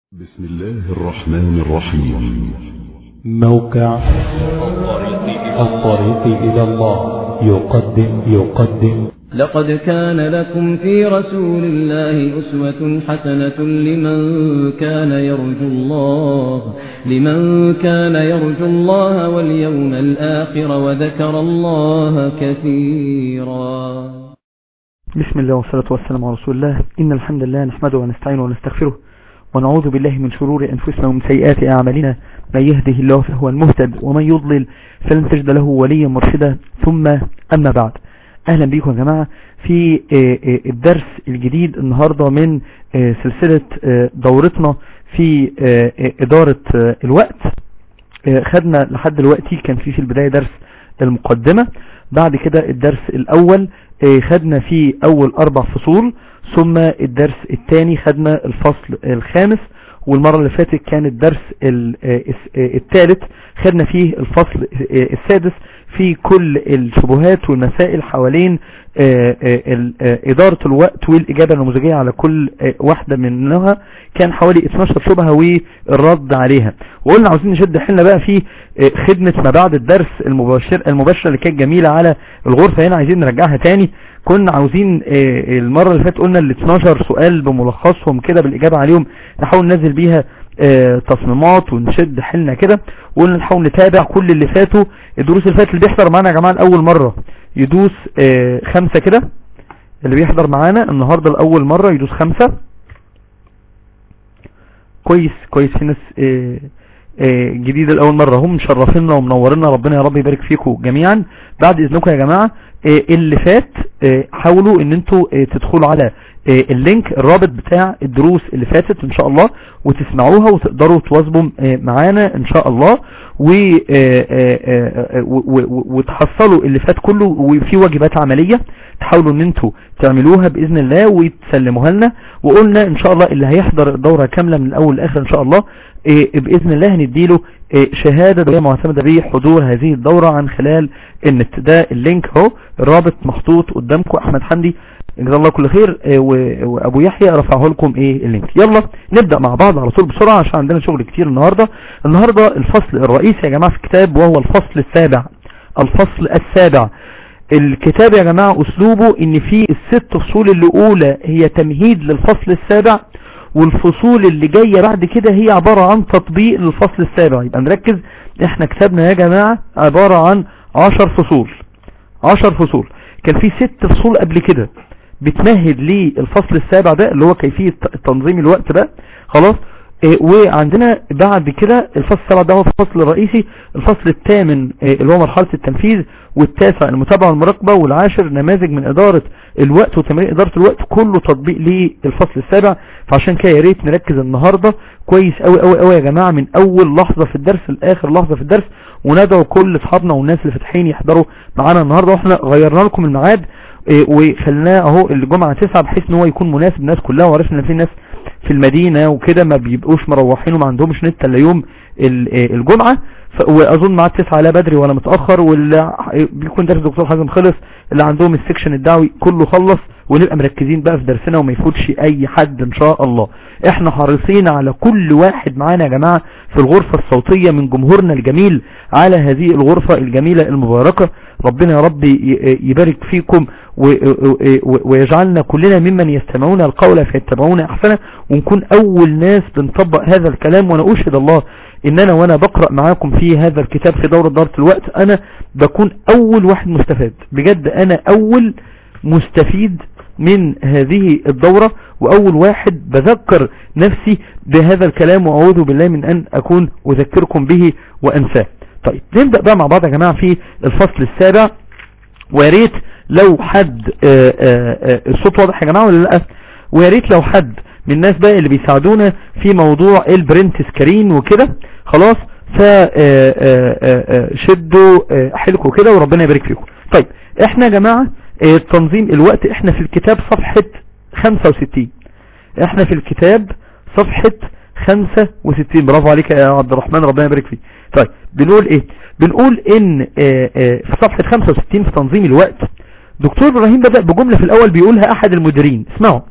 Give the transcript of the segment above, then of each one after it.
بسم الله الرحمن الرحيم موقع الطريق إلى الله يقدم يقدم لقد كان لكم في رسول الله أسوة حسنة لمن كان يرجو الله لمن كان يرجو الله واليوم الآخر وذكر الله كثيرا بسم الله والصلاة والسلام على رسول الله إن الحمد لله نحمده ونستعينه ونستغفره ونعوذ بالله من شرور أنفسنا ومن سيئات أعمالنا من يهده الله فهو المهتد ومن يضلل فلن تجد له وليا مرشدا ثم أما بعد أهلا بكم يا جماعة في الدرس الجديد النهاردة من سلسلة دورتنا في إدارة الوقت خدنا لحد دلوقتي كان في في البداية درس المقدمة بعد كده الدرس الأول خدنا فيه أول أربع فصول ثم الدرس الثاني خدنا الفصل الخامس والمرة اللي فاتت كان الدرس الثالث خدنا فيه الفصل السادس في كل الشبهات والمسائل حوالين إدارة الوقت والإجابة النموذجية على كل واحدة منها كان حوالي 12 شبهة والرد عليها وقلنا عاوزين نشد حلنا بقى في خدمة ما بعد الدرس المباشر المباشرة اللي كانت جميلة على الغرفة هنا عايزين نرجعها تاني كنا عاوزين المرة اللي فاتت قلنا ال 12 سؤال بملخصهم كده بالإجابة عليهم نحاول ننزل بيها تصميمات ونشد حلنا كده وقلنا نحاول نتابع كل اللي فاتوا الدروس اللي فاتت اللي بيحضر معانا يا جماعة لأول مرة يدوس خمسة كده اللي بيحضر معانا النهاردة لأول مرة يدوس خمسة كويس كويس في ناس جديدة لأول مرة هم مشرفيننا ومنورينا ربنا يا رب يبارك فيكم جميعا بعد إذنكم يا جماعة اللي فات حاولوا ان انتوا تدخلوا على اللينك الرابط بتاع الدروس اللي فاتت ان شاء الله وتسمعوها وتقدروا تواظبوا معانا ان شاء الله وتحصلوا اللي فات كله وفي واجبات عملية تحاولوا ان انتوا تعملوها باذن الله وتسلموها لنا وقلنا ان شاء الله اللي هيحضر الدورة كاملة من الاول لاخر ان شاء الله باذن الله هنديله شهادة دولية معتمدة بحضور هذه الدورة عن خلال النت ده اللينك اهو الرابط محطوط قدامكم احمد حمدي جزا الله كل خير وابو يحيى رفعه لكم ايه اللينك يلا نبدأ مع بعض على طول بسرعة عشان عندنا شغل كتير النهاردة النهاردة الفصل الرئيسي يا جماعة في الكتاب وهو الفصل السابع الفصل السابع الكتاب يا جماعة اسلوبه ان في الست فصول اللي اولى هي تمهيد للفصل السابع والفصول اللي جاية بعد كده هي عبارة عن تطبيق للفصل السابع يبقى نركز احنا كتابنا يا جماعة عبارة عن عشر فصول عشر فصول كان في ست فصول قبل كده بتمهد للفصل السابع ده اللي هو كيفية تنظيم الوقت ده خلاص اه وعندنا بعد كده الفصل السابع ده هو الفصل الرئيسي الفصل الثامن اه اللي هو مرحلة التنفيذ والتاسع المتابعة والمراقبة والعاشر نماذج من إدارة الوقت وتمرين إدارة الوقت كله تطبيق للفصل السابع فعشان كده يا ريت نركز النهاردة كويس قوي قوي قوي يا جماعة من أول لحظة في الدرس لآخر لحظة في الدرس وندعو كل اصحابنا والناس اللي فاتحين يحضروا معانا النهاردة واحنا غيرنا لكم الميعاد اه وخلناه اهو الجمعة 9 بحيث ان هو يكون مناسب للناس كلها وعرفنا ان في ناس في المدينة وكده ما بيبقوش مروحين وما عندهمش نت الا يوم الجمعة واظن مع التسعة لا بدري ولا متأخر واللي بيكون درس دكتور حازم خلص اللي عندهم السكشن الدعوي كله خلص ونبقى مركزين بقى في درسنا وما يفوتش اي حد ان شاء الله احنا حريصين على كل واحد معانا يا جماعة في الغرفة الصوتية من جمهورنا الجميل على هذه الغرفة الجميلة المباركة ربنا يا رب يبارك فيكم ويجعلنا كلنا ممن يستمعون القول فيتبعون احسنه ونكون اول ناس بنطبق هذا الكلام وانا اشهد الله ان انا وانا بقرأ معاكم في هذا الكتاب في دورة دارة الوقت انا بكون اول واحد مستفاد بجد انا اول مستفيد من هذه الدورة واول واحد بذكر نفسي بهذا الكلام واعوذ بالله من ان اكون اذكركم به وانساه طيب نبدأ بقى مع بعض يا جماعة في الفصل السابع وياريت لو حد آآ آآ الصوت واضح يا جماعة ولا لا وياريت لو حد من الناس بقى اللي بيساعدونا في موضوع البرنت سكرين وكده خلاص فشدوا حلكوا كده وربنا يبارك فيكم طيب احنا يا جماعة تنظيم الوقت احنا في الكتاب صفحة 65 احنا في الكتاب صفحة 65 برافو عليك يا عبد الرحمن ربنا يبارك فيك طيب بنقول ايه بنقول ان في صفحة 65 في تنظيم الوقت دكتور ابراهيم بدأ بجملة في الاول بيقولها احد المديرين اسمعوا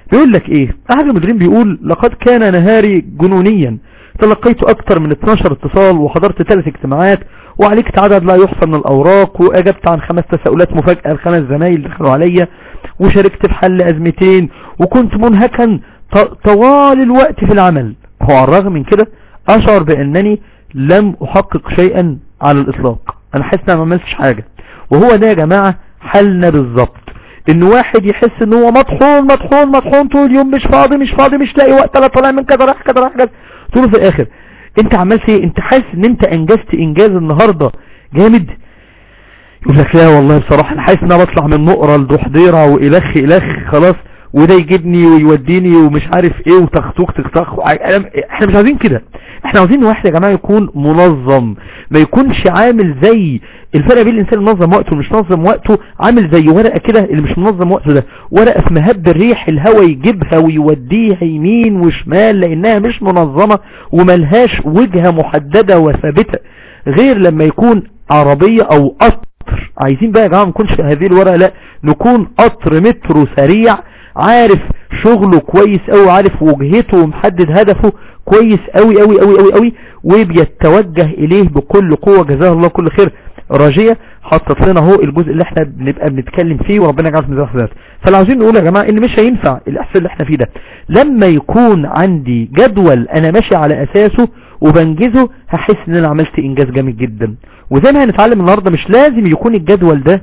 بيقول لك ايه احد المديرين بيقول لقد كان نهاري جنونيا تلقيت اكتر من 12 اتصال وحضرت ثلاث اجتماعات وعليكت عدد لا يحصى من الاوراق واجبت عن خمس تساؤلات مفاجئة لخمس زمايل دخلوا عليا وشاركت في حل ازمتين وكنت منهكا طوال الوقت في العمل هو على الرغم من كده اشعر بانني لم احقق شيئا على الاطلاق انا حاسس ان ما عملتش حاجة وهو ده يا جماعة حلنا بالظبط ان واحد يحس ان هو مطحون مطحون مطحون طول اليوم مش فاضي مش فاضي مش لاقي وقت لا طالع من كذا راح كذا راح كذا تقول في الاخر انت عملت ايه انت حاسس ان انت انجزت انجاز النهاردة جامد يقول لك لا والله بصراحة انا حاسس ان انا بطلع من نقرة لضحضيرة والخ الخ خلاص وده يجيبني ويوديني ومش عارف ايه وتختوك تختخ احنا مش عايزين كده احنا عاوزين واحد يا جماعة يكون منظم ما يكونش عامل زي الفرق بين الانسان منظم وقته ومش منظم وقته عامل زي ورقة كده اللي مش منظم وقته ده ورقة في مهب الريح الهوا يجيبها ويوديها يمين وشمال لانها مش منظمة وملهاش وجهة محددة وثابتة غير لما يكون عربية او قطر عايزين بقى يا جماعة ما نكونش في هذه الورقة لا نكون قطر مترو سريع عارف شغله كويس قوي عارف وجهته ومحدد هدفه كويس قوي قوي قوي قوي قوي وبيتوجه اليه بكل قوة جزاه الله كل خير راجية حطت لنا اهو الجزء اللي احنا بنبقى بنتكلم فيه وربنا يجعل في ميزان حسنات فاللي عاوزين نقول يا جماعه ان مش هينفع الاحساس اللي احنا فيه ده لما يكون عندي جدول انا ماشي على اساسه وبنجزه هحس ان انا عملت انجاز جامد جدا وزي ما هنتعلم النهارده مش لازم يكون الجدول ده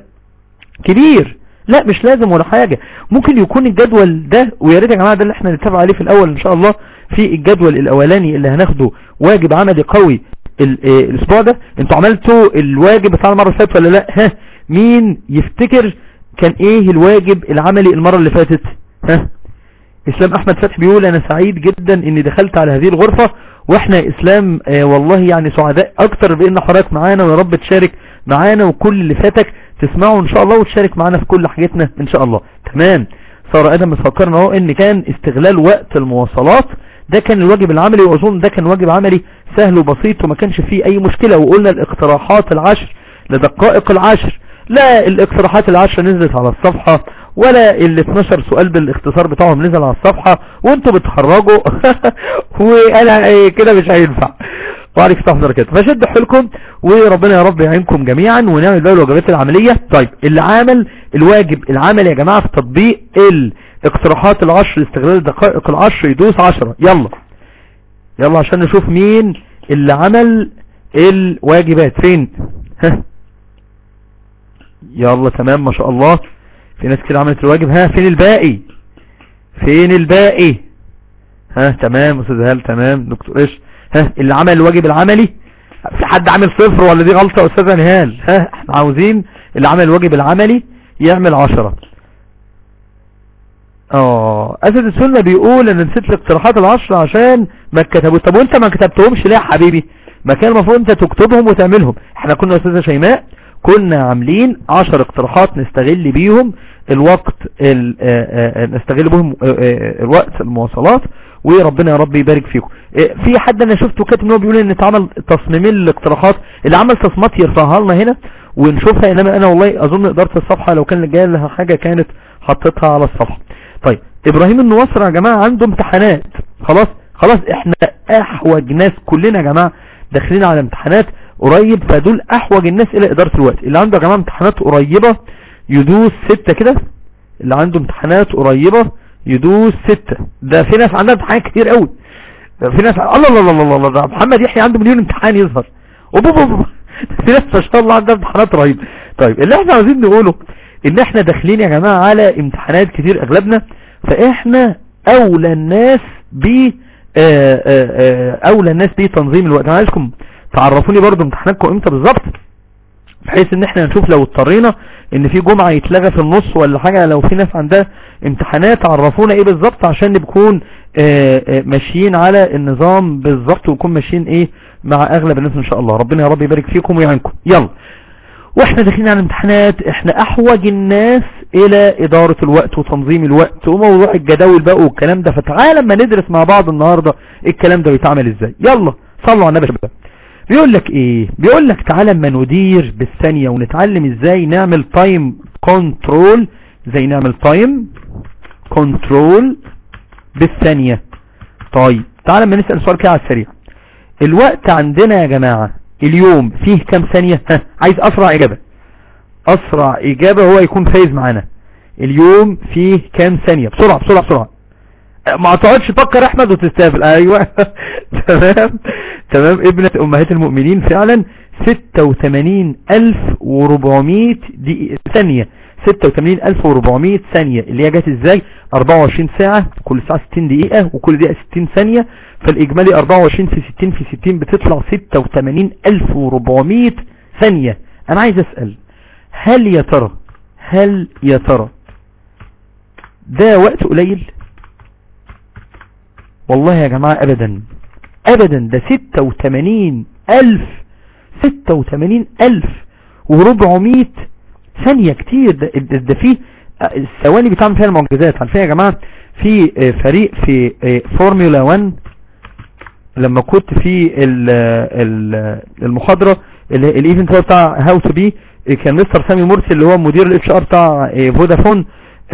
كبير لا مش لازم ولا حاجة ممكن يكون الجدول ده ويا ريت يا جماعه ده اللي احنا نتابع عليه في الاول ان شاء الله في الجدول الاولاني اللي هناخده واجب عملي قوي الاسبوع ده انتوا عملتوا الواجب بتاع المرة اللي فاتت ولا لا ها مين يفتكر كان ايه الواجب العملي المرة اللي فاتت ها اسلام احمد فتحي بيقول انا سعيد جدا اني دخلت على هذه الغرفة واحنا اسلام اه والله يعني سعداء اكتر بان حضرتك معانا ويا رب تشارك معانا وكل اللي فاتك تسمعه ان شاء الله وتشارك معانا في كل حاجتنا ان شاء الله تمام سارة ادم متفكرنا اهو ان كان استغلال وقت المواصلات ده كان الواجب العملي واظن ده كان واجب عملي سهل وبسيط وما كانش فيه اي مشكلة وقلنا الاقتراحات العشر لدقائق العشر لا الاقتراحات العشر نزلت على الصفحة ولا ال 12 سؤال بالاختصار بتاعهم نزل على الصفحة وانتوا بتخرجوا وانا كده مش هينفع وعليك استحضر كده فشد حيلكم وربنا يا رب يعينكم جميعا ونعمل بقى الواجبات العملية طيب اللي عامل الواجب العملي يا جماعة في تطبيق الاقتراحات العشر استغلال الدقائق العشر يدوس عشرة يلا يلا عشان نشوف مين اللي عمل الواجبات فين ها يلا تمام ما شاء الله في ناس كده عملت الواجب ها فين الباقي فين الباقي ها تمام استاذ هال تمام دكتور ايش ها اللي عمل الواجب العملي في حد عامل صفر ولا دي غلطة يا استاذ نهال ها احنا عاوزين اللي عمل الواجب العملي يعمل عشرة اه اسد السنة بيقول ان نسيت الاقتراحات العشرة عشان ما كتبوا طب وانت ما كتبتهمش ليه يا حبيبي ما كان المفروض انت تكتبهم وتعملهم احنا كنا يا استاذة شيماء كنا عاملين عشر اقتراحات نستغل بيهم الوقت ال نستغل بهم الوقت المواصلات وربنا يا رب يبارك فيكم في حد انا شفته كاتب ان هو بيقول ان اتعمل تصميمين للاقتراحات اللي عمل تصميمات يرفعها لنا هنا ونشوفها انما انا والله اظن اداره الصفحه لو كان جاي لها حاجه كانت حطيتها على الصفحه طيب ابراهيم النواصر يا جماعه عنده امتحانات خلاص خلاص احنا احوج ناس كلنا يا جماعه داخلين على امتحانات قريب فدول احوج الناس الى اداره الوقت اللي عنده يا جماعه امتحانات قريبه يدوس ستة كده اللي عنده امتحانات قريبة يدوس ستة ده في ناس عندها امتحانات كتير قوي في ناس الله الله الله الله, الله ده محمد يحيى عنده مليون امتحان يظهر وبوبوب في ناس ما شاء الله عندها امتحانات رهيبة طيب اللي احنا عاوزين نقوله ان احنا داخلين يا جماعة على امتحانات كتير اغلبنا فاحنا اولى الناس ب اولى الناس بتنظيم الوقت انا عايزكم تعرفوني برضو امتحاناتكم امتى بالظبط بحيث ان احنا نشوف لو اضطرينا ان في جمعة يتلغى في النص ولا حاجة لو في ناس عندها امتحانات عرفونا ايه بالظبط عشان نكون ماشيين على النظام بالظبط ونكون ماشيين ايه مع اغلب الناس ان شاء الله ربنا يا رب يبارك فيكم ويعينكم يلا واحنا داخلين على الامتحانات احنا احوج الناس الى ادارة الوقت وتنظيم الوقت وموضوع الجداول بقى والكلام ده فتعال لما ندرس مع بعض النهاردة الكلام ده بيتعمل ازاي يلا صلوا على النبي شباب بيقول لك ايه بيقول لك تعالى اما ندير بالثانية ونتعلم ازاي نعمل تايم كنترول ازاي نعمل تايم كنترول بالثانية طيب تعال ما نسأل سؤال كده على السريع الوقت عندنا يا جماعة اليوم فيه كام ثانية ها عايز اسرع اجابة اسرع اجابة هو يكون فايز معانا اليوم فيه كام ثانية بسرعة بسرعة بسرعة ما تقعدش تفكر احمد وتستقبل ايوه تمام تمام ابنة امهات المؤمنين فعلا 86400 دي ثانية 86400 ثانية اللي هي جت ازاي 24 ساعة كل ساعة 60 دقيقة وكل دقيقة 60 ثانية فالاجمالي 24 في 60 في 60 بتطلع 86400 ثانية انا عايز اسأل هل يا ترى هل يا ترى ده وقت قليل والله يا جماعة ابدا ابدا ده 86 الف 86 الف وربعمية ثانية كتير ده, ده, ده فيه الثواني بتعمل فيها المعجزات عارفين يا جماعة في فريق في فورمولا 1 لما كنت في المحاضرة الايفنت هو بتاع هاو تو بي كان مستر سامي مرسي اللي هو مدير الاتش ار بتاع فودافون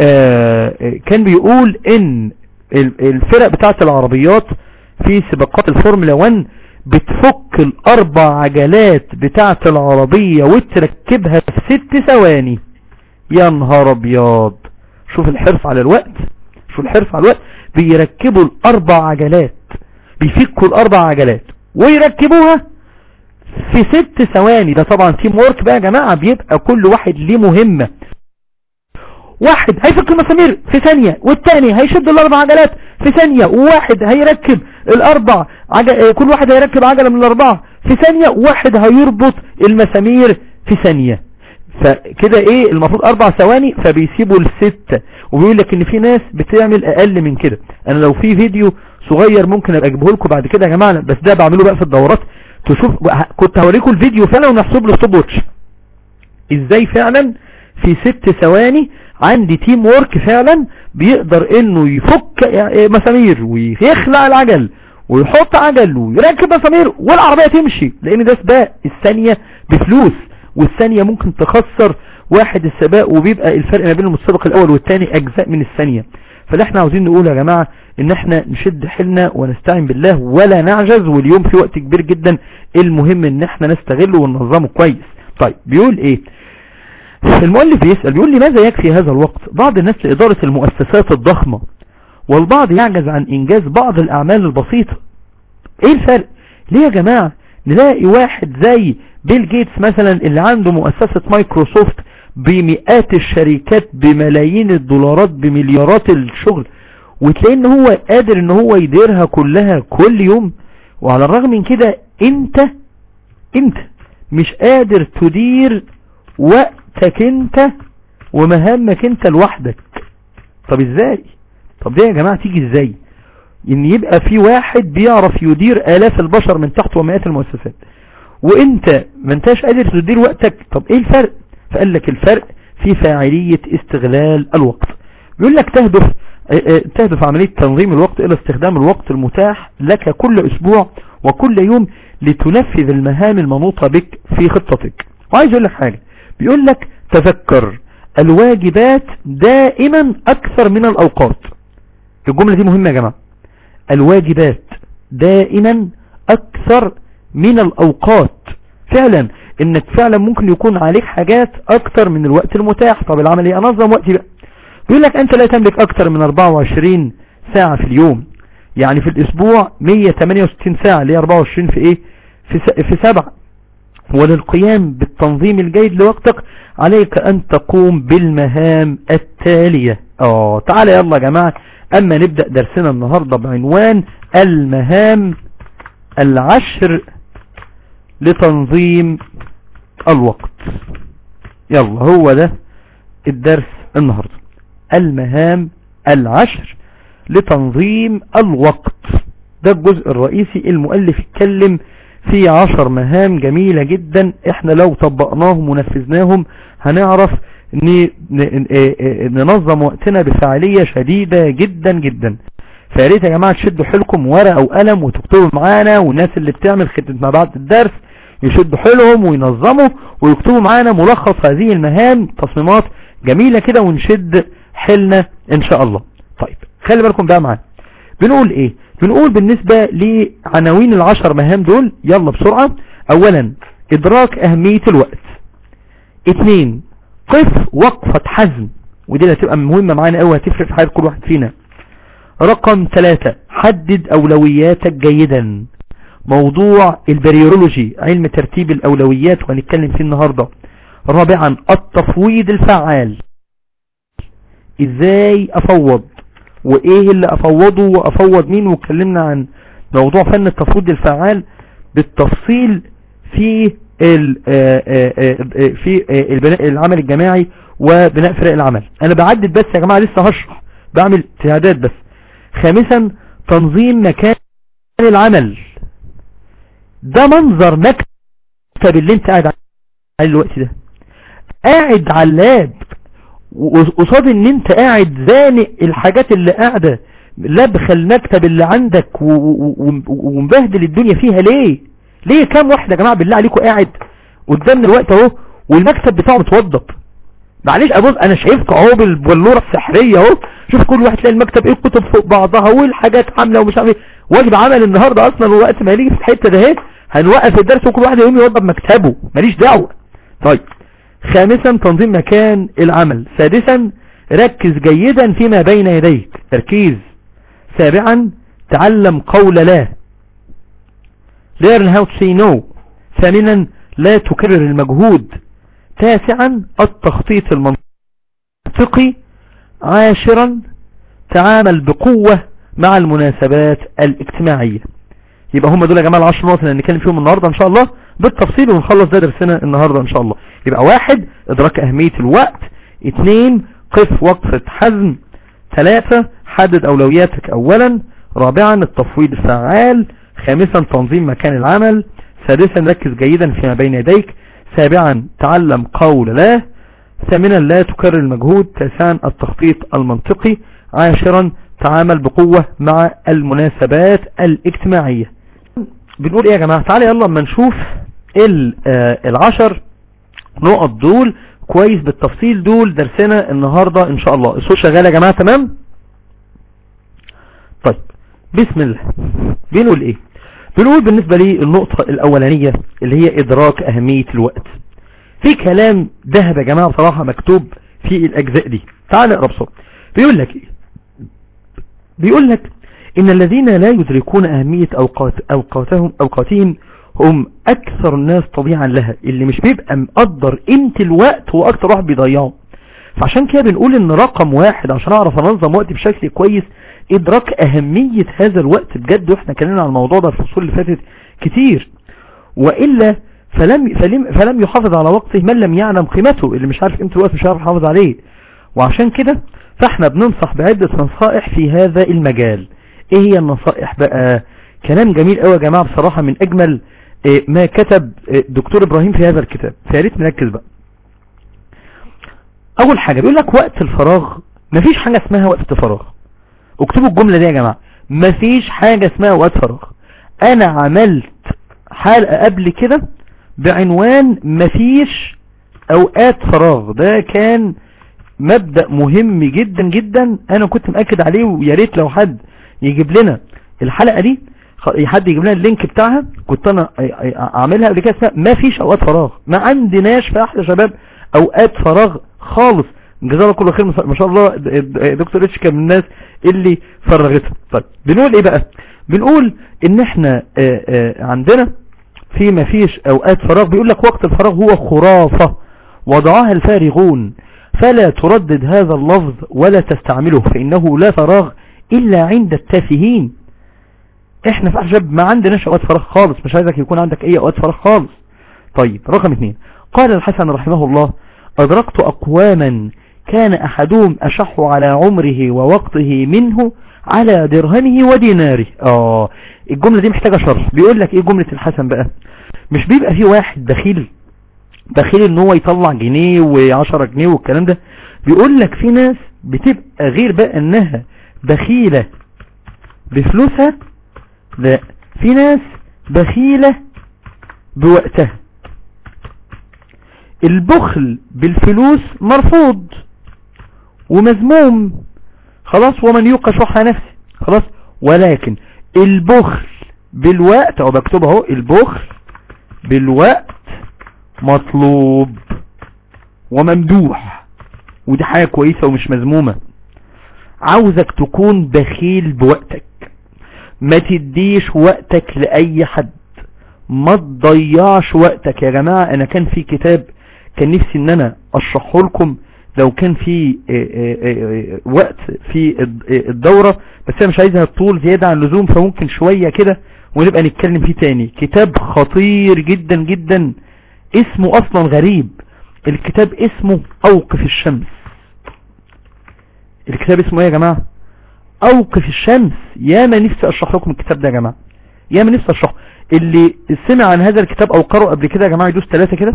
كان بيقول ان الفرق بتاعت العربيات في سباقات الفورمولا 1 بتفك الاربع عجلات بتاعت العربية وتركبها في ست ثواني يا نهار ابيض شوف الحرص على الوقت شوف الحرص على الوقت بيركبوا الاربع عجلات بيفكوا الاربع عجلات ويركبوها في ست ثواني ده طبعا تيم وورك بقى يا جماعة بيبقى كل واحد ليه مهمة واحد هيفك المسامير في ثانية والتاني هيشد الاربع عجلات في ثانية وواحد هيركب الاربع عجل... كل واحد هيركب عجلة من الاربعة في ثانية وواحد هيربط المسامير في ثانية فكده ايه المفروض اربع ثواني فبيسيبوا الستة وبيقول لك ان في ناس بتعمل اقل من كده انا لو في فيديو صغير ممكن ابقى اجيبه لكم بعد كده يا جماعة بس ده بعمله بقى في الدورات تشوف كنت هوريكم الفيديو فعلا ونحسب له ستوب واتش ازاي فعلا في ست ثواني عندي تيم وورك فعلا بيقدر انه يفك مسامير ويخلع العجل ويحط عجل ويركب مسامير والعربية تمشي لان ده سباق الثانية بفلوس والثانية ممكن تخسر واحد السباق وبيبقى الفرق ما بين المتسابق الاول والثاني اجزاء من الثانية فاللي احنا عاوزين نقول يا جماعة ان احنا نشد حيلنا ونستعين بالله ولا نعجز واليوم في وقت كبير جدا المهم ان احنا نستغله وننظمه كويس طيب بيقول ايه المؤلف بيسأل بيقول لماذا يكفي هذا الوقت بعض الناس لإدارة المؤسسات الضخمة والبعض يعجز عن إنجاز بعض الأعمال البسيطة ايه الفرق ليه يا جماعة نلاقي واحد زي بيل جيتس مثلا اللي عنده مؤسسة مايكروسوفت بمئات الشركات بملايين الدولارات بمليارات الشغل وتلاقي ان هو قادر ان هو يديرها كلها كل يوم وعلى الرغم من كده انت انت مش قادر تدير وقتك انت ومهامك انت لوحدك طب ازاي طب ده يا جماعة تيجي ازاي ان يبقى في واحد بيعرف يدير الاف البشر من تحت ومئات المؤسسات وانت ما انتش قادر تدير وقتك طب ايه الفرق فقال لك الفرق في فاعلية استغلال الوقت بيقول لك تهدف تهدف عملية تنظيم الوقت الى استخدام الوقت المتاح لك كل اسبوع وكل يوم لتنفذ المهام المنوطة بك في خطتك وعايز اقول لك حاجة بيقول لك تذكر الواجبات دائما اكثر من الاوقات الجملة دي مهمة يا جماعة الواجبات دائما اكثر من الاوقات فعلا انك فعلا ممكن يكون عليك حاجات اكتر من الوقت المتاح طب العمل ايه انظم وقتي بقى بيقول لك انت لا تملك اكتر من 24 ساعة في اليوم يعني في الاسبوع 168 ساعة اللي هي 24 في ايه في, في سبعة وللقيام بالتنظيم الجيد لوقتك عليك ان تقوم بالمهام التالية اه تعالى يلا يا جماعة اما نبدأ درسنا النهاردة بعنوان المهام العشر لتنظيم الوقت يلا هو ده الدرس النهاردة المهام العشر لتنظيم الوقت ده الجزء الرئيسي المؤلف يتكلم في عشر مهام جميلة جدا احنا لو طبقناهم ونفذناهم هنعرف ننظم وقتنا بفعالية شديدة جدا جدا فياريت يا جماعة تشدوا حيلكم ورقة وقلم وتكتبوا معانا والناس اللي بتعمل خدمة ما بعد الدرس يشدوا حيلهم وينظموا ويكتبوا معانا ملخص هذه المهام تصميمات جميلة كده ونشد حيلنا ان شاء الله طيب خلي بالكم بقى معانا بنقول ايه بنقول بالنسبة لعناوين العشر مهام دول يلا بسرعة اولا ادراك اهمية الوقت اتنين قف وقفة حزم ودي اللي هتبقى مهمة معانا قوي هتفرق في حياة كل واحد فينا رقم ثلاثة حدد اولوياتك جيدا موضوع البريولوجي علم ترتيب الاولويات وهنتكلم فيه النهاردة رابعا التفويض الفعال ازاي افوض وايه اللي افوضه وافوض مين واتكلمنا عن موضوع فن التفويض الفعال بالتفصيل في في البناء العمل الجماعي وبناء فرق العمل انا بعدد بس يا جماعة لسه هشرح بعمل اجتهادات بس خامسا تنظيم مكان العمل ده منظر مكتب اللي انت قاعد عليه الوقت ده قاعد على اللاب وقصاد ان انت قاعد زانق الحاجات اللي قاعدة لبخ المكتب اللي عندك ومبهدل الدنيا فيها ليه ليه كام واحد يا جماعة بالله عليكم قاعد قدامنا الوقت اهو والمكتب بتاعه متوضب معلش ابص انا شايفك اهو بالبلوره السحريه اهو شوف كل واحد تلاقي المكتب ايه الكتب فوق بعضها والحاجات عامله ومش عارف ايه واجب عمل النهارده اصلا وقت ما يجي في الحته ده اهي هنوقف الدرس وكل واحد يقوم يوضب مكتبه ماليش دعوه طيب خامسا تنظيم مكان العمل سادسا ركز جيدا فيما بين يديك تركيز سابعا تعلم قول لا learn how to say no ثامنا لا تكرر المجهود تاسعا التخطيط المنطقي عاشرا تعامل بقوة مع المناسبات الاجتماعية يبقى هم دول يا جماعة العشر نقط اللي هنتكلم فيهم النهاردة ان شاء الله بالتفصيل ونخلص ده درسنا النهاردة ان شاء الله يبقى واحد ادراك اهمية الوقت اثنين قف وقفة حزم ثلاثة حدد اولوياتك اولا رابعا التفويض الفعال خامسا تنظيم مكان العمل سادسا ركز جيدا فيما بين يديك سابعا تعلم قول لا ثامنا لا تكرر المجهود تاسعا التخطيط المنطقي عاشرا تعامل بقوة مع المناسبات الاجتماعية بنقول ايه يا جماعة تعالى يلا اما نشوف العشر نقط دول كويس بالتفصيل دول درسنا النهاردة ان شاء الله الصوت شغال يا جماعة تمام طيب بسم الله بنقول ايه بنقول بالنسبة لي النقطة الاولانية اللي هي ادراك اهمية الوقت في كلام ذهب يا جماعة بصراحة مكتوب في الاجزاء دي تعال نقرا بسرعة بيقول لك ايه بيقول لك ان الذين لا يدركون اهمية اوقات اوقاتهم اوقاتهم هم اكثر الناس طبيعا لها اللي مش بيبقى مقدر قيمة الوقت هو اكثر واحد بيضيعه فعشان كده بنقول ان رقم واحد عشان اعرف انظم وقتي بشكل كويس ادراك اهمية هذا الوقت بجد واحنا اتكلمنا عن الموضوع ده في الفصول اللي فاتت كتير وإلا فلم, فلم, فلم يحافظ على وقته من لم يعلم قيمته اللي مش عارف قيمة الوقت مش عارف يحافظ عليه وعشان كده فاحنا بننصح بعدة نصائح في هذا المجال ايه هي النصائح بقى كلام جميل قوي يا جماعة بصراحة من اجمل ما كتب دكتور ابراهيم في هذا الكتاب فياريت نركز بقى اول حاجة بيقول لك وقت الفراغ مفيش حاجة اسمها وقت فراغ اكتبوا الجملة دي يا جماعة مفيش حاجة اسمها وقت فراغ انا عملت حلقة قبل كده بعنوان مفيش اوقات فراغ ده كان مبدأ مهم جدا جدا انا كنت مأكد عليه ويا ريت لو حد يجيب لنا الحلقة دي حد يجيب لنا اللينك بتاعها كنت انا اعملها قبل كده اسمها ما فيش اوقات فراغ ما عندناش في احلى شباب اوقات فراغ خالص جزاه الله كل خير ما شاء الله دكتور اتش كان من الناس اللي فرغتها طيب بنقول ايه بقى بنقول ان احنا اه اه عندنا في ما فيش اوقات فراغ بيقول لك وقت الفراغ هو خرافة وضعها الفارغون فلا تردد هذا اللفظ ولا تستعمله فانه لا فراغ الا عند التافهين احنا في احجاب ما عندناش اوقات فراغ خالص مش عايزك يكون عندك اي اوقات فراغ خالص طيب رقم اثنين قال الحسن رحمه الله ادركت اقواما كان احدهم اشح على عمره ووقته منه على درهمه وديناره اه الجملة دي محتاجة شرح بيقول لك ايه جملة الحسن بقى مش بيبقى في واحد بخيل بخيل ان هو يطلع جنيه وعشرة جنيه والكلام ده بيقول لك في ناس بتبقى غير بقى انها بخيلة بفلوسها لا في ناس بخيلة بوقتها البخل بالفلوس مرفوض ومذموم خلاص ومن يوق شح نفسه خلاص ولكن البخل بالوقت او بكتب اهو البخل بالوقت مطلوب وممدوح ودي حاجة كويسة ومش مذمومة عاوزك تكون بخيل بوقتك ما تديش وقتك لأي حد ما تضيعش وقتك يا جماعة انا كان في كتاب كان نفسي ان انا اشرحه لكم لو كان في وقت في الدورة بس انا مش عايزها طول زيادة عن اللزوم فممكن شوية كده ونبقى نتكلم فيه تاني كتاب خطير جدا جدا اسمه اصلا غريب الكتاب اسمه اوقف الشمس الكتاب اسمه ايه يا جماعة اوقف الشمس يا ما نفسي اشرح لكم الكتاب ده يا جماعة يا ما نفسي اشرحه اللي سمع عن هذا الكتاب او قرأه قبل كده يا جماعة يدوس ثلاثة كده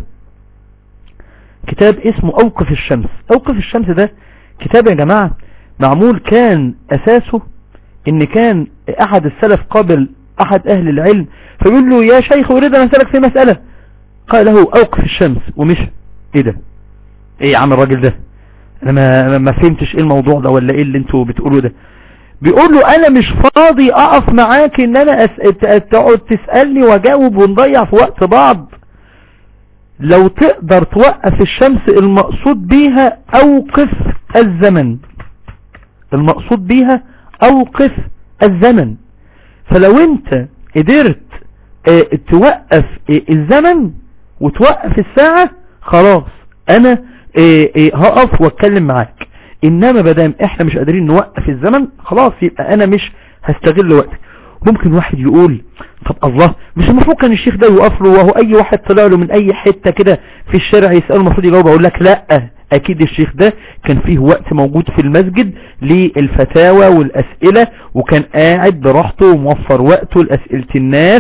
كتاب اسمه اوقف الشمس اوقف الشمس ده كتاب يا جماعة معمول كان اساسه ان كان احد السلف قابل احد اهل العلم فيقول له يا شيخ اريد ان اسألك في مسألة قال له اوقف الشمس ومشى ايه ده ايه يا عم الراجل ده انا ما, ما فهمتش ايه الموضوع ده ولا ايه اللي انتوا بتقولوا ده بيقول له انا مش فاضي اقف معاك ان انا أس... تقعد تسألني واجاوب ونضيع في وقت بعض لو تقدر توقف الشمس المقصود بيها اوقف الزمن المقصود بيها اوقف الزمن فلو انت قدرت اه توقف اه الزمن وتوقف الساعة خلاص انا اه هقف واتكلم معاك انما بدام احنا مش قادرين نوقف الزمن خلاص يبقى انا مش هستغل وقتك ممكن واحد يقول طب الله مش المفروض كان الشيخ ده يقف له وهو اي واحد طلع له من اي حتة كده في الشارع يسأله المفروض يجاوب اقول لك لا اكيد الشيخ ده كان فيه وقت موجود في المسجد للفتاوى والاسئلة وكان قاعد براحته وموفر وقته لاسئلة الناس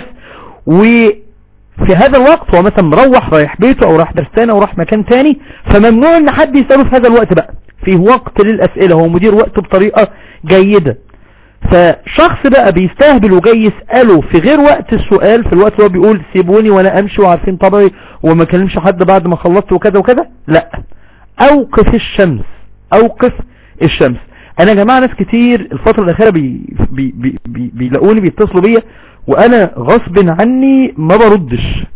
وفي هذا الوقت هو مثلا مروح رايح بيته او رايح درسانه او رايح مكان تاني فممنوع ان حد يسأله في هذا الوقت بقى فيه وقت للاسئلة هو مدير وقته بطريقة جيدة فشخص بقى بيستهبل وجاي يسأله في غير وقت السؤال في الوقت اللي هو بيقول سيبوني وانا امشي وعارفين طبعي وما كلمش حد بعد ما خلصت وكذا وكذا لا اوقف الشمس اوقف الشمس انا يا جماعة ناس كتير الفترة الاخيرة بي بي بي بي بيلاقوني بيتصلوا بيا وانا غصب عني ما بردش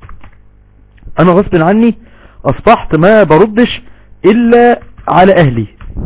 انا غصب عني اصبحت ما بردش الا على اهلي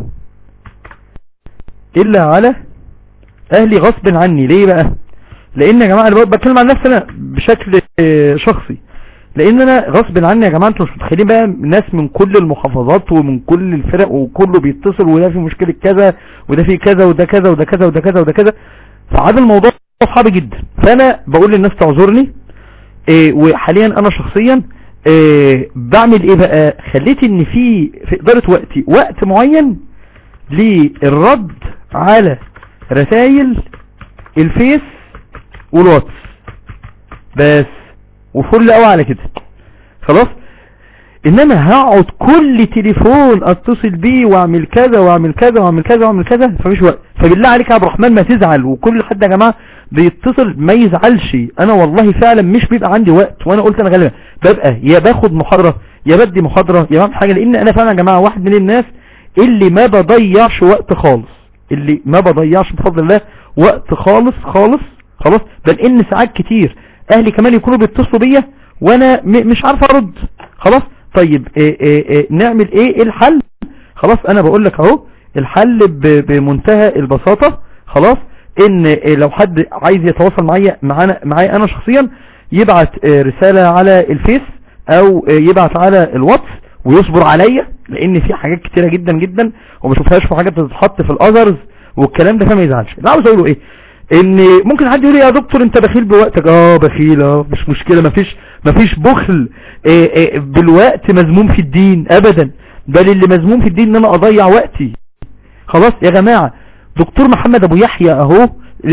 الا على اهلي غصب عني ليه بقى لان يا جماعة انا بتكلم عن نفسي انا بشكل شخصي لان انا غصب عني يا جماعة انتوا مش متخيلين بقى ناس من كل المحافظات ومن كل الفرق وكله بيتصل وده في مشكلة كذا وده في كذا وده كذا وده كذا وده كذا وده كذا فعاد الموضوع صعب جدا فانا بقول للناس تعذرني إيه وحاليا انا شخصيا إيه بعمل ايه بقى خليت ان في في ادارة وقتي وقت معين للرد على رسائل الفيس والواتس بس وفل قوي على كده خلاص انما هقعد كل تليفون اتصل بيه واعمل كذا واعمل كذا واعمل كذا واعمل كذا فمش وقت فبالله عليك يا عبد الرحمن ما تزعل وكل حد يا جماعه بيتصل ما يزعلش انا والله فعلا مش بيبقى عندي وقت وانا قلت انا غالبا ببقى يا باخد محاضره يا بدي محاضره يا بعمل حاجه لان انا فعلا يا جماعه واحد من الناس اللي ما بضيعش وقت خالص اللي ما بضيعش بفضل الله وقت خالص خالص خلاص بل ان ساعات كتير اهلي كمان يكونوا بيتصلوا بيا وانا مش عارف ارد خلاص طيب إيه إيه إيه نعمل ايه الحل خلاص انا بقول لك اهو الحل بمنتهى البساطة خلاص ان لو حد عايز يتواصل معايا معانا معايا انا شخصيا يبعت رسالة على الفيس او يبعت على الواتس ويصبر عليا لان في حاجات كتيرة جدا جدا وما شوفهاش في حاجات بتتحط في الاذرز والكلام ده فما يزعلش اللي عاوز اقوله ايه ان ممكن حد يقول يا دكتور انت بخيل بوقتك اه بخيل اه مش مشكلة مفيش مفيش بخل إيه إيه بالوقت مذموم في الدين ابدا بل اللي مذموم في الدين ان انا اضيع وقتي خلاص يا جماعة دكتور محمد ابو يحيى اهو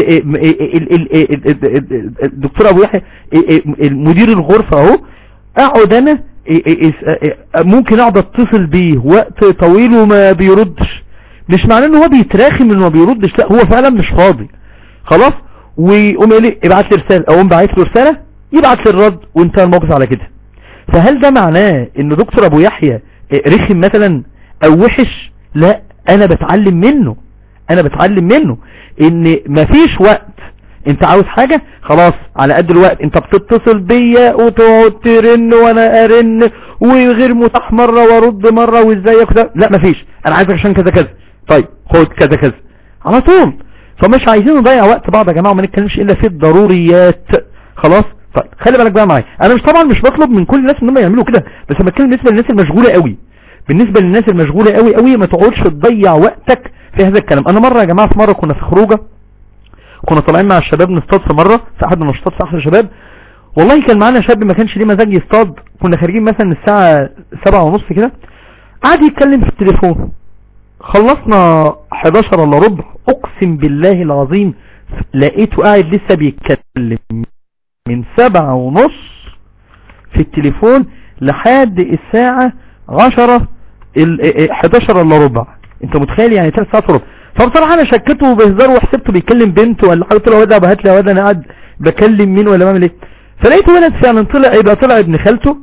الدكتور ابو يحيى مدير الغرفة اهو اقعد انا ممكن اقعد اتصل بيه وقت طويل وما بيردش مش معناه ان هو بيتراخم انه ما بيردش لا هو فعلا مش فاضي خلاص ويقوم لي ابعت لي رسالة او باعت له رسالة يبعت لي الرد وانتهى الموقف على كده فهل ده معناه ان دكتور ابو يحيى رخم مثلا او وحش لا انا بتعلم منه انا بتعلم منه ان مفيش وقت انت عاوز حاجة خلاص على قد الوقت انت بتتصل بيا وتقعد ترن وانا ارن وغير متاح مرة وارد مرة وازيك ده لا مفيش انا عايزك عشان كذا كذا طيب خد كذا كذا على طول فمش عايزين نضيع وقت بعض يا جماعة وما نتكلمش الا في الضروريات خلاص طيب خلي بالك بقى معايا انا مش طبعا مش بطلب من كل الناس ان هم يعملوا كده بس انا بتكلم بالنسبه للناس المشغوله قوي بالنسبه للناس المشغوله قوي قوي ما تقعدش تضيع وقتك في هذا الكلام انا مره يا جماعه في مره كنا في خروجه كنا طالعين مع الشباب نصطاد في مره في احد النشاطات في احد الشباب والله كان معانا شاب ما كانش ليه مزاج يصطاد كنا خارجين مثلا الساعه سبعة ونص كده قعد يتكلم في التليفون خلصنا 11 الا ربع اقسم بالله العظيم لقيته قاعد لسه بيتكلم من سبعة ونص في التليفون لحد الساعة عشرة ال 11 الا ربع انت متخيل يعني ثلاث ساعات وربع فبصراحة انا شكته بهزار وحسبته بيكلم بنت ولا حاجة قلت له واد هات لي واد انا قاعد بكلم مين ولا بعمل ايه فلقيته ولد فعلا طلع يبقى طلع ابن خالته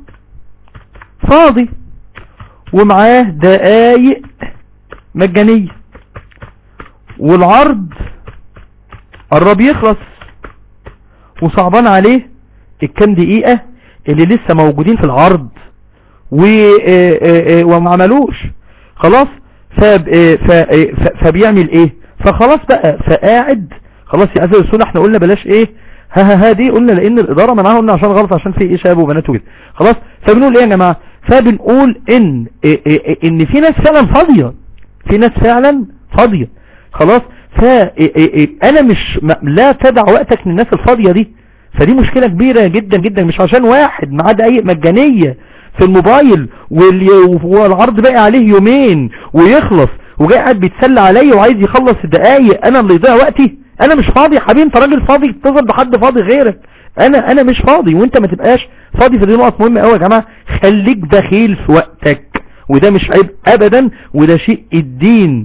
فاضي ومعاه دقايق مجانية والعرض قرب يخلص وصعبان عليه الكام دقيقة اللي لسه موجودين في العرض و وما عملوش خلاص فب... ف... فبيعمل ايه فخلاص بقى فقاعد خلاص يا عزيزي السنة احنا قلنا بلاش ايه ها ها ها دي قلنا لان الادارة منعها قلنا عشان غلط عشان في ايه شباب وبنات وكده خلاص فبنقول ايه يا جماعة فبنقول ان إيه إيه ان في ناس فعلا فاضية في ناس فعلا فاضية خلاص فانا مش لا تدع وقتك للناس الفاضية دي فدي مشكلة كبيرة جدا جدا مش عشان واحد معاه دقايق مجانية في الموبايل والعرض باقي عليه يومين ويخلص وجاي قاعد بيتسلى عليا وعايز يخلص الدقايق انا اللي يضيع وقتي انا مش فاضي يا حبيبي انت راجل فاضي اتصل بحد فاضي غيرك انا انا مش فاضي وانت ما تبقاش فاضي فدي نقط مهمة قوي يا جماعة خليك بخيل في وقتك وده مش عيب ابدا وده شيء الدين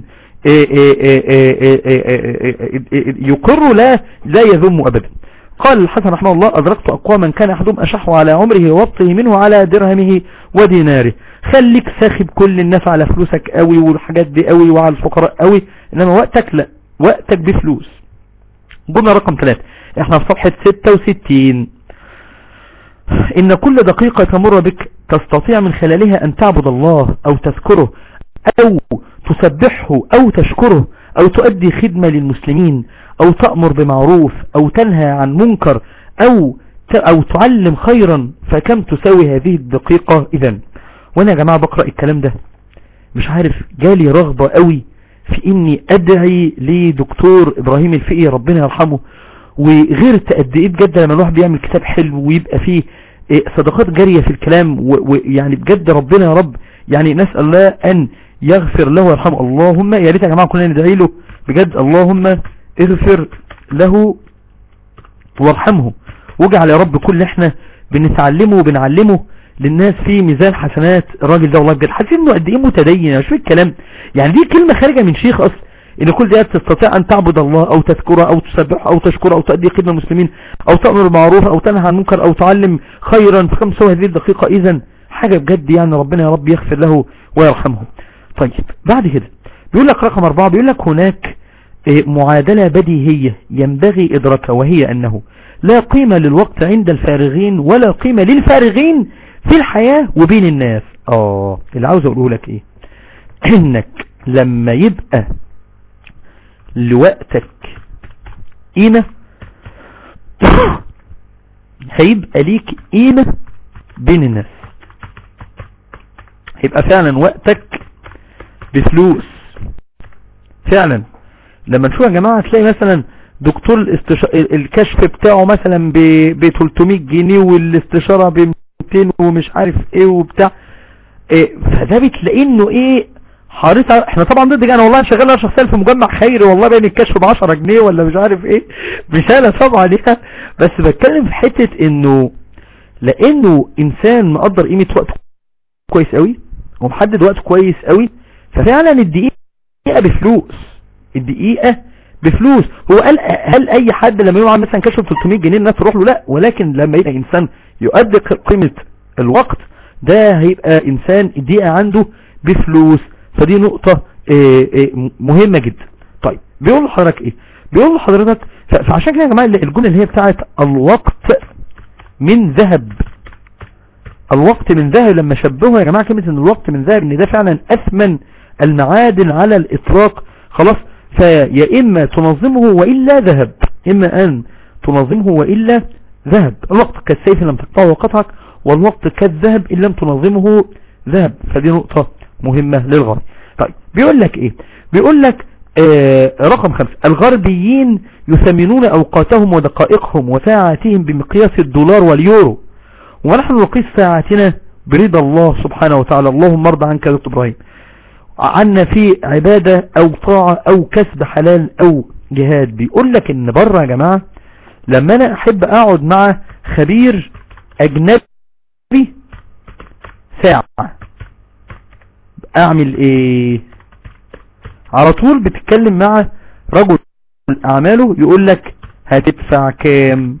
يقر لا لا يذم ابدا قال الحسن رحمه الله أدركت أقواما كان أحدهم أشح على عمره ووطه منه على درهمه وديناره خليك ساخب كل الناس على فلوسك قوي والحاجات دي قوي وعلى الفقراء قوي إنما وقتك لا وقتك بفلوس قلنا رقم ثلاثة احنا في صفحة 66 إن كل دقيقة تمر بك تستطيع من خلالها أن تعبد الله أو تذكره أو تسبحه أو تشكره أو تؤدي خدمة للمسلمين او تأمر بمعروف او تنهى عن منكر او او تعلم خيرا فكم تساوي هذه الدقيقة اذا وانا يا جماعة بقرأ الكلام ده مش عارف جالي رغبة قوي في اني ادعي لدكتور ابراهيم الفقي ربنا يرحمه وغيرت قد ايه بجد لما الواحد بيعمل كتاب حلو ويبقى فيه صدقات جارية في الكلام ويعني بجد ربنا يا رب يعني نسأل الله ان يغفر له ويرحمه اللهم يا ريت يا جماعة كلنا ندعي له بجد اللهم اغفر له وارحمه واجعل يا رب كل احنا بنتعلمه وبنعلمه للناس في ميزان حسنات الراجل ده والله بجد حاسس انه قد ايه متدين شو الكلام يعني دي كلمة خارجة من شيخ اصلا ان كل ده تستطيع ان تعبد الله او تذكره او تسبحه او تشكره او تؤدي خدمة المسلمين او تأمر بالمعروف او تنهى عن المنكر او تعلم خيرا فكم سوى هذه الدقيقة اذا حاجة بجد يعني ربنا يا رب يغفر له ويرحمه طيب بعد كده بيقول لك رقم اربعة بيقول لك هناك معادلة بديهية ينبغي إدراكها وهي أنه لا قيمة للوقت عند الفارغين ولا قيمة للفارغين في الحياة وبين الناس آه اللي عاوز أقوله لك إيه إنك لما يبقى لوقتك قيمة هيبقى ليك قيمة بين الناس هيبقى فعلا وقتك بفلوس فعلا لما نشوف يا جماعة تلاقي مثلا دكتور الاستش... الكشف بتاعه مثلا ب ب 300 جنيه والاستشارة ب 200 ومش عارف ايه وبتاع إيه فده بتلاقي انه ايه حريص احنا طبعا ضد انا والله شغال انا شخصيا في مجمع خيري والله بين الكشف ب 10 جنيه ولا مش عارف ايه مثالة طبعا ليها بس بتكلم في حتة انه لانه انسان مقدر قيمة وقته كويس قوي ومحدد وقته كويس قوي ففعلا الدقيقة بفلوس الدقيقة بفلوس هو قال هل اي حد لما يقع مثلا كشف 300 جنيه الناس تروح له لا ولكن لما يبقى انسان يؤدي قيمة الوقت ده هيبقى انسان الدقيقة عنده بفلوس فدي نقطة مهمة جدا طيب بيقول لحضرتك ايه بيقول لحضرتك ف- فعشان كده يا جماعة الجملة اللي هي بتاعت الوقت من ذهب الوقت من ذهب لما شبهوا يا جماعة كلمة ان الوقت من ذهب ان ده فعلا اثمن المعادن على الاطلاق خلاص فيا اما تنظمه وإلا ذهب اما ان تنظمه وإلا ذهب الوقت كالسيف إن لم تقطعه وقطعك والوقت كالذهب إن لم تنظمه ذهب فدي نقطة مهمة للغاية طيب بيقول لك ايه بيقول لك آه رقم خمسة الغربيين يثمنون اوقاتهم ودقائقهم وساعاتهم بمقياس الدولار واليورو ونحن نقيس ساعاتنا برضا الله سبحانه وتعالى اللهم ارضى عنك يا دكتور ابراهيم عنا في عبادة او طاعة او كسب حلال او جهاد بيقول لك ان بره يا جماعة لما انا احب اقعد مع خبير اجنبي ساعة اعمل ايه على طول بتتكلم مع رجل اعماله يقول لك هتدفع كام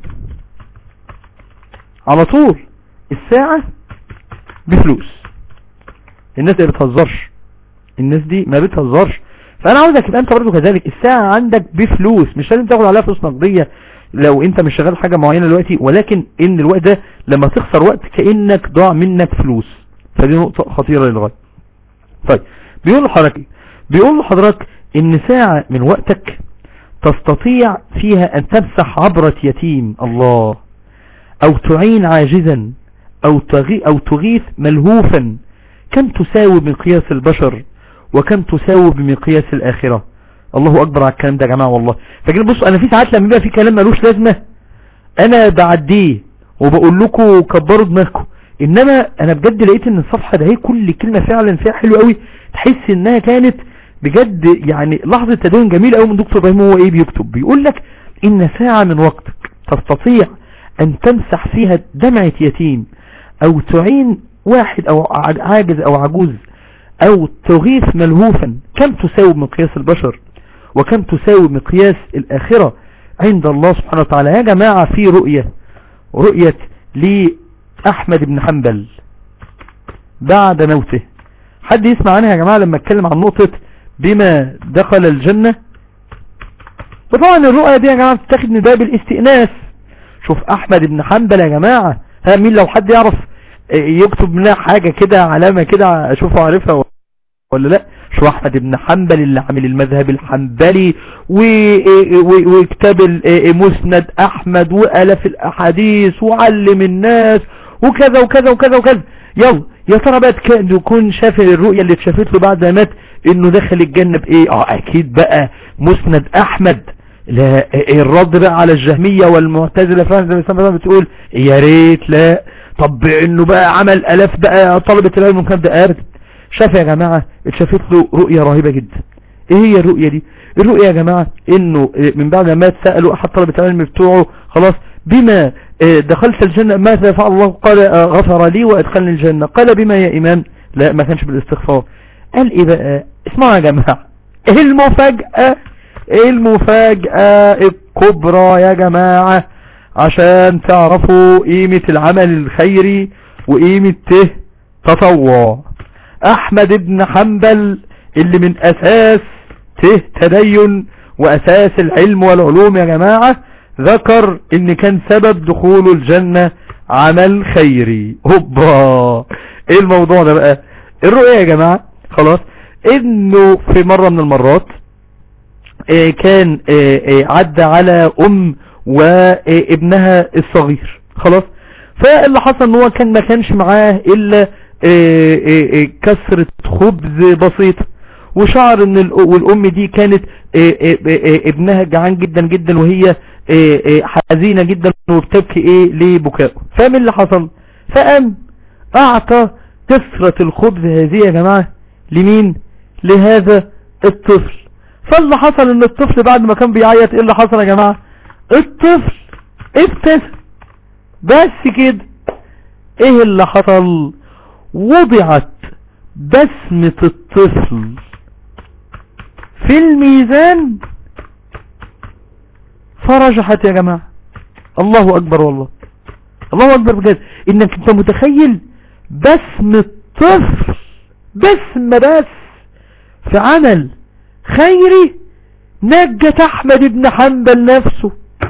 على طول الساعة بفلوس الناس اللي بتهزرش الناس دي ما بتهزرش فانا عاوزك يبقى انت برضو كذلك الساعة عندك بفلوس مش لازم تاخد عليها فلوس نقدية لو انت مش شغال حاجة معينة دلوقتي ولكن ان الوقت ده لما تخسر وقت كأنك ضاع منك فلوس فدي نقطة خطيرة للغاية طيب بيقول لحضرتك ايه بيقول لحضرتك ان ساعة من وقتك تستطيع فيها ان تمسح عبرة يتيم الله او تعين عاجزا او, تغي أو تغيث ملهوفا كم تساوي بمقياس البشر وكم تساوي بمقياس الآخرة الله أكبر على الكلام ده يا جماعة والله فكده بصوا أنا في ساعات لما بيبقى في كلام ملوش لازمة أنا بعديه وبقول لكم كبروا دماغكم إنما أنا بجد لقيت إن الصفحة ده هي كل كلمة فعلا فيها حلوة قوي تحس إنها كانت بجد يعني لحظة تدين جميل قوي من دكتور إبراهيم هو إيه بيكتب بيقول لك إن ساعة من وقتك تستطيع أن تمسح فيها دمعة يتيم أو تعين واحد أو عاجز أو عجوز أو تغيث ملهوفا كم تساوي مقياس البشر وكم تساوي مقياس الآخرة عند الله سبحانه وتعالى يا جماعة في رؤية رؤية لأحمد بن حنبل بعد موته حد يسمع عنها يا جماعة لما اتكلم عن نقطة بما دخل الجنة وطبعا الرؤية دي يا جماعة بتتاخد من باب الاستئناس شوف احمد بن حنبل يا جماعة ها مين لو حد يعرف يكتب لنا حاجة كده علامة كده اشوفه عارفها ولا لا شو احمد بن حنبل اللي عامل المذهب الحنبلي وكتاب مسند احمد والاف الاحاديث وعلم الناس وكذا وكذا وكذا وكذا يلا يا ترى بقى كان يكون شاف الرؤية اللي اتشافت له بعد ما مات انه دخل الجنة بايه اه اكيد بقى مسند احمد لا الرد بقى على الجهمية والمعتزلة فعلا زي ما بتقول يا ريت لا طب انه بقى عمل الاف بقى طلبة العلم كان ده ارد شاف يا جماعة اتشافت له رؤية رهيبة جدا ايه هي الرؤية دي الرؤية يا جماعة انه من بعد ما مات سألوا احد طلبة العلم بتوعه خلاص بما دخلت الجنة ماذا فعل الله قال غفر لي وادخلني الجنة قال بما يا امام لا ما كانش بالاستغفار قال ايه بقى اسمعوا يا جماعة ايه المفاجأة ايه المفاجأة الكبرى يا جماعة عشان تعرفوا قيمة العمل الخيري وقيمة ته تطوع احمد بن حنبل اللي من اساس ته تدين واساس العلم والعلوم يا جماعة ذكر ان كان سبب دخوله الجنة عمل خيري هوبا ايه الموضوع ده بقى الرؤية يا جماعة خلاص انه في مرة من المرات اه كان اه اه عدى على ام وابنها الصغير خلاص فاللي حصل ان هو كان ما كانش معاه الا كسرة خبز بسيطة وشعر ان والام دي كانت ابنها جعان جدا جدا وهي حزينة جدا وبتبكي ايه لبكائه فمن اللي حصل فقام اعطى كسرة الخبز هذه يا جماعة لمين لهذا الطفل فاللي حصل ان الطفل بعد ما كان بيعيط ايه اللي حصل يا جماعة الطفل ابتسم بس كده ايه اللي حصل وضعت بسمة الطفل في الميزان فرجحت يا جماعة الله اكبر والله الله اكبر بجد انك انت متخيل بسمة طفل بسمة بس في عمل خيري نجت احمد بن حنبل نفسه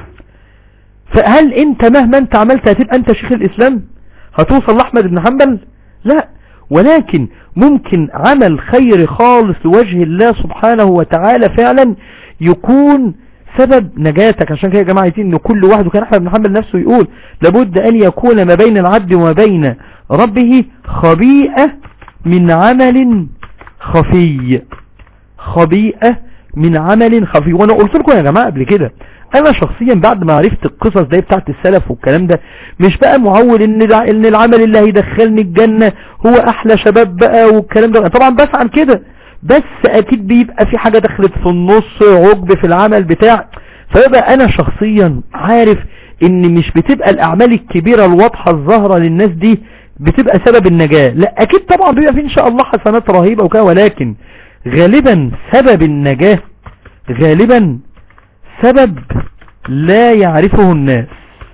فهل انت مهما انت عملت هتبقى انت شيخ الاسلام هتوصل لاحمد بن حنبل لا ولكن ممكن عمل خير خالص لوجه الله سبحانه وتعالى فعلا يكون سبب نجاتك عشان كده يا جماعة عايزين ان كل واحد وكان احمد بن حنبل نفسه يقول لابد ان يكون ما بين العبد وما بين ربه خبيئة من عمل خفي خبيئة من عمل خفي وانا قلت لكم يا جماعة قبل كده انا شخصيا بعد ما عرفت القصص دي بتاعت السلف والكلام ده مش بقى معول ان ان العمل اللي هيدخلني الجنة هو احلى شباب بقى والكلام ده طبعا بسعى كده بس اكيد بيبقى في حاجة دخلت في النص عقب في العمل بتاع فيبقى انا شخصيا عارف ان مش بتبقى الاعمال الكبيرة الواضحة الظاهرة للناس دي بتبقى سبب النجاة لا اكيد طبعا بيبقى في ان شاء الله حسنات رهيبة وكده ولكن غالبا سبب النجاة غالبا سبب لا يعرفه الناس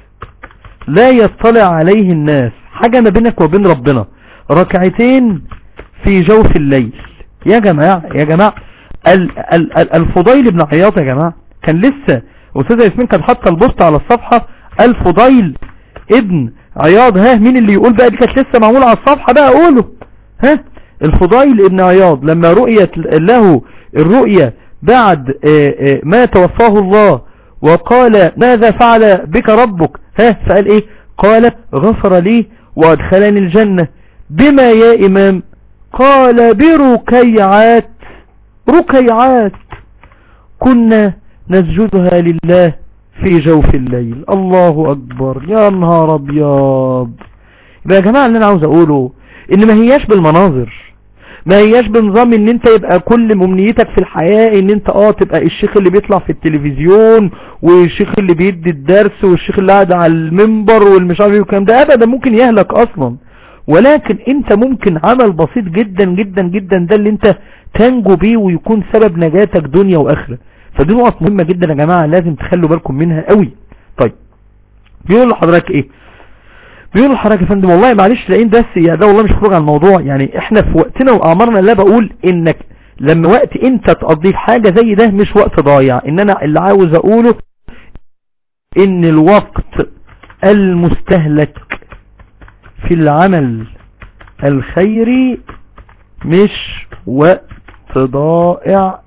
لا يطلع عليه الناس حاجة ما بينك وبين ربنا ركعتين في جوف الليل يا جماعة يا جماعة ال ال ال الفضيل بن عياط يا جماعة كان لسه أستاذة ياسمين كانت حاطة البوست على الصفحة الفضيل ابن عياض ها مين اللي يقول بقى دي كانت لسه معمولة على الصفحة بقى قوله ها الفضيل ابن عياض لما رؤيت له الرؤية بعد ما توفاه الله وقال ماذا فعل بك ربك ها فقال ايه قال غفر لي وادخلني الجنة بما يا امام قال بركيعات ركيعات كنا نسجدها لله في جوف الليل الله اكبر يا نهار ابيض يا جماعة اللي انا عاوز اقوله ان ما هياش بالمناظر ما هياش بنظام ان انت يبقى كل ممنيتك في الحياة ان انت اه تبقى الشيخ اللي بيطلع في التلفزيون والشيخ اللي بيدي الدرس والشيخ اللي قاعد على المنبر والمش عارف ايه والكلام ده ابدا ممكن يهلك اصلا ولكن انت ممكن عمل بسيط جدا جدا جدا ده اللي انت تنجو بيه ويكون سبب نجاتك دنيا واخرة فدي نقط مهمة جدا يا جماعة لازم تخلوا بالكم منها قوي طيب بيقول لحضرتك ايه بيقول لحضرتك يا فندم والله معلش لان بس يا ده والله مش خروج عن الموضوع يعني احنا في وقتنا واعمارنا لا بقول انك لما وقت انت تقضيه في حاجة زي ده مش وقت ضايع ان انا اللي عاوز اقوله ان الوقت المستهلك في العمل الخيري مش وقت ضائع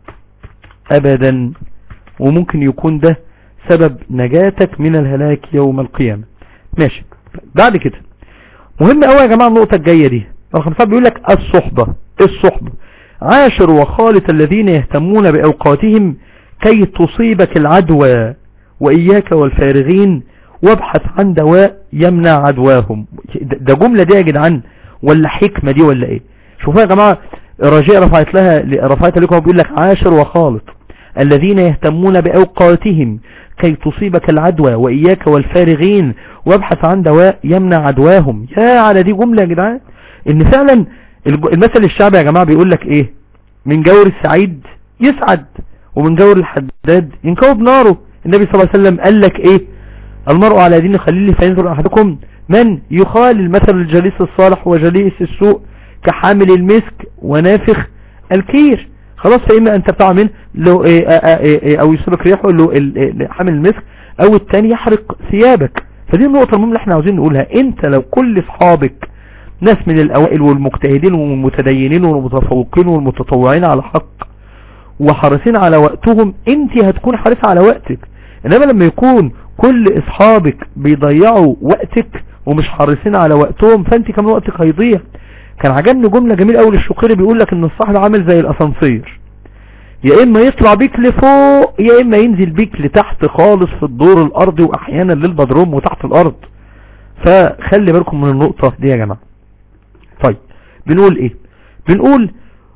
ابدا وممكن يكون ده سبب نجاتك من الهلاك يوم القيامة ماشي بعد كده مهم قوي يا جماعة النقطة الجاية دي رقم سبعة بيقول لك الصحبة الصحبة عاشر وخالط الذين يهتمون بأوقاتهم كي تصيبك العدوى وإياك والفارغين وابحث عن دواء يمنع عدواهم ده جملة دي يا جدعان ولا حكمة دي ولا ايه شوفوا يا جماعة رجاء رفعت لها رفعت لكم بيقول لك عاشر وخالط الذين يهتمون بأوقاتهم كي تصيبك العدوى وإياك والفارغين وابحث عن دواء يمنع عدواهم يا على دي جملة يا جدعان ان فعلا المثل الشعبي يا جماعة بيقول لك ايه من جور السعيد يسعد ومن جور الحداد ينكوب ناره النبي صلى الله عليه وسلم قال لك ايه المرء على دين خليل فينظر احدكم من يخال المثل الجليس الصالح وجليس السوء كحامل المسك ونافخ الكير خلاص فإما أن تبتع منه لو إيه إيه إيه أو يسبك ريحه لو حامل المسك أو التاني يحرق ثيابك فدي النقطة المهمة اللي احنا عاوزين نقولها انت لو كل اصحابك ناس من الاوائل والمجتهدين والمتدينين والمتفوقين والمتطوعين على حق وحريصين على وقتهم انت هتكون حريصة على وقتك انما لما يكون كل اصحابك بيضيعوا وقتك ومش حريصين على وقتهم فانت كمان وقتك هيضيع كان عجبني جملة جميل اول الشقيري بيقول لك ان الصاحب عامل زي الاسانسير يا اما يطلع بيك لفوق يا اما ينزل بيك لتحت خالص في الدور الارضي واحيانا للبدروم وتحت الارض فخلي بالكم من النقطة دي يا جماعة طيب بنقول ايه بنقول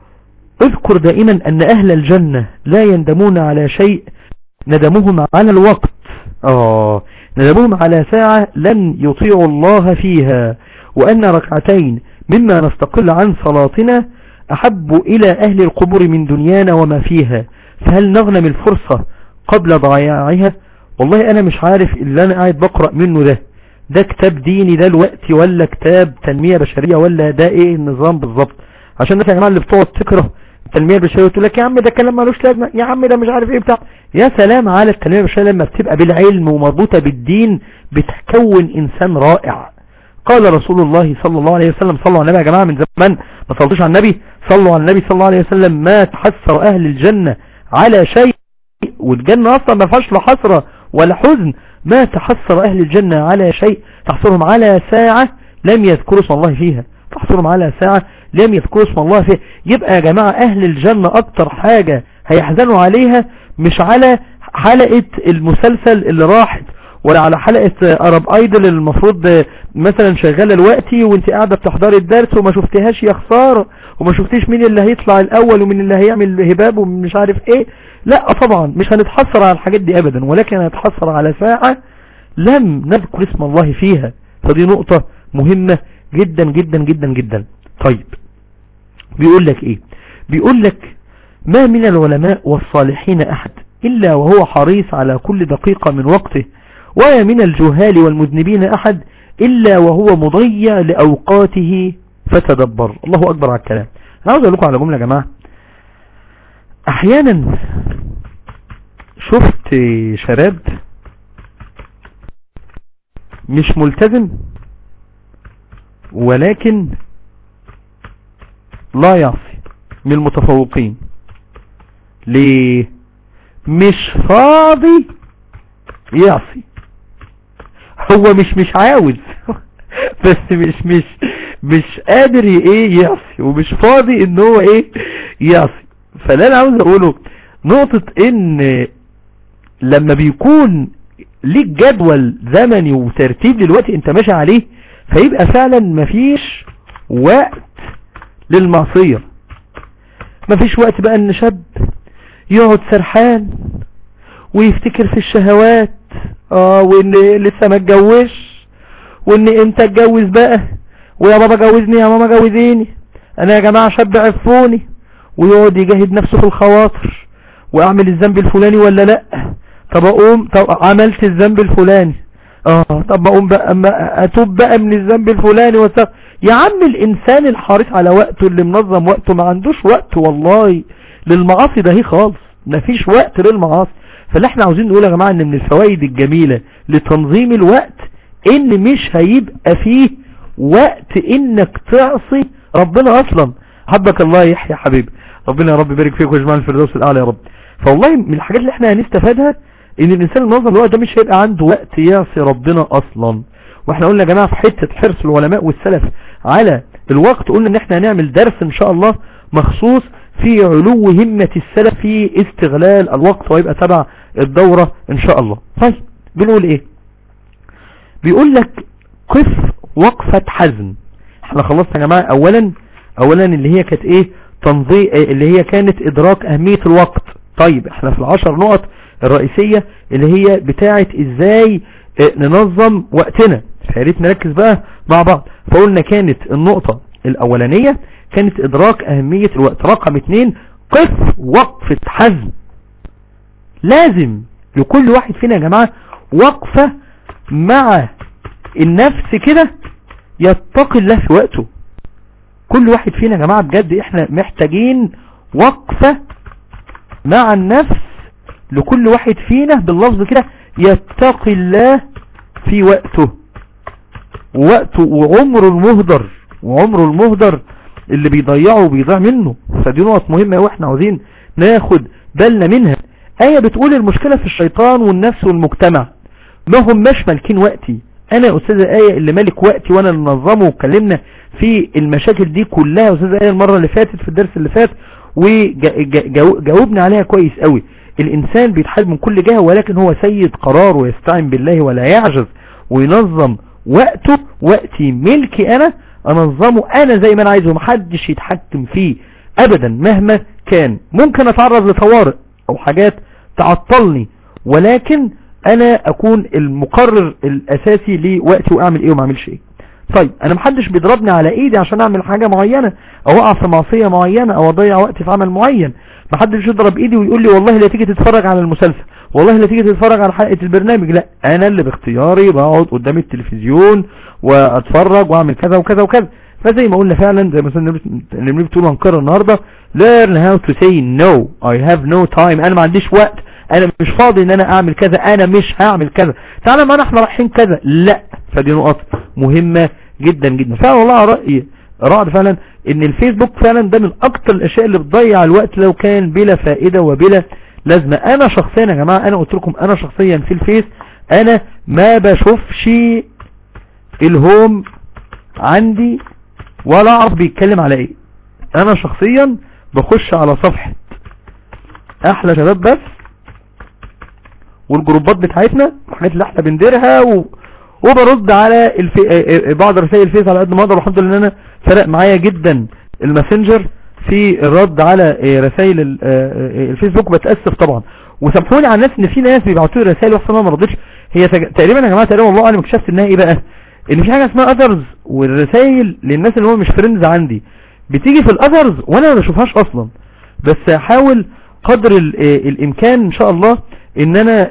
اذكر دائما ان اهل الجنة لا يندمون على شيء ندمهم على الوقت اه ندمهم على ساعة لن يطيعوا الله فيها وان ركعتين مما نستقل عن صلاتنا أحب إلى أهل القبور من دنيانا وما فيها فهل نغنم الفرصة قبل ضياعها والله أنا مش عارف اللي أنا قاعد بقرأ منه ده ده كتاب ديني ده الوقت ولا كتاب تنمية بشرية ولا ده ايه النظام بالظبط عشان الناس يا جماعة اللي بتقعد تكره التنمية البشرية وتقول لك يا عم ده كلام مالوش لازمة يا عم ده مش عارف ايه بتاع يا سلام على التنمية البشرية لما بتبقى بالعلم ومربوطة بالدين بتكون انسان رائع قال رسول الله صلى الله عليه وسلم صلوا على النبي يا جماعة من زمان ما صلتوش على النبي صلوا على النبي صلى الله عليه وسلم ما تحسر اهل الجنة على شيء والجنة اصلا ما فيهاش لا حسرة ولا حزن ما تحسر اهل الجنة على شيء تحصرهم على ساعة لم يذكروا اسم الله فيها تحصرهم على ساعة لم يذكروا اسم الله فيها يبقى يا جماعة اهل الجنة اكتر حاجة هيحزنوا عليها مش على حلقة المسلسل اللي راحت ولا على حلقة ارب ايدل المفروض مثلا شغالة الوقتي وانت قاعدة بتحضري الدرس وما شفتهاش يا خسارة وما شفتيش مين اللي هيطلع الاول ومين اللي هيعمل هباب ومش عارف ايه لا طبعا مش هنتحسر على الحاجات دي ابدا ولكن هنتحسر على ساعة لم نذكر اسم الله فيها فدي نقطة مهمة جدا جدا جدا جدا طيب بيقول لك ايه بيقول لك ما من العلماء والصالحين احد الا وهو حريص على كل دقيقة من وقته ويا من الجهال والمذنبين احد الا وهو مضيع لاوقاته فتدبر الله اكبر على الكلام انا عاوز اقول لكم على جملة يا جماعة احيانا شفت شباب مش ملتزم ولكن لا يعصي من المتفوقين ليه مش فاضي يعصي هو مش مش عاوز بس مش مش مش قادر ايه يعصي ومش فاضي ان هو ايه يعصي فده انا عاوز اقوله نقطة ان لما بيكون ليك جدول زمني وترتيب للوقت انت ماشي عليه فيبقى فعلا مفيش وقت للمعصية مفيش وقت بقى ان شاب يقعد سرحان ويفتكر في الشهوات اه وان لسه ما اتجوزش وان امتى اتجوز بقى ويا بابا جوزني يا ماما جوزيني انا يا جماعة شاب عفوني ويقعد يجاهد نفسه في الخواطر واعمل الذنب الفلاني ولا لا طب اقوم طب عملت الذنب الفلاني اه طب اقوم بقى اما اتوب بقى من الذنب الفلاني وسا يا عم الانسان الحريص على وقته اللي منظم وقته ما عندوش وقت والله للمعاصي ده هي خالص مفيش وقت للمعاصي فاللي احنا عاوزين نقول يا جماعة ان من الفوائد الجميلة لتنظيم الوقت ان مش هيبقى فيه وقت انك تعصي ربنا اصلا حبك الله يحيى حبيبي ربنا يا رب يبارك فيك ويجمعنا في الفردوس الاعلى يا رب فوالله من الحاجات اللي احنا هنستفادها ان الانسان المنظم الوقت ده مش هيبقى عنده وقت يعصي ربنا اصلا واحنا قلنا يا جماعة في حتة حرص العلماء والسلف على الوقت قلنا ان احنا هنعمل درس ان شاء الله مخصوص في علو همة السلف في استغلال الوقت ويبقى تبع الدورة ان شاء الله طيب بنقول ايه بيقول لك قف وقفة حزم احنا خلصنا يا جماعة اولا اولا اللي هي كانت ايه تنظيم اللي هي كانت ادراك اهمية الوقت طيب احنا في العشر نقط الرئيسية اللي هي بتاعت ازاي ننظم وقتنا فياريت نركز بقى مع بعض فقلنا كانت النقطة الاولانية كانت ادراك اهمية الوقت رقم اتنين قف وقفة حزم لازم لكل واحد فينا يا جماعة وقفة مع النفس كده يتقي الله في وقته كل واحد فينا يا جماعة بجد احنا محتاجين وقفة مع النفس لكل واحد فينا باللفظ كده يتقي الله في وقته وقته وعمره المهدر وعمره المهدر اللي بيضيعه وبيضيع منه فدي نقط مهمة واحنا عاوزين ناخد بالنا منها آية بتقول المشكلة في الشيطان والنفس والمجتمع ما هم مش مالكين وقتي انا يا استاذة آية اللي مالك وقتي وانا اللي نظمه وكلمنا في المشاكل دي كلها يا استاذة آية المرة اللي فاتت في الدرس اللي فات وجاوبنا عليها كويس قوي الانسان بيتحارب من كل جهة ولكن هو سيد قرار ويستعين بالله ولا يعجز وينظم وقته وقتي ملكي انا انظمه انا زي ما انا عايزه محدش يتحكم فيه ابدا مهما كان ممكن اتعرض لطوارئ او حاجات تعطلني ولكن انا اكون المقرر الاساسي لوقتي واعمل ايه وما اعملش ايه طيب انا محدش بيضربني على ايدي عشان اعمل حاجة معينة او اقع في معصية معينة او اضيع وقتي في عمل معين محدش يضرب ايدي ويقول لي والله لا تيجي تتفرج على المسلسل والله لا تيجي تتفرج على حلقة البرنامج لا انا اللي باختياري بقعد قدام التلفزيون واتفرج واعمل كذا وكذا وكذا فزي ما قلنا فعلا زي ما مثلا النبي بتقول هنكرر النهارده learn how to say no I have no time انا ما عنديش وقت انا مش فاضي ان انا اعمل كذا انا مش هعمل كذا تعالى معانا احنا رايحين كذا لا فدي نقط مهمة جدا جدا فعلا والله على رأيي رأي فعلا ان الفيسبوك فعلا ده من اكتر الاشياء اللي بتضيع الوقت لو كان بلا فائدة وبلا لازمة انا شخصيا يا جماعة انا قلت لكم انا شخصيا في الفيس انا ما بشوفش الهوم عندي ولا اعرف بيتكلم على ايه انا شخصيا بخش على صفحة احلى شباب بس والجروبات بتاعتنا الحاجات اللي احنا بنديرها و... وبرد على الفي... بعض رسائل الفيس على قد ما اقدر والحمد لله ان انا فرق معايا جدا الماسنجر في الرد على رسائل الفيسبوك بتأسف طبعا وسامحوني على الناس ان في ناس بيبعتوا لي رسائل واحسن ما ردتش هي تج... تقريبا يا جماعه تقريبا والله انا اكتشفت انها ايه بقى ان في حاجه اسمها اذرز والرسائل للناس اللي هم مش فريندز عندي بتيجي في الاذرز وانا ما بشوفهاش اصلا بس احاول قدر الامكان ان شاء الله ان انا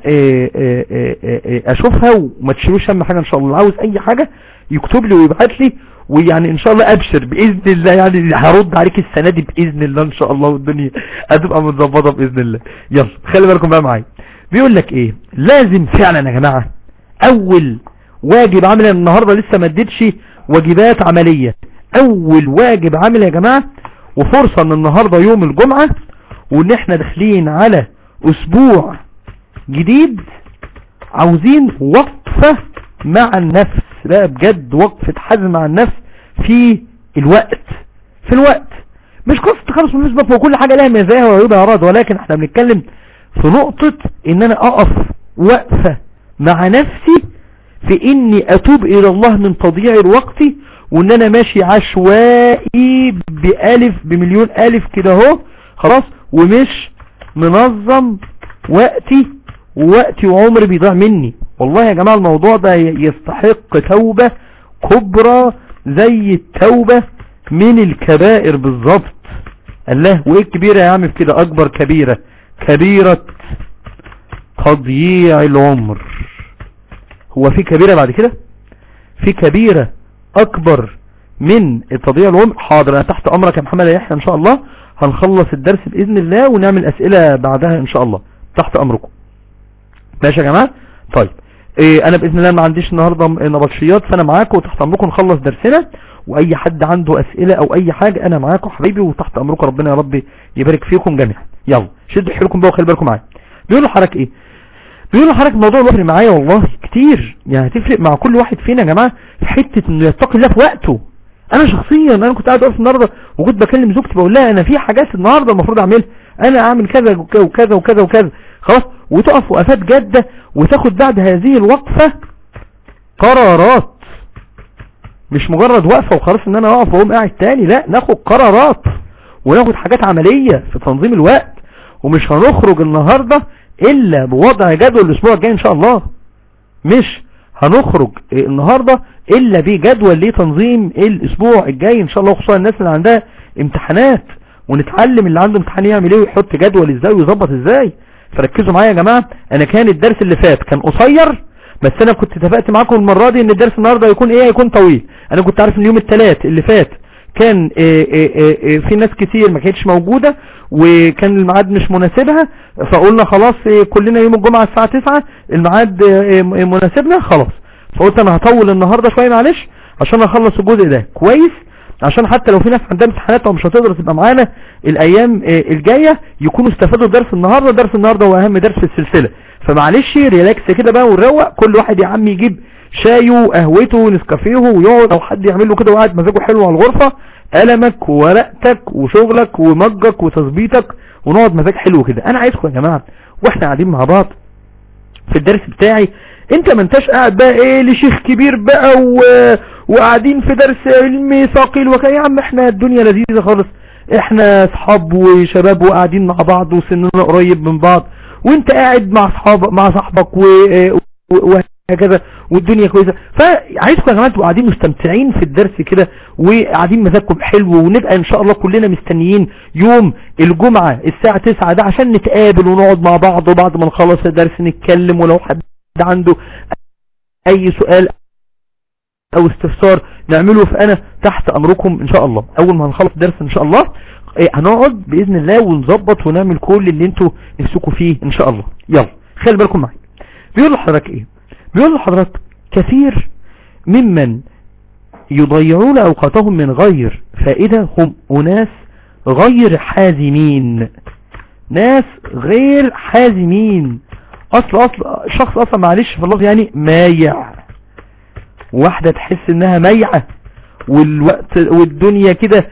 اشوفها وما تشيلوش هم حاجة ان شاء الله عاوز اي حاجة يكتب لي ويبعت لي ويعني ان شاء الله ابشر باذن الله يعني هرد عليك السنة دي باذن الله ان شاء الله والدنيا هتبقى متظبطه باذن الله يلا خلي بالكم بقى معايا بيقول لك ايه لازم فعلا يا جماعة اول واجب عمل النهاردة لسه ما اديتش واجبات عملية اول واجب عمل يا جماعة وفرصة ان النهاردة يوم الجمعة وان احنا داخلين على اسبوع جديد عاوزين وقفة مع النفس لا بجد وقفة حزم مع النفس في الوقت في الوقت مش قصة تخلص من النسبة وكل حاجة لها مزايا وعيوبها أراد ولكن احنا بنتكلم في نقطة ان انا اقف وقفة مع نفسي في اني اتوب الى الله من تضييع الوقت وان انا ماشي عشوائي بألف بمليون ألف كده اهو خلاص ومش منظم وقتي ووقتي وعمري بيضيع مني والله يا جماعة الموضوع ده يستحق توبة كبرى زي التوبة من الكبائر بالظبط الله وايه الكبيرة يا عم في كده اكبر كبيرة كبيرة تضييع العمر هو في كبيرة بعد كده في كبيرة اكبر من تضييع العمر حاضر انا تحت امرك يا محمد يحيى ان شاء الله هنخلص الدرس باذن الله ونعمل اسئلة بعدها ان شاء الله تحت امركم ماشي يا جماعة طيب إيه انا باذن الله ما عنديش النهاردة نبطشيات فانا معاكم وتحت امركم نخلص درسنا واي حد عنده اسئلة او اي حاجة انا معاكم حبيبي وتحت امركم ربنا يا رب يبارك فيكم جميعا يلا شدوا حيلكم بقى وخلي بالكم معايا بيقولوا حضرتك ايه بيقولوا حضرتك الموضوع بيفرق معايا والله كتير يعني هتفرق مع كل واحد فينا يا جماعة في حتة انه يتقي الله في وقته انا شخصيا انا كنت قاعد واقف النهارده وكنت بكلم زوجتي بقول لها انا في حاجات النهارده المفروض اعملها انا اعمل كذا وكذا وكذا وكذا خلاص وتقف وقفات جادة وتاخد بعد هذه الوقفة قرارات مش مجرد وقفة وخلاص ان انا اقف واقوم قاعد تاني لا ناخد قرارات وناخد حاجات عملية في تنظيم الوقت ومش هنخرج النهاردة الا بوضع جدول الاسبوع الجاي ان شاء الله مش هنخرج النهاردة الا بجدول لتنظيم الاسبوع الجاي ان شاء الله خصوصا الناس اللي عندها امتحانات ونتعلم اللي عنده امتحان يعمل ايه ويحط جدول ازاي ويظبط ازاي فركزوا معايا يا جماعة انا كان الدرس اللي فات كان قصير بس انا كنت اتفقت معاكم المرة دي ان الدرس النهاردة يكون ايه يكون طويل انا كنت عارف ان يوم الثلاث اللي فات كان إيه إيه إيه في ناس كتير ما كانتش موجودة وكان الميعاد مش مناسبها فقلنا خلاص كلنا يوم الجمعة الساعة 9 الميعاد مناسبنا خلاص فقلت انا هطول النهاردة شوية معلش عشان اخلص الجزء ده كويس عشان حتى لو في ناس عندها امتحانات او مش هتقدر تبقى معانا الايام الجاية يكونوا استفادوا درس النهاردة درس النهاردة هو اهم درس في السلسلة فمعلش ريلاكس كده بقى ونروق كل واحد يا عم يجيب شايه وقهوته ونسكافيه ويقعد او حد يعمل له كده وقاعد مزاجه حلو على الغرفة قلمك وورقتك وشغلك ومجك وتظبيطك ونقعد مزاج حلو كده انا عايزكم يا جماعة واحنا قاعدين مع بعض في الدرس بتاعي انت ما انتش قاعد بقى ايه لشيخ كبير بقى و... وقاعدين في درس علمي ثقيل وكا يا عم احنا الدنيا لذيذة خالص احنا اصحاب وشباب وقاعدين مع بعض وسننا قريب من بعض وانت قاعد مع اصحاب مع صاحبك و... وهكذا والدنيا كويسة فعايزكم يا جماعة تبقوا قاعدين مستمتعين في الدرس كده وقاعدين مزاجكم حلو ونبقى ان شاء الله كلنا مستنيين يوم الجمعة الساعة 9 ده عشان نتقابل ونقعد مع بعض وبعد ما نخلص الدرس نتكلم ولو حد عنده اي سؤال او استفسار نعمله في انا تحت امركم ان شاء الله اول ما هنخلص درس ان شاء الله إيه هنقعد باذن الله ونظبط ونعمل كل اللي انتوا نفسكم فيه ان شاء الله يلا خلي بالكم معايا بيقول لحضرتك ايه بيقول لحضرتك كثير ممن يضيعون اوقاتهم من غير فائدة هم اناس غير حازمين ناس غير حازمين اصل اصل شخص اصلا معلش في اللفظ يعني مايع واحدة تحس انها مايعة والوقت والدنيا كده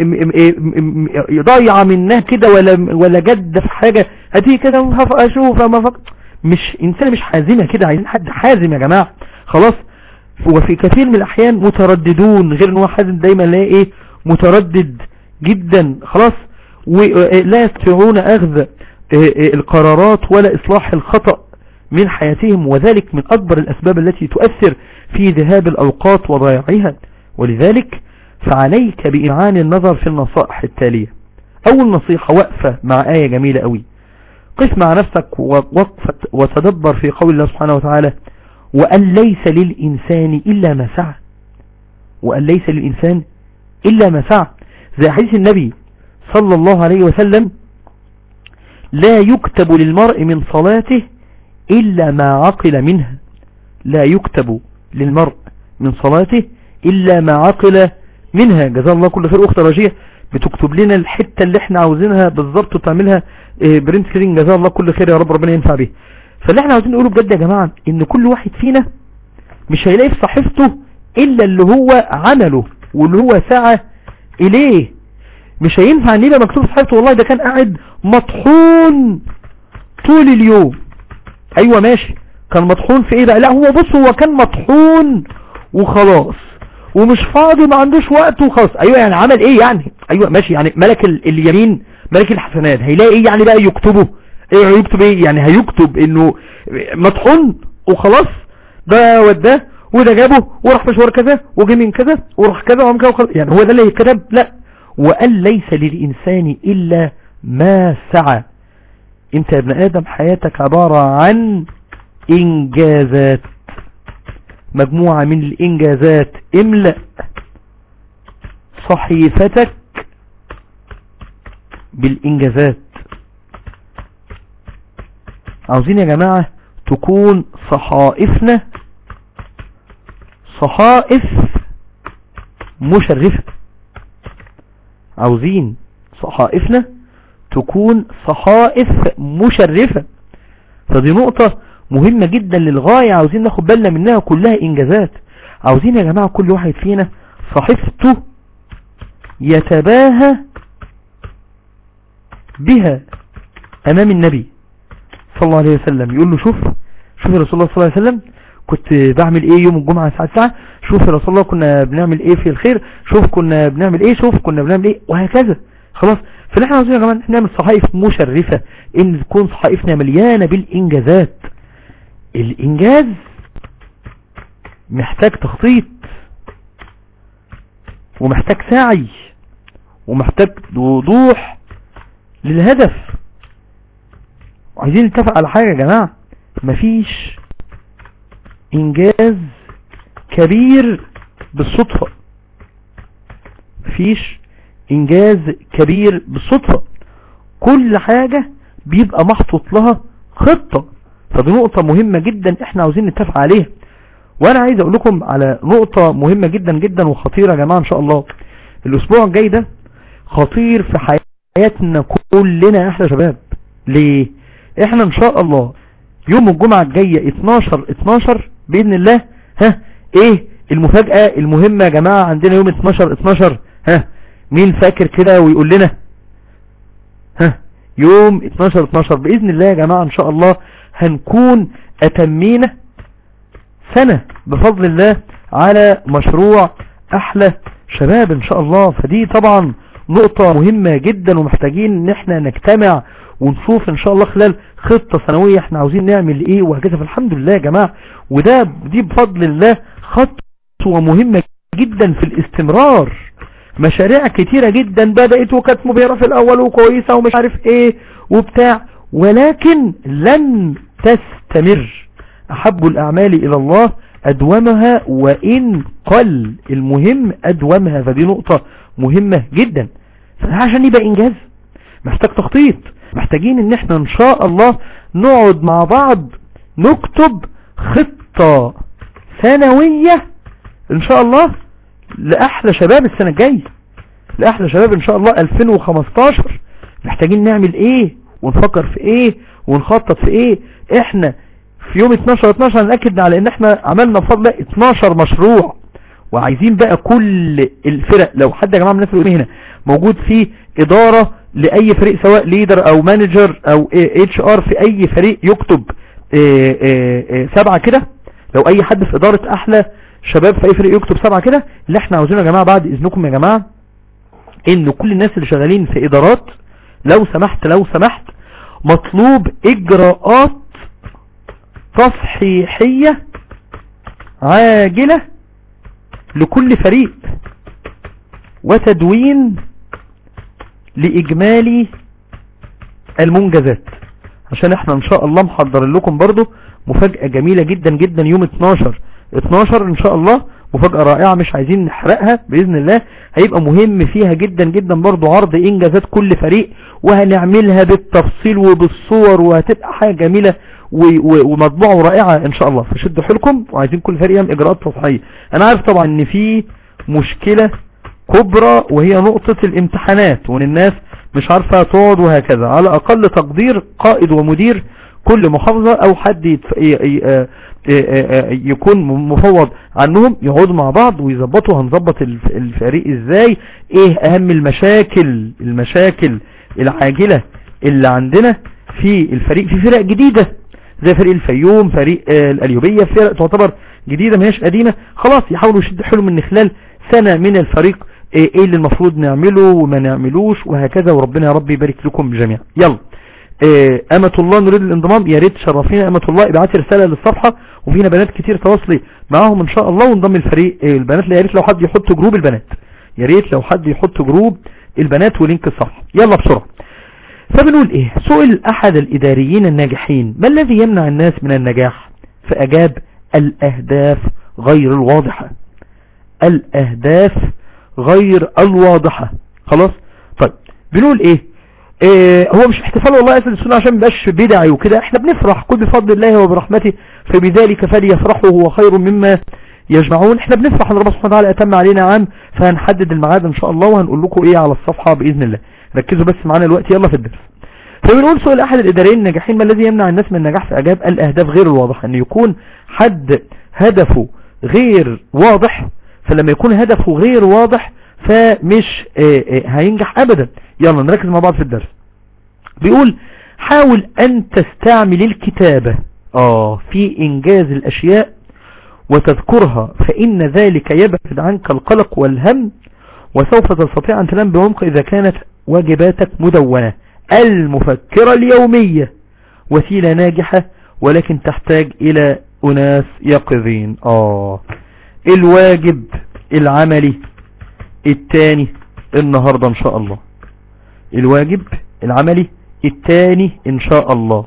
ضايعة منها كده ولا ولا جد في حاجة هتيجي كده اشوف ما فك... مش انسان مش حازمة كده عايزين حد حازم يا جماعة خلاص وفي كثير من الاحيان مترددون غير ان هو حازم دايما لا ايه متردد جدا خلاص ولا يستطيعون اخذ القرارات ولا اصلاح الخطأ من حياتهم وذلك من اكبر الاسباب التي تؤثر في ذهاب الاوقات وضياعها ولذلك فعليك بإمعان النظر في النصائح التالية اول نصيحة وقفة مع آية جميلة قوي قف مع نفسك ووقفة وتدبر في قول الله سبحانه وتعالى وأن ليس للإنسان إلا ما سعى وأن ليس للإنسان إلا ما سعى زي حديث النبي صلى الله عليه وسلم لا يكتب للمرء من صلاته إلا ما عقل منها لا يكتب للمرء من صلاته إلا ما عقل منها جزا الله كل خير أخت رجية بتكتب لنا الحتة اللي احنا عاوزينها بالظبط وتعملها برنت سكرين جزا الله كل خير يا رب ربنا ينفع به فاللي احنا عاوزين نقوله بجد يا جماعة ان كل واحد فينا مش هيلاقي في صحيفته الا اللي هو عمله واللي هو سعى اليه مش هينفع ان يبقى مكتوب في صحيفته والله ده كان قاعد مطحون طول اليوم ايوه ماشي كان مطحون في ايه بقى لا هو بص هو كان مطحون وخلاص ومش فاضي ما عندوش وقت وخلاص ايوه يعني عمل ايه يعني ايوه ماشي يعني ملك اليمين ملك الحسنات هيلاقي ايه يعني بقى يكتبه ايه هيكتب ايه يعني هيكتب انه مطحون وخلاص ده وداه وده جابه وراح مشوار كذا وجه من كذا وراح كذا وعمل كذا وخلاص يعني هو ده اللي يتكتب لا وقال ليس للإنسان إلا ما سعى انت يا ابن آدم حياتك عبارة عن إنجازات مجموعة من الإنجازات املأ صحيفتك بالإنجازات عاوزين يا جماعة تكون صحائفنا صحائف مشرفة عاوزين صحائفنا تكون صحائف مشرفة فدي نقطة مهمة جدا للغاية عاوزين ناخد بالنا منها كلها انجازات عاوزين يا جماعة كل واحد فينا صحيفته يتباهى بها امام النبي صلى الله عليه وسلم يقول له شوف شوف يا رسول الله صلى الله عليه وسلم كنت بعمل ايه يوم الجمعة ساعة ساعة شوف يا رسول الله كنا بنعمل ايه في الخير شوف كنا بنعمل ايه شوف كنا بنعمل ايه وهكذا خلاص فاللي احنا عاوزين يا جماعة نعمل صحائف مشرفة ان تكون صحائفنا مليانة بالانجازات الانجاز محتاج تخطيط ومحتاج سعي ومحتاج وضوح للهدف وعايزين نتفق على حاجة يا جماعة مفيش انجاز كبير بالصدفة مفيش انجاز كبير بالصدفة كل حاجة بيبقى محطوط لها خطة فدي نقطة مهمة جدا احنا عاوزين نتفق عليها وانا عايز اقول لكم على نقطة مهمة جدا جدا وخطيرة يا جماعة ان شاء الله الاسبوع الجاي ده خطير في حياتنا كلنا يا احلى شباب ليه احنا ان شاء الله يوم الجمعة الجاية 12 12 باذن الله ها ايه المفاجأة المهمة يا جماعة عندنا يوم 12 12 ها مين فاكر كده ويقول لنا ها يوم 12 12 باذن الله يا جماعة ان شاء الله هنكون اتمينا سنة بفضل الله على مشروع احلى شباب ان شاء الله فدي طبعا نقطة مهمة جدا ومحتاجين ان احنا نجتمع ونشوف ان شاء الله خلال خطة سنوية احنا عاوزين نعمل ايه وهكذا فالحمد لله يا جماعة وده دي بفضل الله خطوة مهمة جدا في الاستمرار مشاريع كتيرة جدا بدأت وكانت مبهرة في الاول وكويسة ومش عارف ايه وبتاع ولكن لن تستمر احب الاعمال الى الله ادومها وان قل المهم ادومها فدي نقطة مهمة جدا عشان يبقى انجاز محتاج تخطيط محتاجين ان احنا ان شاء الله نقعد مع بعض نكتب خطة سنوية ان شاء الله لأحلى شباب السنة الجاية لأحلى شباب ان شاء الله 2015 محتاجين نعمل ايه ونفكر في ايه ونخطط في ايه احنا في يوم 12 12 نأكد على ان احنا عملنا بفضل 12 مشروع وعايزين بقى كل الفرق لو حد يا جماعه من الناس اللي هنا موجود في ادارة لاي فريق سواء ليدر او مانجر او اتش ار في اي فريق يكتب اه اه اه سبعة كده لو اي حد في ادارة احلى شباب في اي فريق يكتب سبعة كده اللي احنا عاوزينه يا جماعة بعد اذنكم يا جماعة ان كل الناس اللي شغالين في ادارات لو سمحت لو سمحت مطلوب اجراءات تصحيحية عاجلة لكل فريق وتدوين لإجمالي المنجزات عشان احنا ان شاء الله محضر لكم برضو مفاجأة جميلة جدا جدا يوم 12 12 ان شاء الله مفاجأة رائعة مش عايزين نحرقها بإذن الله هيبقى مهم فيها جدا جدا برضو عرض انجازات كل فريق وهنعملها بالتفصيل وبالصور وهتبقى حاجة جميلة ومطبوعة رائعة ان شاء الله فشدوا حيلكم وعايزين كل فريق يعمل اجراءات تصحيحية انا عارف طبعا ان في مشكلة كبرى وهي نقطة الامتحانات وان الناس مش عارفة تقعد وهكذا على اقل تقدير قائد ومدير كل محافظة او حد يتف... ي... ي... يكون مفوض عنهم يقعدوا مع بعض ويظبطوا هنظبط الفريق ازاي ايه اهم المشاكل المشاكل العاجلة اللي عندنا في الفريق في فرق جديدة زي فريق الفيوم فريق الاليوبية فرق تعتبر جديدة مهيش قديمة خلاص يحاولوا يشدوا حلو من خلال سنة من الفريق ايه اللي المفروض نعمله وما نعملوش وهكذا وربنا يا رب يبارك لكم جميعا يلا إيه امة الله نريد الانضمام يا ريت تشرفينا امة الله ابعتي رسالة للصفحة وفينا بنات كتير تواصلي معاهم ان شاء الله ونضم الفريق إيه البنات يا ريت لو حد يحط جروب البنات يا ريت لو حد يحط جروب البنات ولينك الصفحة يلا بسرعة فبنقول ايه سئل احد الاداريين الناجحين ما الذي يمنع الناس من النجاح فاجاب الاهداف غير الواضحة الاهداف غير الواضحة خلاص طيب بنقول ايه, إيه هو مش احتفال والله اسد السنة عشان مبقاش بدعي وكده احنا بنفرح كل بفضل الله وبرحمته فبذلك فليفرحوا هو خير مما يجمعون احنا بنفرح ان ربنا سبحانه وتعالى اتم علينا عام فهنحدد الميعاد ان شاء الله وهنقول لكم ايه على الصفحة باذن الله ركزوا بس معانا الوقت يلا في الدرس فبنقول سؤال احد الاداريين الناجحين ما الذي يمنع الناس من النجاح في اجاب الاهداف غير الواضحة ان يكون حد هدفه غير واضح فلما يكون هدفه غير واضح فمش اه اه هينجح ابدا يلا نركز مع بعض في الدرس بيقول حاول ان تستعمل الكتابة اه في انجاز الاشياء وتذكرها فان ذلك يبعد عنك القلق والهم وسوف تستطيع ان تنام بعمق اذا كانت واجباتك مدونة المفكرة اليومية وسيلة ناجحة ولكن تحتاج الى اناس يقظين اه الواجب العملي التاني النهاردة ان شاء الله الواجب العملي التاني ان شاء الله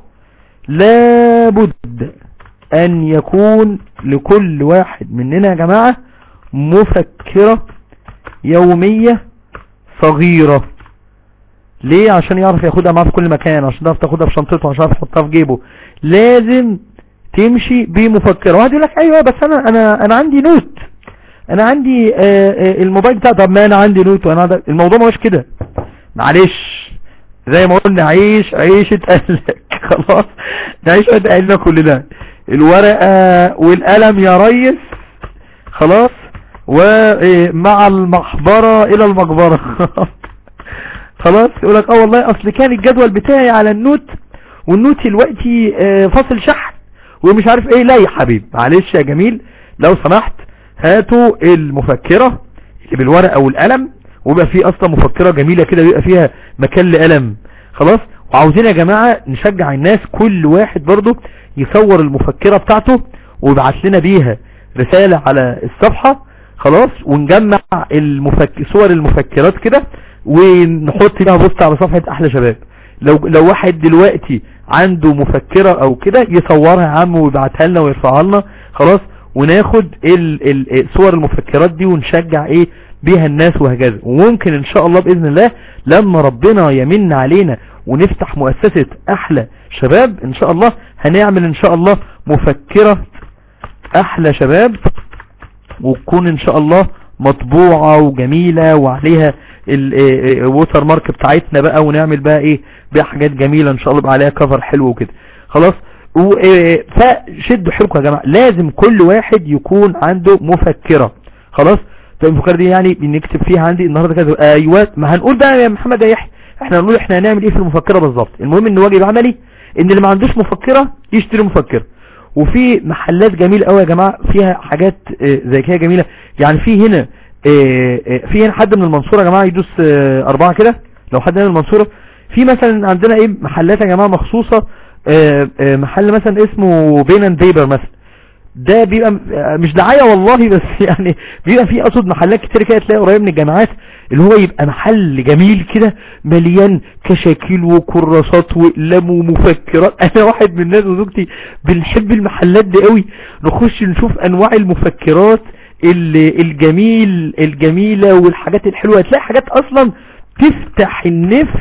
لابد ان يكون لكل واحد مننا يا جماعة مفكرة يومية صغيرة ليه عشان يعرف ياخدها معاه في كل مكان عشان يعرف تاخدها في شنطته عشان يعرف يحطها في جيبه لازم تمشي بمفكرة واحد يقول لك ايوه بس انا انا انا عندي نوت انا عندي آآ آآ الموبايل بتاع طب ما انا عندي نوت وانا عندي الموضوع ما هوش كده معلش زي ما قلنا عيش عيشة اهلك خلاص نعيش عيشة اهلنا كلنا الورقة والقلم يا ريس خلاص ومع المحبرة الى المقبرة خلاص يقول لك اه والله اصل كان الجدول بتاعي على النوت والنوت دلوقتي فاصل شحن ومش عارف ايه لا يا حبيب معلش يا جميل لو سمحت هاتوا المفكرة اللي بالورقة والقلم ويبقى فيه اصلا مفكرة جميلة كده بيبقى فيها مكان لقلم خلاص وعاوزين يا جماعة نشجع الناس كل واحد برضو يصور المفكرة بتاعته ويبعت لنا بيها رسالة على الصفحة خلاص ونجمع المفك... صور المفكرات كده ونحط لها بوست على صفحة احلى شباب لو لو واحد دلوقتي عنده مفكرة او كده يصورها يا عم ويبعتها لنا ويرفعها لنا خلاص وناخد ال ال صور المفكرات دي ونشجع ايه بيها الناس وهكذا وممكن ان شاء الله باذن الله لما ربنا يمن علينا ونفتح مؤسسة احلى شباب ان شاء الله هنعمل ان شاء الله مفكرة احلى شباب وتكون ان شاء الله مطبوعة وجميلة وعليها الووتر مارك بتاعتنا بقى ونعمل بقى ايه بقى حاجات جميلة ان شاء الله بقى عليها كفر حلو وكده خلاص فشدوا حيلكم يا جماعة لازم كل واحد يكون عنده مفكرة خلاص طيب المفكرة دي يعني بنكتب فيها عندي النهاردة كذا ايوه ما هنقول بقى يا محمد يا يحيى احنا هنقول احنا هنعمل ايه في المفكرة بالظبط المهم ان واجب عملي ان اللي ما عندوش مفكرة يشتري مفكرة وفي محلات جميلة قوي يا جماعة فيها حاجات زي كده جميلة يعني في هنا في هنا حد من المنصورة يا جماعة يدوس اربعة كده لو حد من المنصورة في مثلا عندنا ايه محلات يا جماعة مخصوصة محل مثلا اسمه بين اند بيبر مثلا ده بيبقى مش دعاية والله بس يعني بيبقى فيه اقصد محلات كتير كده تلاقي قريب من الجامعات اللي هو يبقى محل جميل كده مليان كشاكيل وكراسات واقلام ومفكرات انا واحد من الناس وزوجتي بنحب المحلات دي قوي نخش نشوف انواع المفكرات الجميل الجميلة والحاجات الحلوة هتلاقي حاجات اصلا تفتح النفس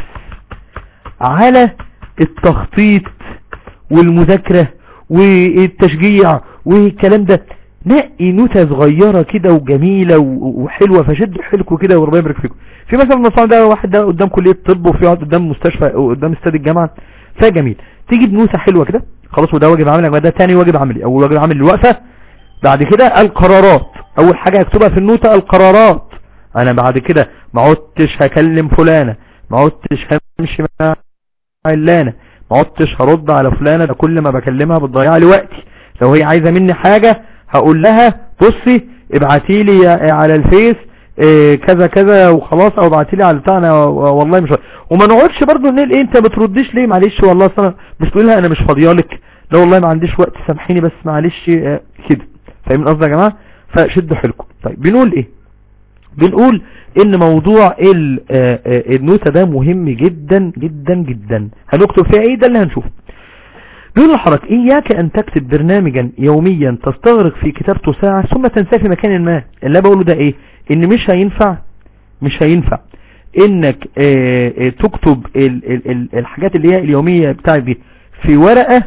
على التخطيط والمذاكرة والتشجيع والكلام ده نقي نوتة صغيرة كده وجميلة وحلوة فشدوا حيلكم كده وربنا يبارك فيكم في مثلا المصنع ده واحد ده قدام كلية طب وفي واحد قدام مستشفى قدام استاد الجامعة فجميل تيجي بنوتة حلوة كده خلاص وده واجب عملي ده تاني واجب عملي اول واجب عملي الوقفة بعد كده القرارات اول حاجة اكتبها في النوتة القرارات انا بعد كده ما عدتش هكلم فلانة ما عدتش همشي مع علانة ما عدتش هرد على فلانة ده كل ما بكلمها بتضيع لي وقتي لو هي عايزة مني حاجة هقول لها بصي ابعتي لي على الفيس إيه كذا كذا وخلاص او ابعتي لي على بتاعنا والله مش وما نقعدش برضه نقول ايه انت ما بترديش ليه معلش والله اصل مش تقول لها انا مش فاضيالك لا والله ما عنديش وقت سامحيني بس معلش اه كده فاهمين قصدي يا جماعه فشدوا حيلكم طيب بنقول ايه بنقول ان موضوع النوتة ده مهم جدا جدا جدا هنكتب فيها ايه ده اللي هنشوفه بيقول لحضرتك اياك ان تكتب برنامجا يوميا تستغرق في كتابته ساعة ثم تنساه في مكان ما اللي بقوله ده ايه ان مش هينفع مش هينفع انك اه اه تكتب ال ال ال الحاجات اللي هي اليومية بتاعك دي في ورقة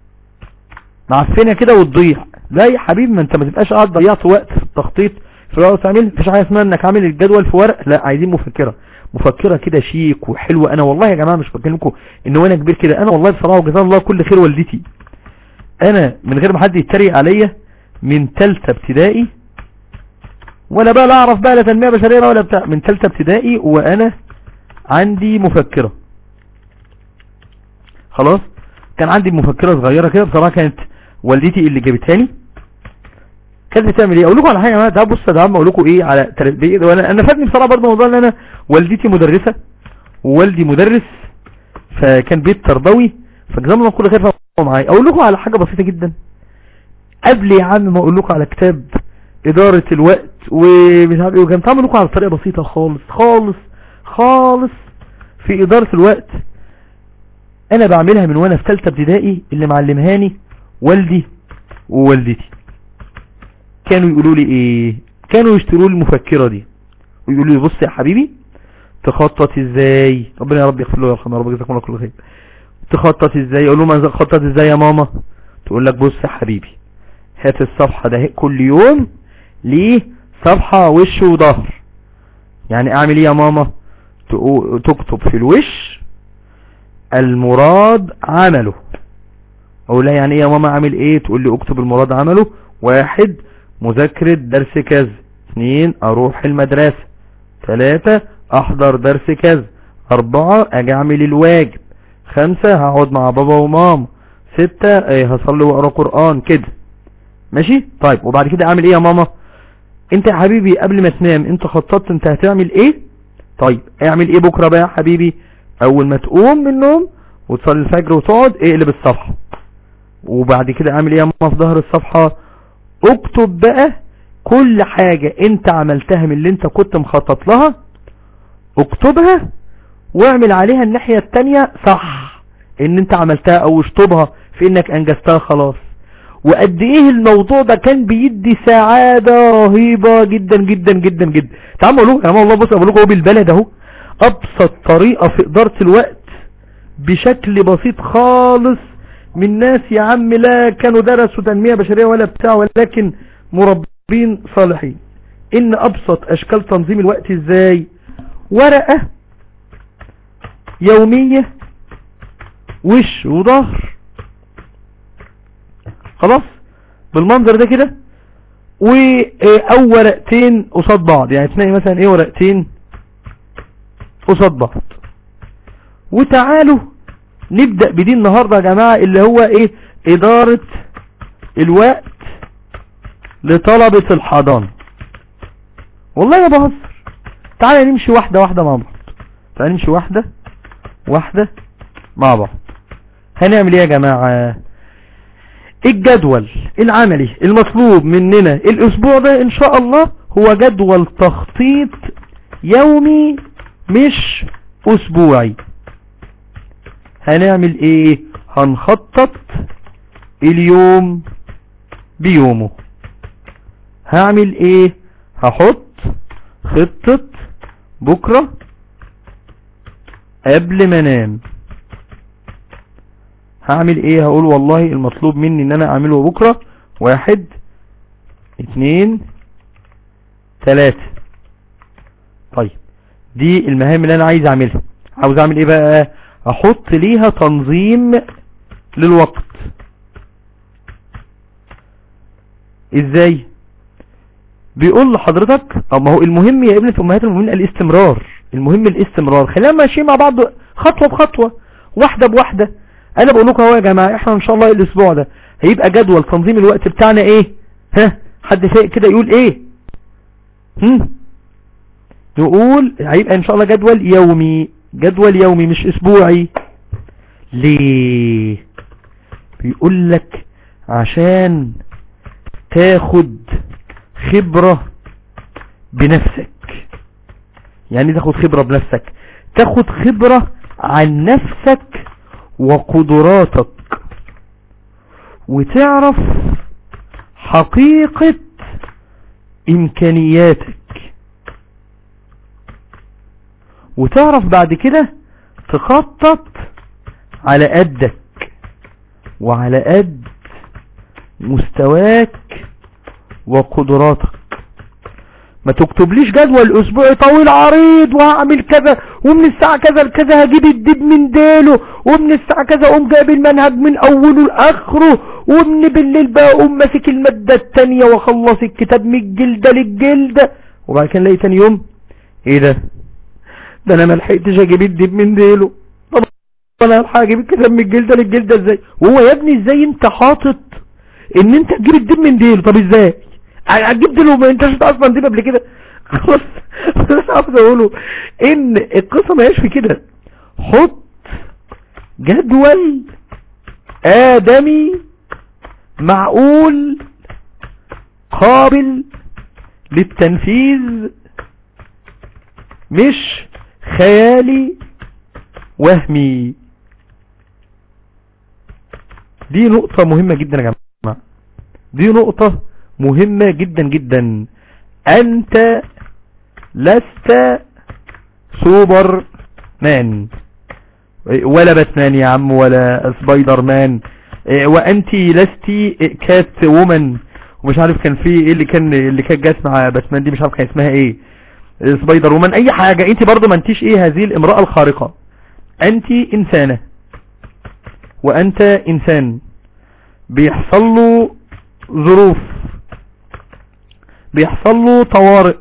معفنة كده وتضيع لا يا حبيبي ما انت ما تبقاش قاعد ضيعت وقت في التخطيط في الورقة تعمل مفيش حاجة اسمها انك عامل الجدول في ورق لا عايزين مفكرة مفكرة كده شيك وحلوة انا والله يا جماعة مش بكلمكم ان وانا كبير كده انا والله بصراحة وجزاه الله كل خير والدتي انا من غير ما حد يتريق عليا من تالتة ابتدائي ولا بقى لا اعرف بقى لا تنمية بشرية ولا بتاع من تالتة ابتدائي وانا عندي مفكرة خلاص كان عندي مفكرة صغيرة كده بصراحة كانت والدتي اللي جابتها لي كانت بتعمل ايه اقول لكم على حاجه يا جماعه ده بص ده عم اقول لكم ايه على تربيه وانا انا فادني بصراحه برضه موضوع ان انا والدتي مدرسه ووالدي مدرس فكان بيت تربوي فجزاهم الله كل خير معايا اقول لكم على حاجه بسيطه جدا قبل يا عم ما اقول لكم على كتاب اداره الوقت ومش عارف ايه وكان تعمل لكم على طريقه بسيطه خالص خالص خالص في اداره الوقت انا بعملها من وانا في ثالثه ابتدائي اللي معلمهاني والدي ووالدتي كانوا يقولوا لي ايه كانوا يشتروا لي المفكرة دي ويقولوا لي بص يا حبيبي تخطط ازاي ربنا يا رب يغفر له ويرحمه يا رب جزاكم الله كل خير تخطط ازاي اقول لهم اخطط ازاي يا ماما تقول لك بص يا حبيبي هات الصفحة ده كل يوم ليه صفحة وش وظهر يعني اعمل ايه يا ماما تكتب في الوش المراد عمله اقول لها يعني ايه يا ماما اعمل ايه تقول لي اكتب المراد عمله واحد مذاكرة درس كذا اثنين اروح المدرسة ثلاثة احضر درس كذا اربعة اجي اعمل الواجب خمسة هقعد مع بابا وماما ستة ايه هصلي واقرا قرآن كده ماشي طيب وبعد كده اعمل ايه يا ماما انت يا حبيبي قبل ما تنام انت خططت انت هتعمل ايه طيب اعمل ايه بكرة بقى يا حبيبي اول ما تقوم من النوم وتصلي الفجر وتقعد اقلب الصفحة وبعد كده اعمل ايه يا ماما في ظهر الصفحة اكتب بقى كل حاجة انت عملتها من اللي انت كنت مخطط لها اكتبها واعمل عليها الناحية التانية صح ان انت عملتها او اشطبها في انك انجزتها خلاص وقد ايه الموضوع ده كان بيدي سعادة رهيبة جدا جدا جدا جدا تعالوا اقول لكم والله بص اقول لكم هو بالبلد اهو ابسط طريقة في ادارة الوقت بشكل بسيط خالص من ناس يا عم لا كانوا درسوا تنمية بشرية ولا بتاع ولكن مربين صالحين ان ابسط اشكال تنظيم الوقت ازاي ورقة يومية وش وظهر خلاص بالمنظر ده كده و او ورقتين قصاد بعض يعني تلاقي مثلا ايه ورقتين قصاد بعض وتعالوا نبدأ بدي النهاردة يا جماعة اللي هو ايه ادارة الوقت لطلبة الحضانة والله يا بهزر تعالى نمشي واحدة واحدة مع بعض تعالى نمشي واحدة واحدة مع بعض هنعمل ايه يا جماعة الجدول العملي المطلوب مننا الاسبوع ده ان شاء الله هو جدول تخطيط يومي مش اسبوعي هنعمل ايه هنخطط اليوم بيومه هعمل ايه هحط خطة بكرة قبل ما انام هعمل ايه هقول والله المطلوب مني ان انا اعمله بكرة واحد اتنين تلاتة طيب دي المهام اللي انا عايز اعملها عاوز اعمل ايه بقى احط ليها تنظيم للوقت ازاي بيقول لحضرتك او ما هو المهم يا ابنة امهات المؤمنين الاستمرار المهم الاستمرار خلينا ماشيين مع بعض خطوة بخطوة واحدة بواحدة انا بقول لكم اهو يا جماعة احنا ان شاء الله الاسبوع ده هيبقى جدول تنظيم الوقت بتاعنا ايه ها حد فايق كده يقول ايه هم نقول هيبقى ان شاء الله جدول يومي جدول يومي مش اسبوعي ليه بيقول لك عشان تاخد خبرة بنفسك يعني تاخد خبرة بنفسك تاخد خبرة عن نفسك وقدراتك وتعرف حقيقة امكانياتك وتعرف بعد كده تخطط على قدك وعلى قد مستواك وقدراتك ما تكتبليش جدول اسبوعي طويل عريض وهعمل كذا ومن الساعة كذا لكذا هجيب الدب من ديله ومن الساعة كذا اقوم جايب المنهج من اوله لاخره ومن بالليل بقى اقوم ماسك المادة التانية واخلص الكتاب من الجلدة للجلدة وبعد كده نلاقي تاني يوم ايه ده ده انا ما لحقتش اجيب الدب من ديله طب انا هلحق اجيب الكتاب من الجلدة للجلدة ازاي وهو يا ابني ازاي انت حاطط ان انت تجيب الدب من ديله طب ازاي هتجيب ديله ما انتش اصلا ديب قبل كده خلاص بس عاوز اقوله ان القصة ما هيش في كده حط جدول ادمي معقول قابل للتنفيذ مش خيالي وهمي دي نقطة مهمة جدا يا جماعة دي نقطة مهمة جدا جدا انت لست سوبر مان ولا باتمان يا عم ولا سبايدر مان وانت لست كات وومن ومش عارف كان في ايه اللي كان اللي كانت جات مع باتمان دي مش عارف كان اسمها ايه سبايدر وومن اي حاجة انت برضو ما انتيش ايه هذه الامرأة الخارقة انت انسانة وانت انسان بيحصل له ظروف بيحصل له طوارئ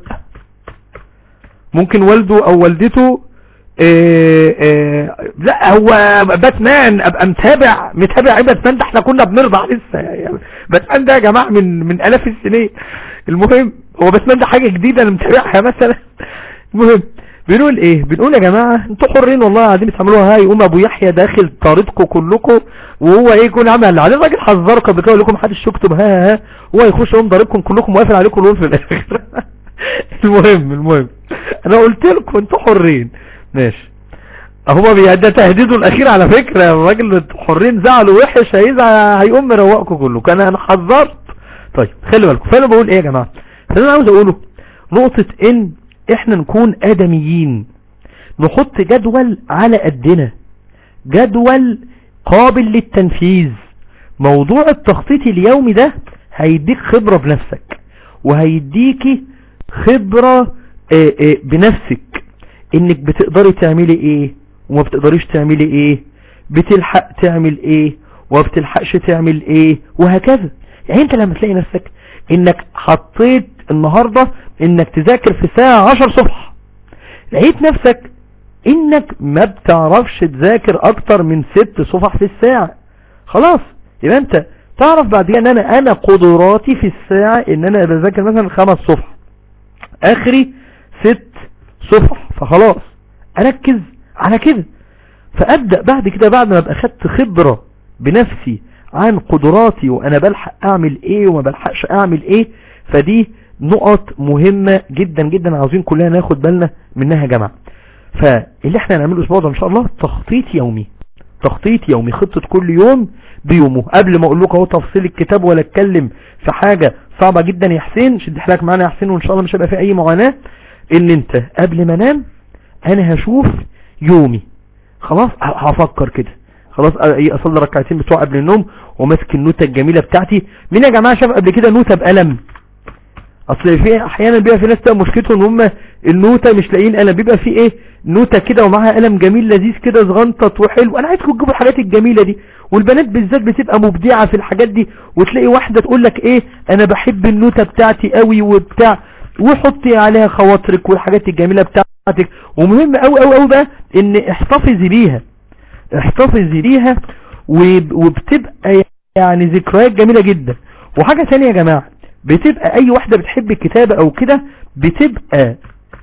ممكن والده او والدته إيه إيه لا هو باتمان ابقى متابع متابع ايه باتمان ده احنا كنا بنرضع لسه يعني باتمان ده يا جماعه من من الاف السنين المهم هو باتمان ده حاجه جديده انا متابعها مثلا المهم بنقول ايه بنقول يا جماعه انتوا حرين والله قاعدين بتعملوها هاي يقوم ابو يحيى داخل طاردكم كلكم وهو ايه يكون عمل اللي عليه الراجل حذركم قبل كده لكم محدش يكتب ها ها هو يخش يقوم ضاربكم كلكم وقافل عليكم الون في الاخر المهم المهم انا قلت لكم انتوا حرين ماشي هو بي- ده تهديده الاخير على فكرة الراجل حرين زعله وحش هيزعل هيقوم مروقكم كله كان انا حذرت طيب خلي بالكم فانا بقول ايه يا جماعة فانا عاوز اقوله نقطة ان احنا نكون ادميين نحط جدول على قدنا جدول قابل للتنفيذ موضوع التخطيط اليومي ده هيديك خبرة بنفسك وهيديكي خبرة آه، آه، بنفسك انك بتقدري تعملي ايه وما بتقدريش تعملي ايه بتلحق تعمل ايه وما بتلحقش تعمل ايه وهكذا يعني انت لما تلاقي نفسك انك حطيت النهاردة انك تذاكر في ساعة عشر صفحة لقيت نفسك انك ما بتعرفش تذاكر اكتر من ست صفح في الساعة خلاص يبقى انت تعرف بعد كده ان انا انا قدراتي في الساعة ان انا بذاكر مثلا خمس صفح اخري ست صفح فخلاص اركز على كده فابدأ بعد كده بعد ما ابقى خدت خبرة بنفسي عن قدراتي وانا بلحق اعمل ايه وما بلحقش اعمل ايه فدي نقط مهمة جدا جدا عاوزين كلنا ناخد بالنا منها يا جماعة فاللي احنا هنعمله الاسبوع ده ان شاء الله تخطيط يومي تخطيط يومي خطة كل يوم بيومه قبل ما اقول لكم اهو تفصيل الكتاب ولا اتكلم في حاجة صعبة جدا يا حسين شد حيلك معانا يا حسين وان شاء الله مش هيبقى في اي معاناة ان انت قبل ما انام انا هشوف يومي خلاص ه- هفكر كده خلاص أ- ايه اصلي ركعتين بتوع قبل النوم وماسك النوتة الجميلة بتاعتي مين يا جماعة شاف قبل كده نوتة بقلم اصل في احيانا بيبقى في ناس تبقى مشكلتهم ان هم النوتة مش لاقيين قلم بيبقى في ايه نوتة كده ومعاها قلم جميل لذيذ كده صغنطط وحلو انا عايزكم تجيبوا الحاجات الجميلة دي والبنات بالذات بتبقى مبدعة في الحاجات دي وتلاقي واحدة تقول لك ايه انا بحب النوتة بتاعتي قوي وبتاع وحطي عليها خواطرك والحاجات الجميلة بتاعتك ومهم قوي قوي قوي بقى ان احتفظي بيها احتفظي بيها وب- وبتبقى يعني ذكريات جميلة جدا وحاجة تانية يا جماعة بتبقى اي واحدة بتحب الكتابة او كده بتبقى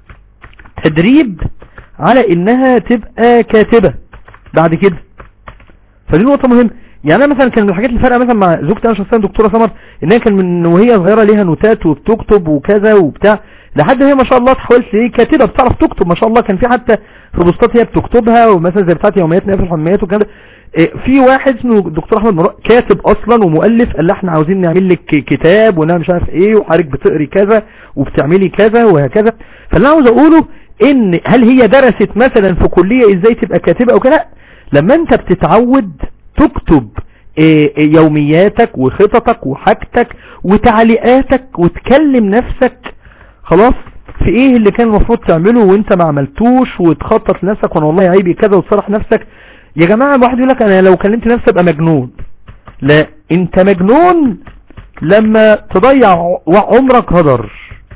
تدريب على انها تبقى كاتبة بعد كده فدي نقطة مهمة يعني انا مثلا كان من الحاجات اللي فارقه مثلا مع زوجتي انا شخصيا دكتورة سمر انها كان من وهي صغيرة ليها نوتات وبتكتب وكذا وبتاع لحد ما هي ما شاء الله تحولت لايه كاتبة بتعرف تكتب ما شاء الله كان في حتى في بوستات هي بتكتبها ومثلا زي بتاعت يوميات نقل الحميات وكده إيه، في واحد اسمه دكتور احمد مراد كاتب اصلا ومؤلف قال لها احنا عاوزين نعمل لك كتاب ونعمل مش عارف ايه وحضرتك بتقري كذا وبتعملي كذا وهكذا فاللي أنا عاوز اقوله ان هل هي درست مثلا في كلية ازاي تبقى كاتبة او كده لا. لما انت بتتعود تكتب إيه، إيه، يومياتك وخططك وحاجتك وتعليقاتك وتكلم نفسك خلاص في ايه اللي كان المفروض تعمله وانت ما عملتوش وتخطط لنفسك وانا والله عيبي كذا وتصرح نفسك يا جماعة واحد يقول لك انا لو كلمت نفسي ابقى مجنون لا انت مجنون لما تضيع ع- عمرك هدر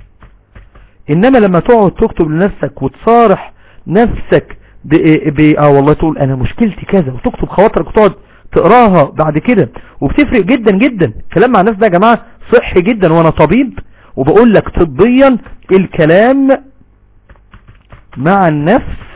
انما لما تقعد تكتب لنفسك وتصارح نفسك ب... ب... اه والله تقول انا مشكلتي كذا وتكتب خواطرك وتقعد تقراها بعد كده وبتفرق جدا جدا كلام مع الناس ده يا جماعة صحي جدا وانا طبيب وبقول لك طبيا الكلام مع النفس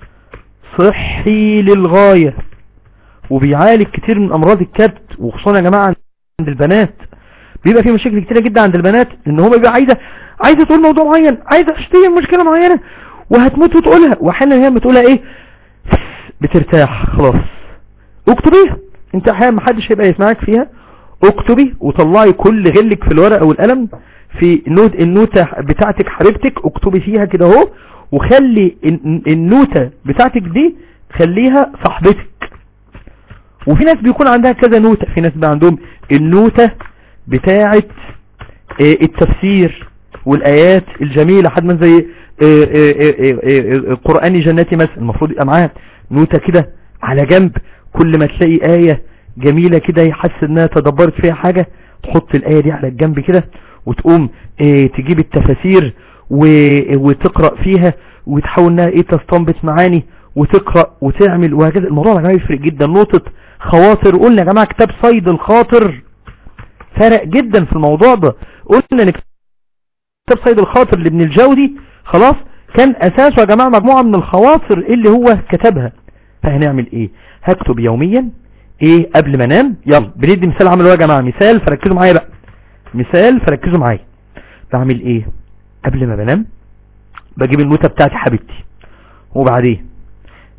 صحي للغاية وبيعالج كتير من امراض الكبت وخصوصا يا جماعة عند البنات بيبقى في مشاكل كتيرة جدا عند البنات ان هو بيبقى عايزة عايزة تقول موضوع معين عايزة تشتهي مشكلة معينة وهتموت وتقولها واحيانا هي بتقولها ايه بترتاح خلاص اكتبيها انت احيانا محدش هيبقى يسمعك فيها اكتبي وطلعي كل غلك في الورقة والقلم في نوت النوتة بتاعتك حبيبتك اكتبي فيها كده اهو وخلي الن- النوتة بتاعتك دي خليها صاحبتك وفي ناس بيكون عندها كذا نوتة في ناس بقى عندهم النوتة بتاعت آه، التفسير والآيات الجميلة حد من زي آه، آه، آه، آه، آه، قرآن جناتي مثلا المفروض يبقى معاها نوتة كده على جنب كل ما تلاقي آية جميلة كده يحس انها تدبرت فيها حاجة تحط الآية دي على الجنب كده وتقوم آه، تجيب التفاسير و- وتقرأ فيها وتحاول انها ايه تستنبط معاني وتقرأ وتعمل وهكذا الموضوع ده يا جماعة يفرق جدا نقطة خواطر قلنا يا جماعة كتاب صيد الخاطر فرق جدا في الموضوع ده قلنا ان كتاب صيد الخاطر لابن الجودي خلاص كان اساسه يا جماعة مجموعة من الخواطر اللي هو كتبها فهنعمل ايه هكتب يوميا ايه قبل ما انام يلا بندي مثال عمل ايه يا جماعة مثال فركزوا معايا بقى مثال فركزوا معايا بعمل ايه قبل ما بنام بجيب النوتة بتاعتي حبيبتي وبعدين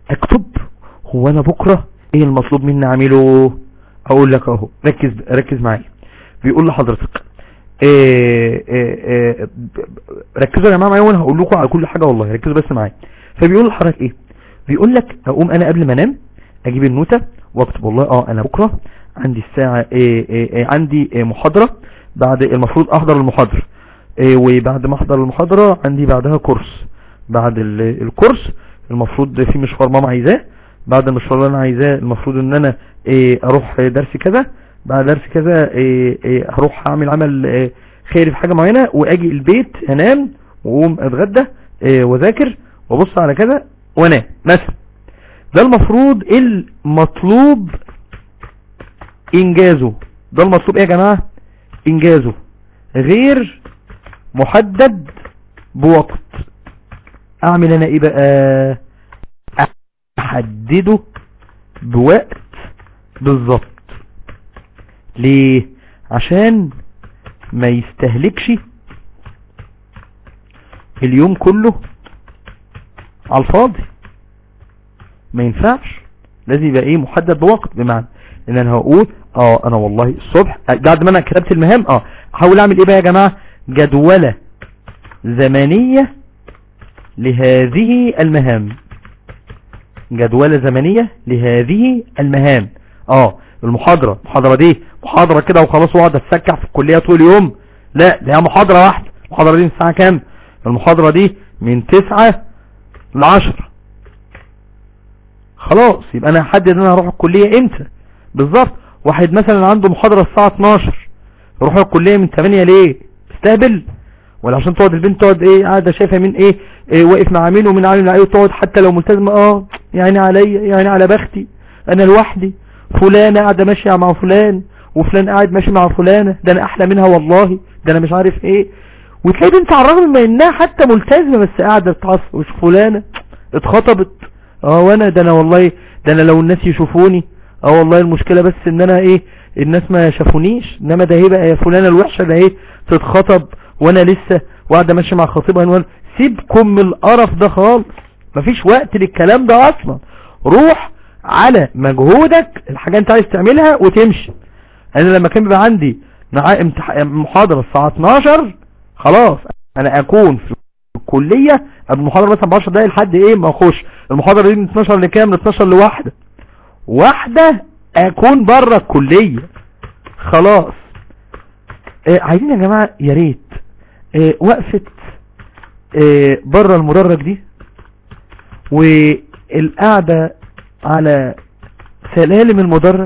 اكتب هو انا بكرة ايه المطلوب مني اعمله اقول لك اهو ركز ركز معايا بيقول لحضرتك إيه إيه إيه ركزوا يا جماعه معايا وانا هقول لكم على كل حاجه والله ركزوا بس معايا فبيقول لحضرتك ايه بيقول لك اقوم انا قبل ما انام اجيب النوتة واكتب والله اه انا بكرة عندي الساعة إيه إيه إيه عندي إيه محاضرة بعد المفروض احضر المحاضرة إيه وبعد ما احضر المحاضرة عندي بعدها كورس بعد ال- الكورس المفروض في مشوار ماما عايزاه بعد المشوار اللي انا عايزاه المفروض ان انا إيه اروح درس كذا بعد درس كذا إيه إيه هروح اعمل عمل إيه خيري في حاجة معينة واجي البيت انام واقوم اتغدى إيه واذاكر وابص على كذا وانام مثلا ده المفروض المطلوب انجازه ده المطلوب ايه يا جماعة انجازه غير محدد بوقت اعمل انا ايه بقى احدده بوقت بالظبط ليه عشان ما يستهلكش اليوم كله على الفاضي ما ينفعش لازم يبقى ايه محدد بوقت بمعنى ان انا هقول اه انا والله الصبح بعد ما انا كتبت المهام اه هحاول اعمل ايه بقى يا جماعة جدولة زمنية لهذه المهام جدولة زمنية لهذه المهام اه المحاضرة المحاضرة دي محاضرة كده وخلاص واقعد اتسكع في الكلية طول اليوم لا دي هي محاضرة واحدة المحاضرة دي من الساعة كام المحاضرة دي من تسعة لعشرة خلاص يبقى انا هحدد ان انا هروح الكلية امتى بالظبط واحد مثلا عنده محاضرة الساعة 12 يروح الكلية من 8 ليه استهبل ولا عشان تقعد البنت تقعد ايه قاعدة شايفة مين ايه, إيه واقف مع مين ومين عامل مع ايه وتقعد حتى لو ملتزمة اه يعني عليا يعني على بختي انا لوحدي فلانة قاعدة ماشية مع فلان وفلان قاعد ماشي مع فلانة ده انا احلى منها والله ده انا مش عارف ايه وتلاقي بنت على الرغم من انها حتى ملتزمة بس قاعدة بتعصب وش فلانة اتخطبت اه وانا ده انا والله ده انا لو الناس يشوفوني اه والله المشكلة بس ان انا ايه الناس ما شافونيش انما ده ايه بقى يا فلانة الوحشة ده ايه تتخطب وانا لسه وقاعدة ماشية مع خطيبها وانا سيبكم من القرف ده خالص مفيش وقت للكلام ده اصلا روح على مجهودك الحاجة انت عايز تعملها وتمشي انا لما كان بيبقى عندي مع امتح... محاضرة الساعة 12 خلاص انا اكون في الكلية قبل المحاضرة مثلا ب 10 دقايق لحد ايه ما اخش المحاضرة دي من 12 لكام من 12 لواحدة واحدة اكون بره الكلية خلاص آه عايزين يا جماعة يا ريت آه وقفة آه بره المدرج دي والقعدة على سلالم المدرج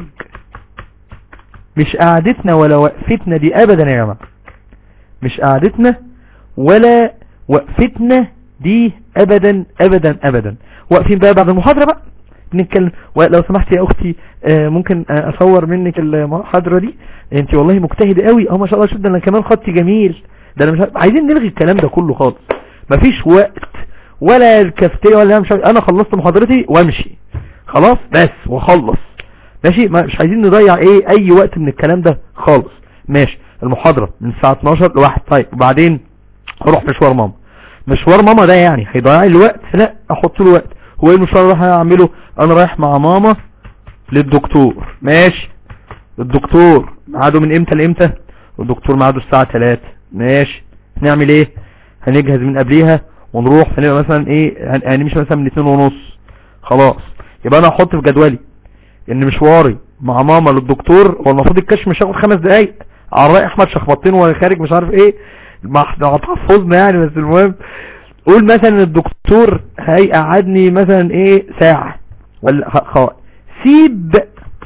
مش قعدتنا ولا وقفتنا دي ابدا يا جماعة مش قعدتنا ولا وقفتنا دي ابدا ابدا ابدا واقفين بقى بعد المحاضرة بقى نتكلم ولو سمحت يا اختي آه ممكن آه اصور منك المحاضرة دي انت والله مجتهدة قوي اه ما شاء الله شوف ده انا كمان خطي جميل ده انا مش عايزين نلغي الكلام ده كله خالص مفيش وقت ولا الكافتيريا ولا مش انا خلصت محاضرتي وامشي خلاص بس واخلص ماشي مش عايزين نضيع ايه اي وقت من الكلام ده خالص ماشي المحاضرة من الساعة 12 لواحد طيب وبعدين اروح مشوار ماما مشوار ماما ده يعني هيضيع لي الوقت لا احط له وقت هو ايه المشوار اللي هعمله انا رايح مع ماما للدكتور ماشي الدكتور ميعاده من امتى لامتى الدكتور ميعاده الساعة 3 ماشي نعمل ايه هنجهز من قبليها ونروح هنبقى مثلا ايه هنمشي مثلا من 2 ونص خلاص يبقى انا احط في جدولي ان مشواري مع ماما للدكتور هو المفروض الكشف مش هياخد خمس دقايق على رأي احمد شخبطين وانا خارج مش عارف ايه مع تحفظنا يعني بس المهم قول مثلا الدكتور هيقعدني مثلا ايه ساعة ولا خلاص سيب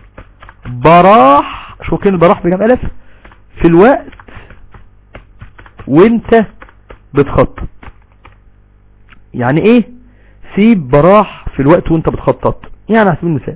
براح شو كلمة براح بكام الف في الوقت وانت بتخطط يعني ايه سيب براح في الوقت وانت بتخطط يعني على سبيل المثال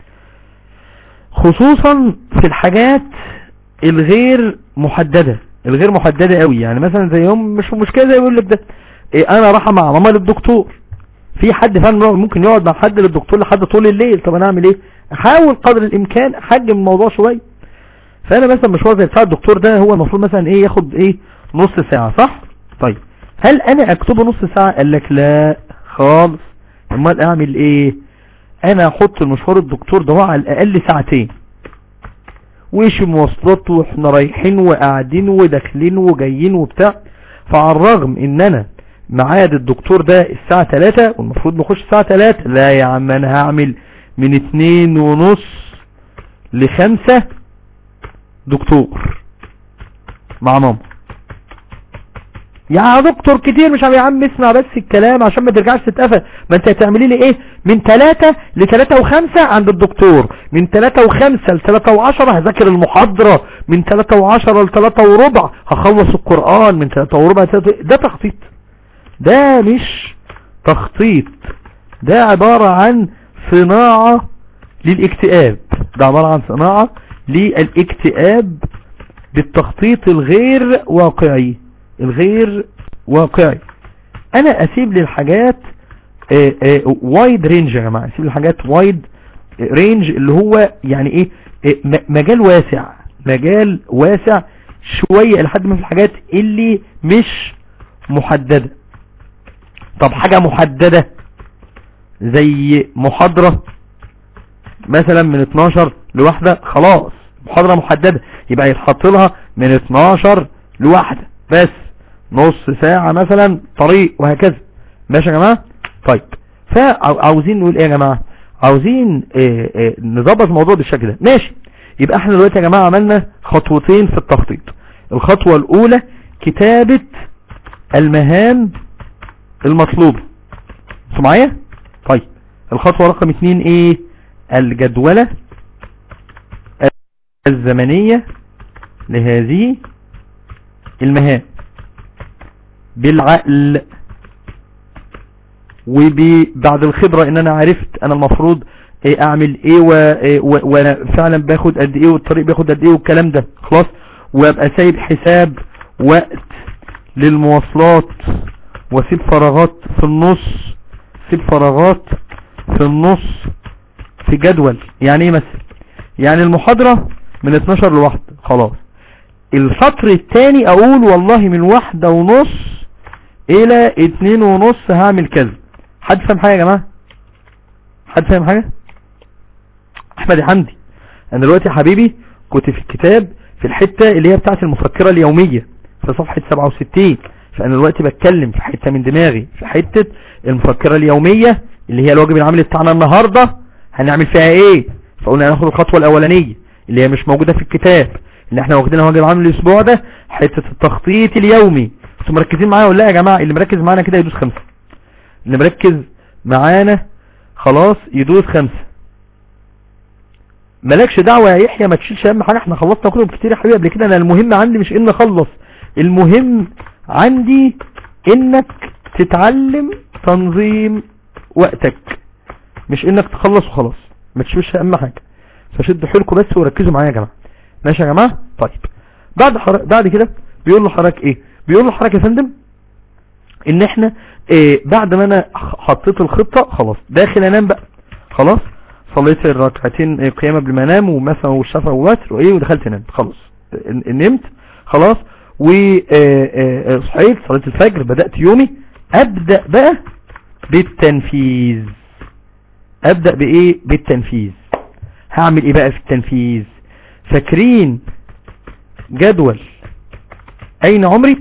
خصوصا في الحاجات الغير محددة الغير محددة قوي يعني مثلا زي يوم مش مشكلة زي يقول لك ده إيه انا راح مع ماما للدكتور في حد فعلا ممكن يقعد مع حد للدكتور لحد طول الليل طب انا اعمل ايه احاول قدر الامكان احجم الموضوع شوية فانا مثلا مشوار زي بتاع الدكتور ده هو المفروض مثلا ايه ياخد ايه نص ساعة صح طيب هل انا اكتبه نص ساعة قال لك لا خالص امال اعمل ايه انا احط المشوار الدكتور ده على الاقل ساعتين وإيش مواصلات واحنا رايحين وقاعدين وداخلين وجايين وبتاع فعلى الرغم ان انا ميعاد الدكتور ده الساعة 3 والمفروض نخش الساعة 3 لا يا عم انا هعمل من اتنين ونص لخمسة دكتور مع ماما يا دكتور كتير مش عم يا عم اسمع بس الكلام عشان ما ترجعش تتقفل ما انت هتعملي لي ايه من ثلاثة لثلاثة وخمسة عند الدكتور من ثلاثة وخمسة لثلاثة وعشرة هذاكر المحاضرة من ثلاثة وعشرة لثلاثة وربع هخلص القرآن من ثلاثة وربع لثلاثة ده تخطيط ده مش تخطيط ده عبارة عن صناعة للاكتئاب ده عبارة عن صناعة للاكتئاب بالتخطيط الغير واقعي الغير واقعي انا اسيب للحاجات وايد رينج يا جماعة اسيب للحاجات وايد رينج اللي هو يعني ايه آه، م- مجال واسع مجال واسع شوية لحد ما في الحاجات اللي مش محددة طب حاجة محددة زي محاضرة مثلا من 12 لواحدة خلاص محاضرة محددة يبقى يتحط لها من 12 لواحدة بس نص ساعة مثلا طريق وهكذا ماشي يا جماعة طيب فعاوزين نقول ايه يا جماعة عاوزين اه اه نظبط الموضوع بالشكل ده ماشي يبقى احنا دلوقتي يا جماعة عملنا خطوتين في التخطيط الخطوة الاولى كتابة المهام المطلوبة انتوا معايا طيب الخطوة رقم اتنين ايه الجدولة الزمنية لهذه المهام بالعقل وبعد الخبرة ان انا عرفت انا المفروض إيه اعمل ايه و- و- وانا فعلا باخد قد ايه والطريق بياخد قد ايه والكلام ده خلاص وابقى سايب حساب وقت للمواصلات واسيب فراغات في النص سيب فراغات في النص في جدول يعني ايه مثلا يعني المحاضرة من 12 لواحدة خلاص السطر الثاني اقول والله من واحدة ونص الى اتنين ونص هعمل كذا حد فاهم حاجة يا جماعة حد فاهم حاجة احمد يا حمدي انا دلوقتي يا حبيبي كنت في الكتاب في الحتة اللي هي بتاعت المفكرة اليومية في صفحة 67 فانا دلوقتي بتكلم في حتة من دماغي في حتة المفكرة اليومية اللي هي الواجب العملي بتاعنا النهاردة هنعمل فيها ايه فقلنا هناخد الخطوة الاولانية اللي هي مش موجودة في الكتاب اللي احنا واخدينها واجب عملي الاسبوع ده حتة التخطيط اليومي انتوا مركزين معايا ولا لا يا جماعة اللي مركز معانا كده يدوس خمسة اللي مركز معانا خلاص يدوس خمسة مالكش دعوة يا يحيى ما تشيلش اهم حاجة احنا خلصنا كتب كتير يا حبيبي قبل كده انا المهم عندي مش ان اخلص المهم عندي انك تتعلم تنظيم وقتك مش انك تخلص وخلاص ما تشيلش اهم حاجة فشدوا حيلكم بس وركزوا معايا يا جماعة ماشي يا جماعة طيب بعد حر... بعد كده بيقول له حضرتك ايه بيقول له حضرتك يا فندم ان احنا إيه بعد ما انا حطيت الخطة خلاص داخل انام بقى خلاص صليت الركعتين إيه، قيام قبل ما انام ومثلا والشفع ووتر وايه ودخلت نمت خلاص ن- نمت خلاص وصحيت صليت الفجر بدأت يومي ابدأ بقى بالتنفيذ ابدأ بايه بالتنفيذ هعمل ايه بقى في التنفيذ فاكرين جدول اين عمري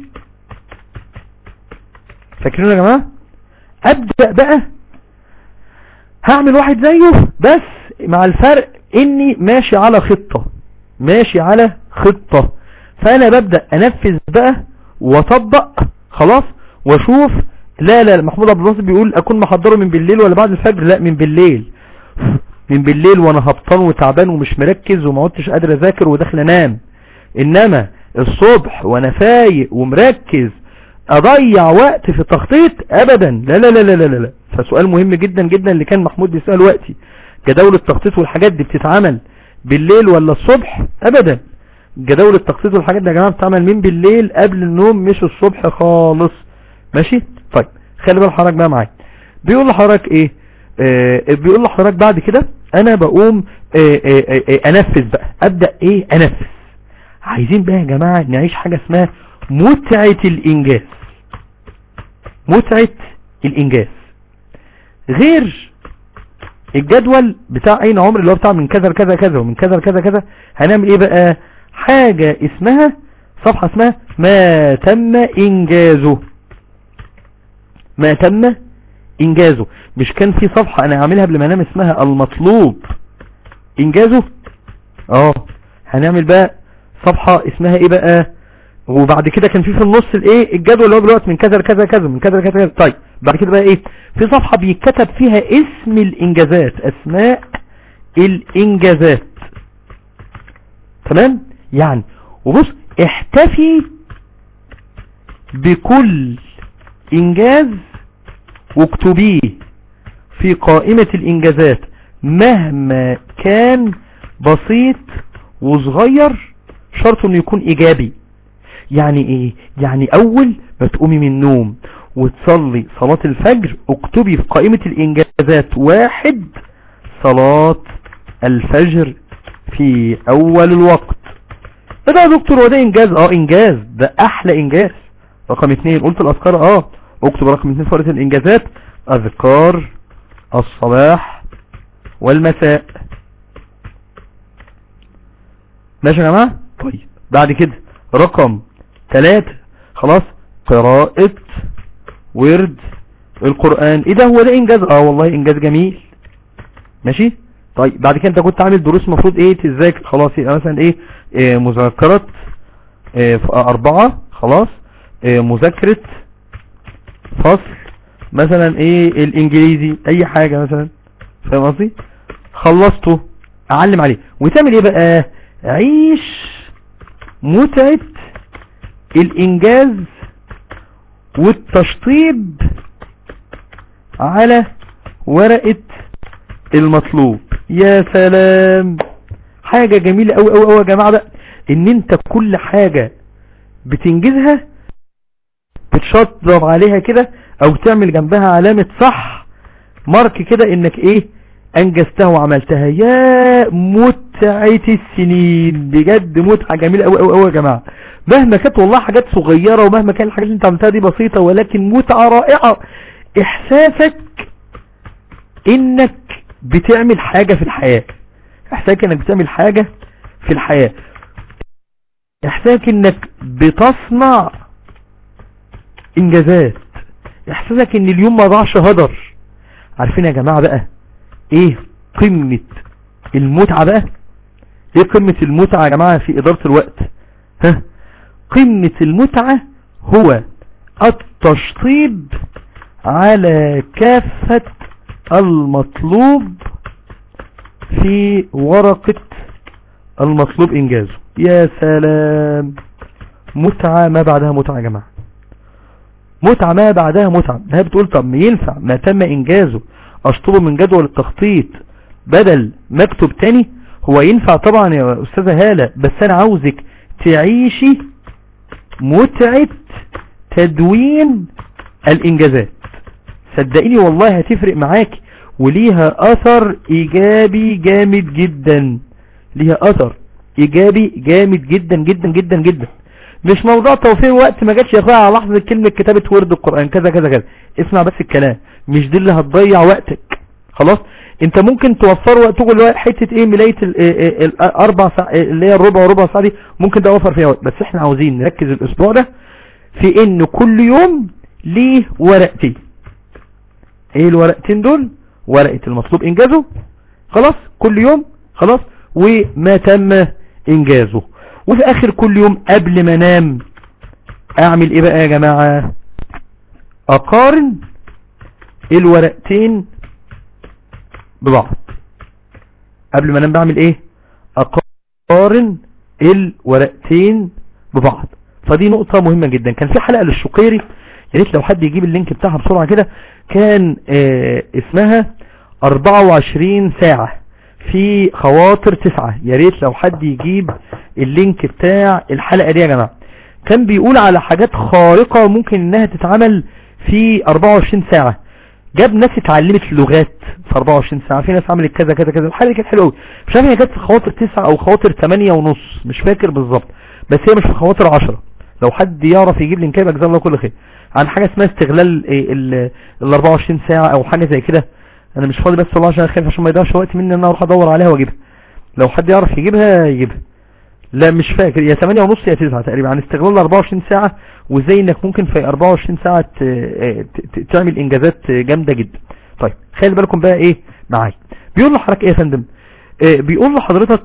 فاكرين يا جماعة ابدأ بقى هعمل واحد زيه بس مع الفرق اني ماشي على خطة ماشي على خطة فانا ببدأ انفذ بقى واطبق خلاص واشوف لا لا محمود عبد الناصر بيقول اكون محضره من بالليل ولا بعد الفجر لا من بالليل من بالليل وانا هبطان وتعبان ومش مركز وما عدتش قادر اذاكر وداخل انام انما الصبح وانا فايق ومركز اضيع وقت في التخطيط ابدا لا لا لا لا لا لا فسؤال مهم جدا جدا اللي كان محمود بيسأل وقتي جداول التخطيط والحاجات دي بتتعمل بالليل ولا الصبح ابدا جداول التخطيط والحاجات دي يا جماعه بتتعمل من بالليل قبل النوم مش الصبح خالص ماشي طيب خلي بال حضرتك بقى معايا بيقول لحضرتك ايه آه بيقول لحضرتك بعد كده انا بقوم آه آه آه آه انفذ بقى ابدا ايه انفذ عايزين بقى يا جماعه نعيش حاجه اسمها متعه الانجاز متعه الانجاز غير الجدول بتاع اين عمر اللي هو بتاع من كذا لكذا كذا ومن كذا لكذا كذا هنعمل ايه بقى حاجة اسمها صفحة اسمها ما تم انجازه ما تم انجازه مش كان في صفحة انا عاملها قبل ما انام اسمها المطلوب انجازه اه هنعمل بقى صفحة اسمها ايه بقى وبعد كده كان في في النص الايه الجدول اللي هو دلوقتي من كذا لكذا كذا من كذا لكذا كذا طيب بعد كده بقى ايه في صفحة بيتكتب فيها اسم الانجازات اسماء الانجازات تمام يعني وبص احتفي بكل انجاز واكتبيه في قائمة الانجازات مهما كان بسيط وصغير شرط انه يكون ايجابي يعني ايه يعني اول ما تقومي من النوم وتصلي صلاة الفجر اكتبي في قائمة الانجازات واحد صلاة الفجر في اول الوقت ده يا دكتور هو ده انجاز اه انجاز ده احلى انجاز رقم اتنين قلت الاذكار اه اكتب رقم اتنين في ورقة الانجازات اذكار الصباح والمساء ماشي يا جماعة طيب بعد كده رقم ثلاثة خلاص قراءة ورد القرآن ايه ده هو ده انجاز اه والله انجاز جميل ماشي طيب بعد كده انت كنت عامل دروس مفروض ايه تذاكر خلاص يبقى مثلا ايه, إيه مذاكرة إيه اربعة خلاص إيه مذاكرة فصل مثلا ايه الانجليزي اي حاجة مثلا فاهم قصدي خلصته اعلم عليه وتعمل ايه بقى عيش متعة الانجاز والتشطيب على ورقة المطلوب يا سلام حاجة جميلة اوي اوي اوي يا جماعة بقى ان انت كل حاجة بتنجزها بتشطب عليها كده او تعمل جنبها علامة صح مارك كده انك ايه انجزتها وعملتها يا متعة السنين بجد متعة جميلة اوي اوي اوي يا جماعة مهما كانت والله حاجات صغيرة ومهما كان الحاجات اللي انت عملتها دي بسيطة ولكن متعة رائعة احساسك انك بتعمل حاجة في الحياة احساسك انك بتعمل حاجة في الحياة احساسك انك بتصنع انجازات احساسك ان اليوم ما ضاعش هدر عارفين يا جماعة بقى ايه قمة المتعة بقى ايه قمة المتعة يا جماعة في ادارة الوقت ها قمة المتعة هو التشطيب على كافة المطلوب في ورقة المطلوب انجازه يا سلام متعة ما بعدها متعة يا جماعة متعة ما بعدها متعة هي بتقول طب ما ينفع ما تم انجازه اشطبه من جدول التخطيط بدل مكتوب تاني هو ينفع طبعا يا استاذة هالة بس انا عاوزك تعيشي متعة تدوين الانجازات صدقيني والله هتفرق معاك وليها اثر ايجابي جامد جدا ليها اثر ايجابي جامد جدا جدا جدا جدا مش موضوع توفير وقت ما جاتش يا اخويا على لحظة كلمة كتابة ورد القرآن كذا كذا كذا اسمع بس الكلام مش دي اللي هتضيع وقتك خلاص انت ممكن توفر وقتك اللي هو حتة ايه ملاية الاربع ساعة اللي هي الربع وربع ساعة دي ممكن ده اوفر فيها وقت بس احنا عاوزين نركز الاسبوع ده في ان كل يوم ليه ورقتين ايه الورقتين دول ورقة المطلوب انجازه خلاص كل يوم خلاص وما تم انجازه وفي اخر كل يوم قبل ما انام اعمل ايه بقى يا جماعة اقارن الورقتين ببعض قبل ما انام بعمل ايه اقارن الورقتين ببعض فدي نقطة مهمة جدا كان في حلقة للشقيري يا ريت لو حد يجيب اللينك بتاعها بسرعة كده كان آه اسمها 24 ساعة في خواطر تسعة يا ريت لو حد يجيب اللينك بتاع الحلقة دي يا جماعة كان بيقول على حاجات خارقة ممكن انها تتعمل في 24 ساعة جاب ناس اتعلمت لغات في 24 ساعة في ناس عملت كذا كذا كذا الحلقة دي كانت حلوة قوي مش عارف هي كانت في خواطر تسعة او خواطر 8 ونص مش فاكر بالظبط بس هي مش في خواطر 10 لو حد يعرف يجيب لينك يبقى جزاه الله كل خير عن حاجة اسمها استغلال ال 24 ساعة او حاجة زي كده انا مش فاضي بس والله عشان خايف عشان ما يضيعش وقت مني ان انا اروح ادور عليها واجيبها لو حد يعرف يجيبها يجيبها لا مش فاكر يا 8 ونص يا 9 تقريبا عن استغلال 24 ساعة وازاي انك ممكن في 24 ساعة ت- ت- ت- تعمل انجازات جامدة جدا طيب خلي بالكم بقى ايه معايا بيقول لحضرتك ايه يا فندم آه، بيقول لحضرتك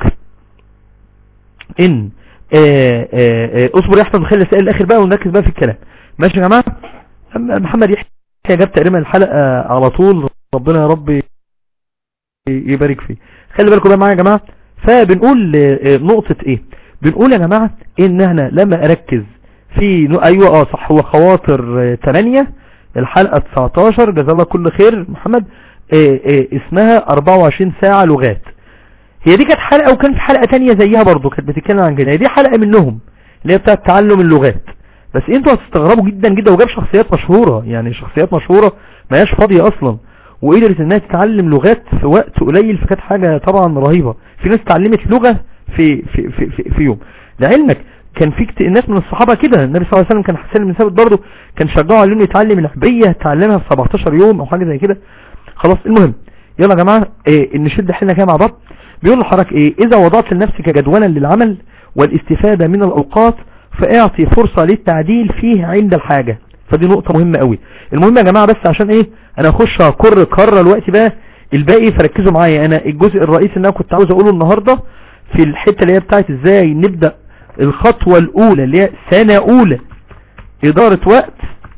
ان آه، آه، آه، اصبر يا احمد نخلي السؤال الاخر بقى ونركز بقى في الكلام ماشي يا جماعه أما محمد يحيى جاب تقريبا الحلقه على طول ربنا يا رب يبارك فيه خلي بالكم بقى معايا يا جماعه فبنقول آه، آه، نقطه ايه بنقول يا جماعه ان احنا لما اركز في نو- ايوه اه صح هو خواطر 8 الحلقه 19 جزاه الله كل خير محمد آه، آه، اسمها 24 ساعه لغات هي دي كانت حلقة وكان في حلقة تانية زيها برضو كانت بتتكلم عن كده هي دي حلقة منهم اللي هي بتاعت تعلم اللغات بس انتوا هتستغربوا جدا جدا وجاب شخصيات مشهورة يعني شخصيات مشهورة ما هياش فاضية اصلا وقدرت انها تتعلم لغات في وقت قليل فكانت حاجة طبعا رهيبة في ناس اتعلمت لغة في في في في, في يوم لعلمك كان في كت- ناس من الصحابة كده النبي صلى الله عليه وسلم كان حسين بن ثابت برضه كان شجعه على انه يتعلم العبية تعلمها في 17 يوم او حاجة زي كده خلاص المهم يلا يا جماعة إيه نشد حيلنا كده مع بعض بيقول لحضرتك ايه اذا وضعت لنفسك جدولا للعمل والاستفادة من الاوقات فاعطي فرصة للتعديل فيه عند الحاجة فدي نقطة مهمة قوي المهم يا جماعة بس عشان ايه انا اخش اكر كرة الوقت بقى الباقي فركزوا معايا انا الجزء الرئيسي اللي انا كنت عاوز اقوله النهاردة في الحتة اللي هي بتاعت ازاي نبدأ الخطوة الاولى اللي هي سنة اولى ادارة وقت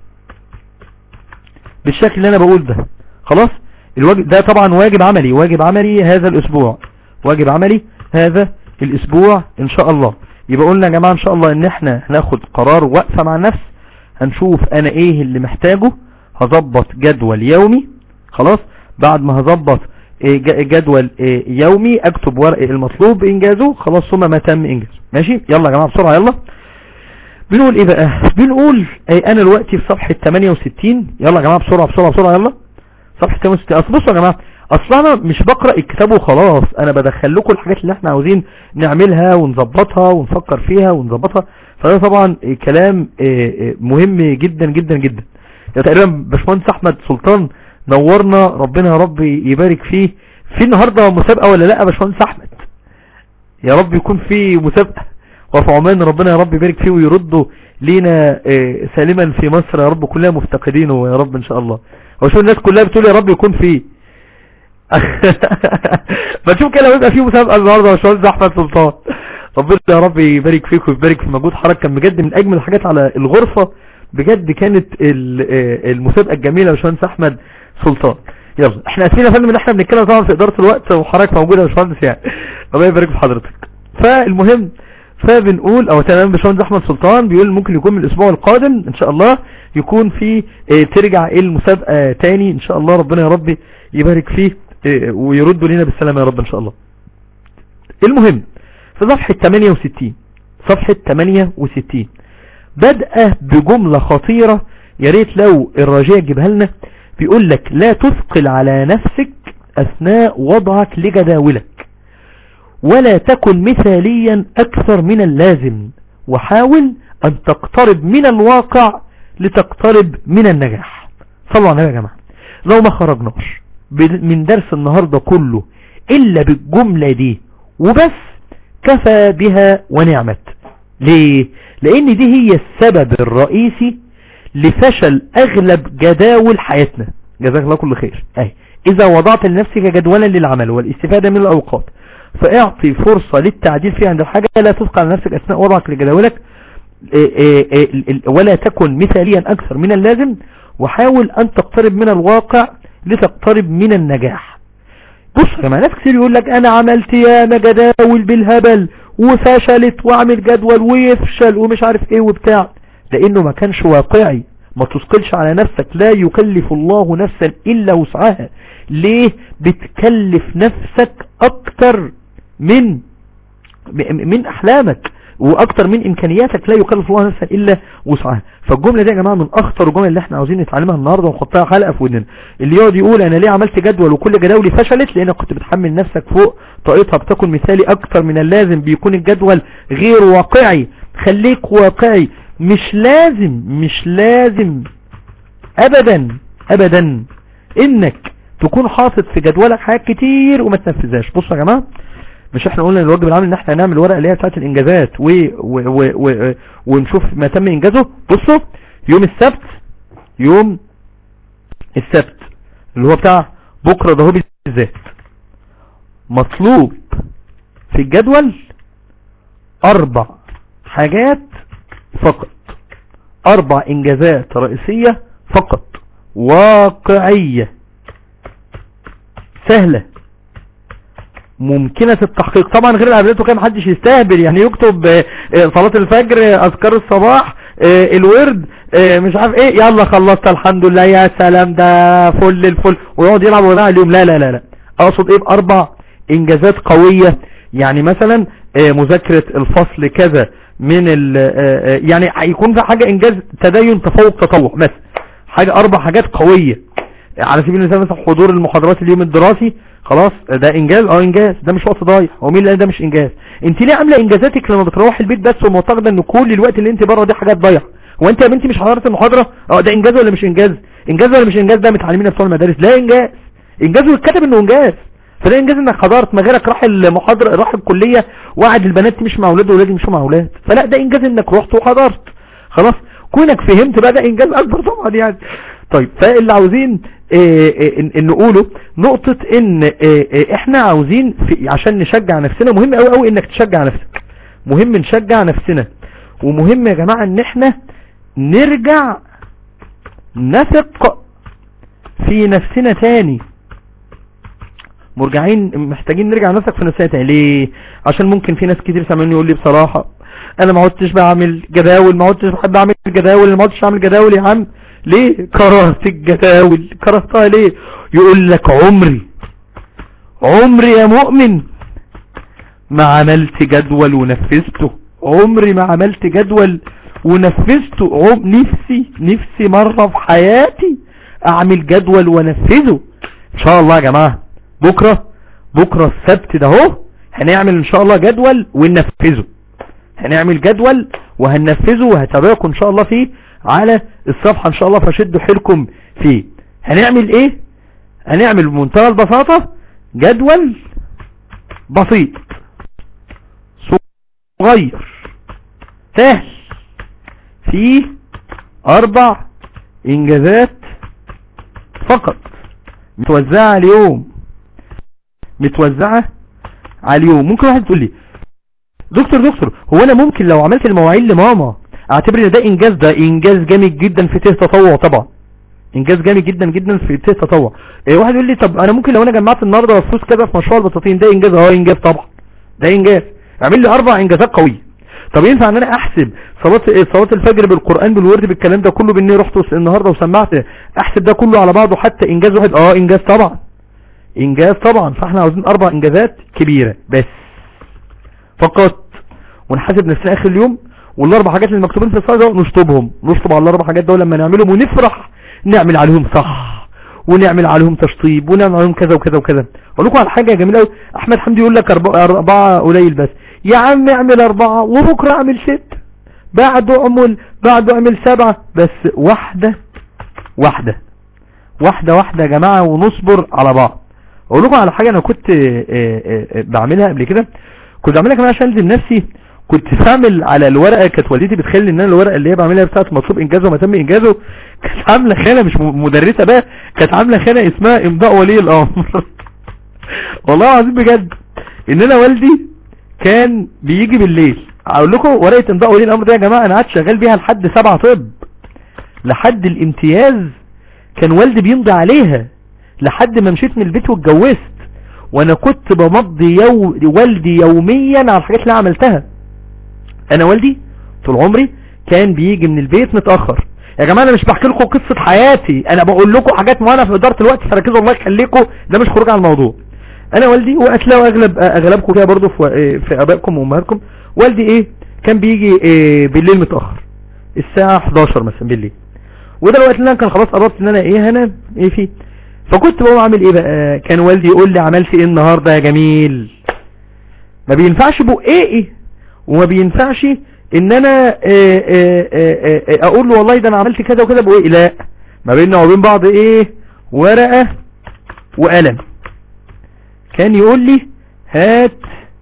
بالشكل اللي انا بقول ده خلاص الواجب ده طبعا واجب عملي واجب عملي هذا الاسبوع واجب عملي هذا الاسبوع ان شاء الله يبقى قلنا يا جماعة ان شاء الله ان احنا هناخد قرار وقفة مع النفس هنشوف انا ايه اللي محتاجه هظبط جدول يومي خلاص بعد ما هظبط إيه ج- جدول إيه يومي اكتب ورق المطلوب انجازه خلاص ثم ما تم انجازه ماشي يلا يا جماعة بسرعة يلا بنقول ايه بقى بنقول إيه انا دلوقتي في صفحة 68 يلا يا جماعة بسرعة بسرعة بسرعة يلا صفحة 68 اصل بصوا يا جماعة اصل انا مش بقرأ الكتاب وخلاص انا بدخل لكم الحاجات اللي احنا عاوزين نعملها ونظبطها ونفكر فيها ونظبطها فده طبعا إيه كلام إيه إيه مهم جدا جدا جدا يعني تقريبا باشمهندس احمد سلطان نورنا ربنا يا رب يبارك فيه في النهارده مسابقة ولا لا يا باشمهندس احمد يا رب يكون في مسابقة وفي عمان ربنا يا رب يبارك فيه ويرده لينا آه، سالما في مصر يا رب كلنا مفتقدينه يا رب ان شاء الله هو شو الناس كلها بتقول يا رب يكون فيه ما تشوف كده لو يبقى فيه مسابقة النهارده يا باشمهندس احمد سلطان ربنا يا رب يبارك فيك ويبارك في مجهود حضرتك كان بجد من اجمل الحاجات على الغرفة بجد كانت ال- آه، المسابقة الجميلة يا باشمهندس احمد سلطان يلا احنا اسفين يا فندم ان احنا بنتكلم طبعا في ادارة الوقت وحضرتك موجودة يا باشمهندس يعني ربنا يبارك في حضرتك فالمهم فبنقول او تمام باشمهندس احمد سلطان بيقول ممكن يكون من الاسبوع القادم ان شاء الله يكون في اه، ترجع المسابقة تاني ان شاء الله ربنا يا رب يبارك فيه اه، ويرد لنا بالسلامة يا رب ان شاء الله المهم في صفحة 68 صفحة 68 بدأ بجملة خطيرة يا ريت لو الراجية تجيبها لنا بيقول لك لا تثقل على نفسك اثناء وضعك لجداولك ولا تكن مثاليا اكثر من اللازم وحاول ان تقترب من الواقع لتقترب من النجاح صلوا على النبي يا جماعة لو ما خرجناش ب- من درس النهاردة كله الا بالجملة دي وبس كفى بها ونعمت ليه لان دي هي السبب الرئيسي لفشل اغلب جداول حياتنا جزاك الله كل خير اهي اذا وضعت لنفسك جدولا للعمل والاستفادة من الاوقات فاعطي فرصة للتعديل فيه عند الحاجة لا تثقل على نفسك اثناء وضعك لجداولك إيه إيه إيه ال- ال- ولا تكن مثاليا اكثر من اللازم وحاول ان تقترب من الواقع لتقترب من النجاح بص يا جماعه ناس كتير يقول لك انا عملت ياما جداول بالهبل وفشلت واعمل جدول ويفشل ومش عارف ايه وبتاع لانه ما كانش واقعي ما تثقلش على نفسك لا يكلف الله نفسا الا وسعها ليه بتكلف نفسك اكتر من م- من احلامك واكتر من امكانياتك لا يكلف الله نفسا الا وسعها فالجمله دي يا جماعه من اخطر الجمل اللي احنا عاوزين نتعلمها النهارده ونحطها حلقه في ودننا اللي يقعد يقول انا ليه عملت جدول وكل جداولي فشلت لانك كنت بتحمل نفسك فوق طاقتها بتكون مثالي اكتر من اللازم بيكون الجدول غير واقعي خليك واقعي مش لازم مش لازم ابدا ابدا انك تكون حاطط في جدولك حاجات كتير وما تنفذهاش بصوا يا جماعه مش احنا قلنا الواجب العام ان احنا هنعمل ورقه اللي هي بتاعت الانجازات و... و... و... و... ونشوف ما تم انجازه بصوا يوم السبت يوم السبت اللي هو بتاع بكره ده هو بالذات مطلوب في الجدول اربع حاجات فقط اربع انجازات رئيسية فقط واقعية سهلة ممكنة التحقيق طبعا غير العبادات وكان محدش يستهبل يعني يكتب آه، آه، صلاة الفجر آه، اذكار الصباح آه، الورد آه، مش عارف ايه يلا خلصت الحمد لله يا سلام ده فل الفل ويقعد يلعب ويضيع اليوم لا لا لا لا اقصد ايه باربع انجازات قوية يعني مثلا آه، مذاكرة الفصل كذا من ال آه، آه، يعني هيكون في حاجة انجاز تدين تفوق تطوع مثلا حاجة اربع حاجات قوية على سبيل المثال مثلا حضور المحاضرات اليوم الدراسي خلاص ده انجاز اه انجاز ده مش وقت ضايع هو مين اللي قال ده مش انجاز انت ليه عامله انجازاتك لما بتروح البيت بس ومعتقده ان كل الوقت اللي انت بره دي حاجات ضايعه هو انت يا بنتي مش حضرت المحاضره اه ده انجاز ولا مش انجاز انجاز ولا مش انجاز ده متعلمين بتوع المدارس لا انجاز انجاز ويتكتب انه انجاز فده انجاز انك حضرت ما غيرك راح المحاضره راح الكليه وقعد البنات تمشي مع اولاد واولاد يمشوا مع اولاد فلا ده انجاز انك رحت وحضرت خلاص كونك فهمت بقى ده انجاز اكبر طبعا يعني طيب فاللي عاوزين إيه إيه إن- إن نقوله نقطة ان إيه إيه احنا عاوزين في عشان نشجع نفسنا مهم قوي قوي انك تشجع نفسك مهم نشجع نفسنا ومهم يا جماعة ان احنا نرجع نثق في نفسنا تاني مرجعين محتاجين نرجع نثق في نفسنا تاني ليه عشان ممكن في ناس كتير سامعني يقول لي بصراحة انا ما عدتش بعمل جداول ما عدتش بحب اعمل جداول ما عدتش اعمل جداول يا عم ليه كرهت الجداول كرهتها ليه يقول لك عمري عمري يا مؤمن ما عملت جدول ونفذته عمري ما عملت جدول ونفذته عم نفسي نفسي مرة في حياتي اعمل جدول ونفذه ان شاء الله يا جماعة بكرة بكرة السبت ده اهو هنعمل ان شاء الله جدول وننفذه هنعمل جدول وهننفذه وهتابعكم ان شاء الله فيه على الصفحة ان شاء الله فشدوا حيلكم فيه هنعمل ايه هنعمل بمنتهى البساطة جدول بسيط صغير سهل فيه اربع انجازات فقط متوزعة على اليوم متوزعة على اليوم ممكن واحد تقول لي دكتور دكتور هو انا ممكن لو عملت المواعيد لماما اعتبر ان ده انجاز ده انجاز جامد جدا في ته تطوع طبعا انجاز جامد جدا جدا في ته تطوع إيه واحد يقول لي طب انا ممكن لو انا جمعت النهارده فلوس كده في مشروع البطاطين ده انجاز اه انجاز طبعا ده انجاز اعمل لي اربع انجازات قويه طب ينفع ان انا احسب صلاه إيه؟ صلاه الفجر بالقران بالورد بالكلام ده كله باني رحت وس- النهارده وسمعت احسب ده كله على بعضه حتى انجاز واحد اه انجاز طبعا انجاز طبعا فاحنا عاوزين اربع انجازات كبيره بس فقط ونحاسب نفسنا اخر اليوم والاربع حاجات اللي مكتوبين في الصلاه ده نشطبهم نشطب على الاربع حاجات دول لما نعملهم ونفرح نعمل عليهم صح ونعمل عليهم تشطيب ونعمل عليهم كذا وكذا وكذا اقول لكم على حاجه جميله قوي احمد حمدي يقول لك أربعة, اربعه قليل بس يا عم اعمل اربعه وبكره اعمل ست بعده اعمل بعده اعمل سبعه بس واحده واحده واحده واحده يا جماعه ونصبر على بعض اقول لكم على حاجه انا كنت آه، آه، آه، بعملها قبل كده كنت بعملها كمان عشان الزم نفسي كنت بعمل على الورقه كانت والدتي بتخلي ان انا الورقه اللي هي بعملها بتاعت مطلوب انجازه وما تم انجازه كانت عامله خانه مش م- مدرسه بقى كانت عامله خانه اسمها امضاء ولي الامر والله العظيم بجد ان انا والدي كان بيجي بالليل اقول لكم ورقه امضاء ولي الامر ده يا جماعه انا قعدت شغال بيها لحد سبعة طب لحد الامتياز كان والدي بيمضي عليها لحد ما مشيت من البيت واتجوزت وانا كنت بمضي يو... والدي يوميا على الحاجات اللي أنا عملتها انا والدي طول عمري كان بيجي من البيت متأخر يا جماعة انا مش بحكي لكم قصة حياتي انا بقول لكم حاجات معينة في ادارة الوقت فركزوا الله يخليكم ده مش خروج عن الموضوع انا والدي وهتلاقوا اغلب اغلبكم كده برضو في في ابائكم وامهاتكم والدي ايه كان بيجي إيه بالليل متأخر الساعة 11 مثلا بالليل وده الوقت اللي انا كان خلاص قربت ان انا ايه هنام ايه فيه فكنت بقوم اعمل ايه بقى كان والدي يقول لي عملت ايه النهارده يا جميل ما بينفعش بقاقي وما بينفعش ان انا آه، آه، آه، آه، اقول له والله ده انا عملت كذا وكذا بقاقي لا ما بيننا وبين بعض ايه ورقة وقلم كان يقول لي هات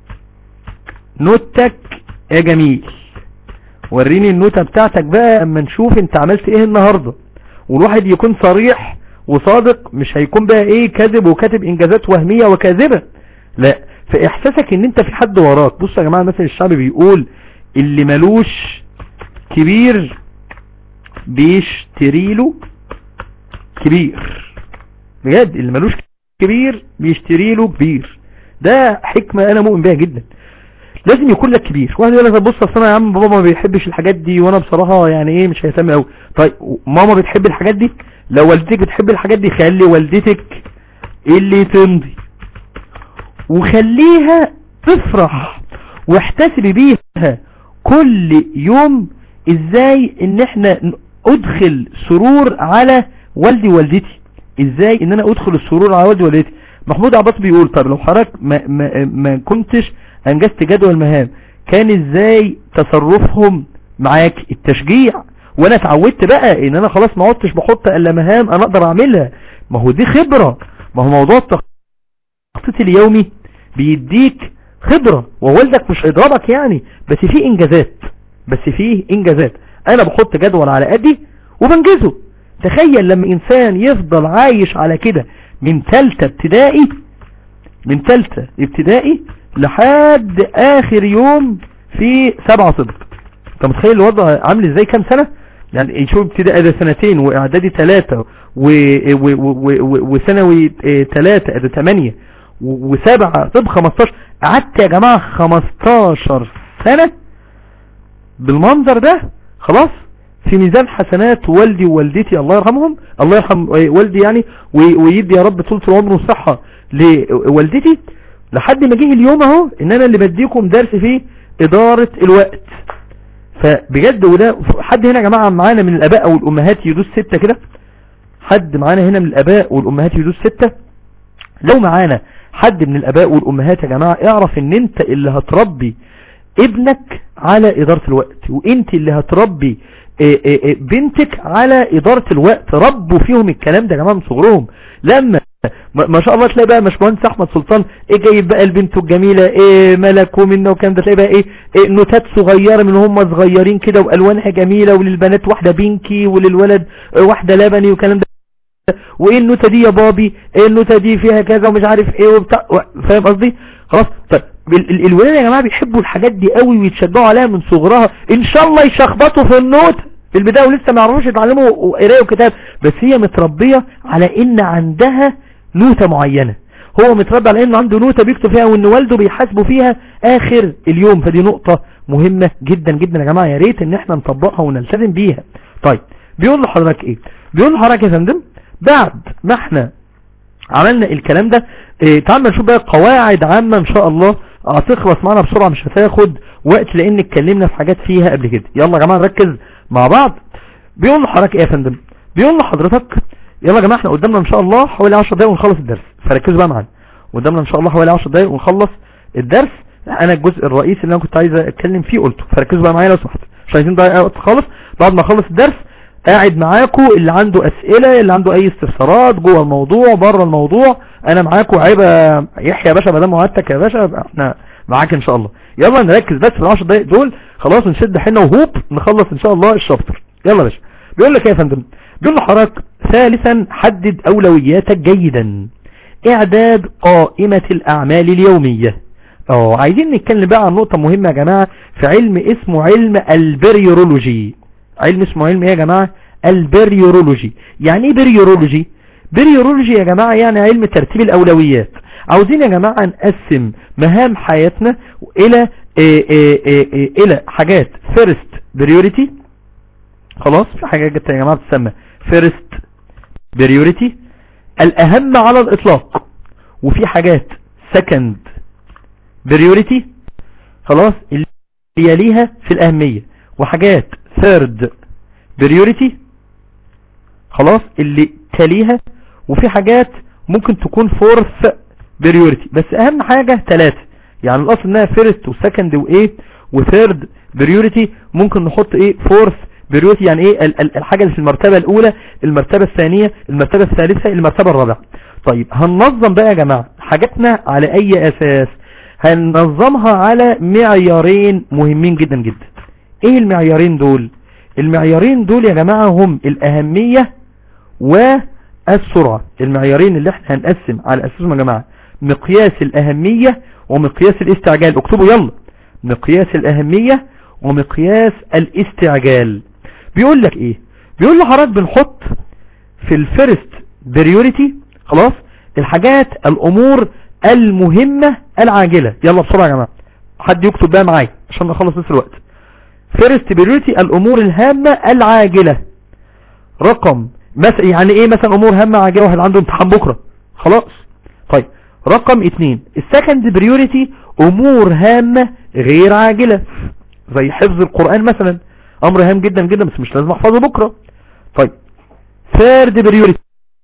نوتك يا جميل وريني النوتة بتاعتك بقى اما نشوف انت عملت ايه النهاردة والواحد يكون صريح وصادق مش هيكون بقى ايه كذب وكاتب انجازات وهمية وكاذبة لا فاحساسك ان انت في حد وراك بصوا يا جماعة مثل الشعب بيقول اللي ملوش كبير بيشتري له كبير بجد اللي ملوش كبير بيشتري له كبير ده حكمة انا مؤمن بيها جدا لازم يكون لك كبير واحد يقول لك بص اصل انا يا عم بابا ما بيحبش الحاجات دي وانا بصراحة يعني ايه مش هيهتم قوي طيب ماما بتحب الحاجات دي لو والدتك بتحب الحاجات دي خلي والدتك اللي تمضي وخليها تفرح واحتسبي بيها كل يوم ازاي ان احنا ادخل سرور على والدي ووالدتي ازاي ان انا ادخل السرور على والدي ووالدتي محمود عباس بيقول طب لو حضرتك ما, ما, ما كنتش انجزت جدول مهام كان ازاي تصرفهم معاك التشجيع وانا اتعودت بقى ان انا خلاص ما عدتش بحط الا مهام انا اقدر اعملها ما هو دي خبرة ما هو موضوع التخطيط اليومي بيديك خبرة ووالدك مش هيضربك يعني بس فيه انجازات بس فيه انجازات انا بحط جدول على قدي وبنجزه تخيل لما انسان يفضل عايش على كده من ثالثه ابتدائي من ثالثه ابتدائي لحد اخر يوم في سبعة صدق انت متخيل الوضع عامل ازاي كام سنة يعني نشوف ابتدائي ده سنتين واعدادي ثلاثة وثانوي ثلاثة ده ثمانية وسبعة طب 15 قعدت يا جماعة 15 سنة بالمنظر ده خلاص في ميزان حسنات والدي ووالدتي الله يرحمهم الله يرحم والدي يعني ويدي يا رب طول العمر والصحة لوالدتي لحد ما جه اليوم اهو ان انا اللي بديكم درس فيه ادارة الوقت فبجد وده حد هنا يا جماعة معانا من الاباء او الامهات يدوس ستة كده حد معانا هنا من الاباء والامهات يدوس ستة لو معانا حد من الاباء والامهات يا جماعة اعرف ان انت اللي هتربي ابنك على ادارة الوقت وانت اللي هتربي بنتك على ادارة الوقت ربوا فيهم الكلام ده يا جماعة من صغرهم لما ما شاء الله تلاقي بقى باشمهندس احمد سلطان ايه جايب بقى البنت الجميله ايه ملك ومنه وكان ده تلاقي بقى ايه, إيه نوتات صغيره من هم صغيرين كده والوانها جميله وللبنات واحده بينكي وللولد واحده لبني والكلام ده وايه النوتة دي يا بابي ايه النوتة دي فيها كذا ومش عارف ايه وبتاع فاهم قصدي خلاص طيب الولاد يا جماعه بيحبوا الحاجات دي قوي ويتشجعوا عليها من صغرها ان شاء الله يشخبطوا في النوت في البدايه ولسه ما يعرفوش يتعلموا قرايه وكتاب بس هي متربيه على ان عندها نوتة معينة هو متربى على انه عنده نوتة بيكتب فيها وان والده بيحاسبه فيها اخر اليوم فدي نقطة مهمة جدا جدا يا جماعة يا ريت ان احنا نطبقها ونلتزم بيها طيب بيقول لحضرتك ايه بيقول لحضرتك يا فندم بعد ما احنا عملنا الكلام ده اه تعال نشوف بقى قواعد عامة ان شاء الله هتخلص معانا بسرعة مش هتاخد وقت لان اتكلمنا في حاجات فيها قبل كده يلا يا جماعة نركز مع بعض بيقول لحضرتك ايه يا فندم بيقول لحضرتك يلا يا جماعة احنا قدامنا ان شاء الله حوالي 10 دقايق ونخلص الدرس فركزوا بقى معانا قدامنا ان شاء الله حوالي 10 دقايق ونخلص الدرس انا الجزء الرئيسي اللي انا كنت عايز اتكلم فيه قلته فركزوا بقى معايا لو سمحت مش عايزين نضيع وقت خالص بعد ما اخلص الدرس قاعد معاكم اللي عنده اسئلة اللي عنده اي استفسارات جوه الموضوع بره الموضوع انا معاكم عيب يحيى يا باشا ما دام وعدتك يا باشا احنا معاك ان شاء الله يلا نركز بس في ال 10 دقايق دول خلاص نشد حنا وهوب نخلص ان شاء الله الشابتر يلا يا باشا بيقول لك ايه يا فندم بيقول لحضرتك ثالثا حدد اولوياتك جيدا اعداد قائمة الاعمال اليومية اه عايزين نتكلم بقى عن نقطة مهمة يا جماعة في علم اسمه علم البريورولوجي علم اسمه علم ايه يا جماعة البريورولوجي يعني ايه بريورولوجي بريورولوجي يا جماعة يعني علم ترتيب الاولويات عاوزين يا جماعة نقسم مهام حياتنا الى إيه إيه إيه الى حاجات فيرست بريوريتي خلاص في حاجات يا جماعة بتسمى فيرست بريوريتي الاهم على الاطلاق وفي حاجات سكند بريوريتي خلاص اللي يليها في الاهمية وحاجات ثيرد بريوريتي خلاص اللي تليها وفي حاجات ممكن تكون فورث بريوريتي بس اهم حاجة ثلاثة يعني الاصل انها فيرست وسكند وايه وثيرد بريوريتي ممكن نحط ايه فورث بريوريتي يعني ايه ال ال الحاجة اللي في المرتبة الاولى المرتبة الثانية المرتبة الثالثة المرتبة الرابعة طيب هننظم بقى يا جماعة حاجاتنا على اي اساس هننظمها على معيارين مهمين جدا جدا ايه المعيارين دول المعيارين دول يا جماعة هم الاهمية والسرعة المعيارين اللي احنا هنقسم على اساسهم يا جماعة مقياس الاهمية ومقياس الاستعجال اكتبوا يلا مقياس الاهمية ومقياس الاستعجال بيقول لك ايه بيقول لحضرتك بنحط في الفيرست بريوريتي خلاص الحاجات الامور المهمة العاجلة يلا بسرعة يا جماعة حد يكتب بقى معايا عشان نخلص بس الوقت فيرست بريوريتي الامور الهامة العاجلة رقم مثلا يعني ايه مثلا امور هامة عاجلة واحد عنده امتحان بكرة خلاص طيب رقم اتنين السكند بريوريتي امور هامة غير عاجلة زي حفظ القرآن مثلا امر هام جدا جدا بس مش لازم احفظه بكرة طيب ثيرد بريوريتي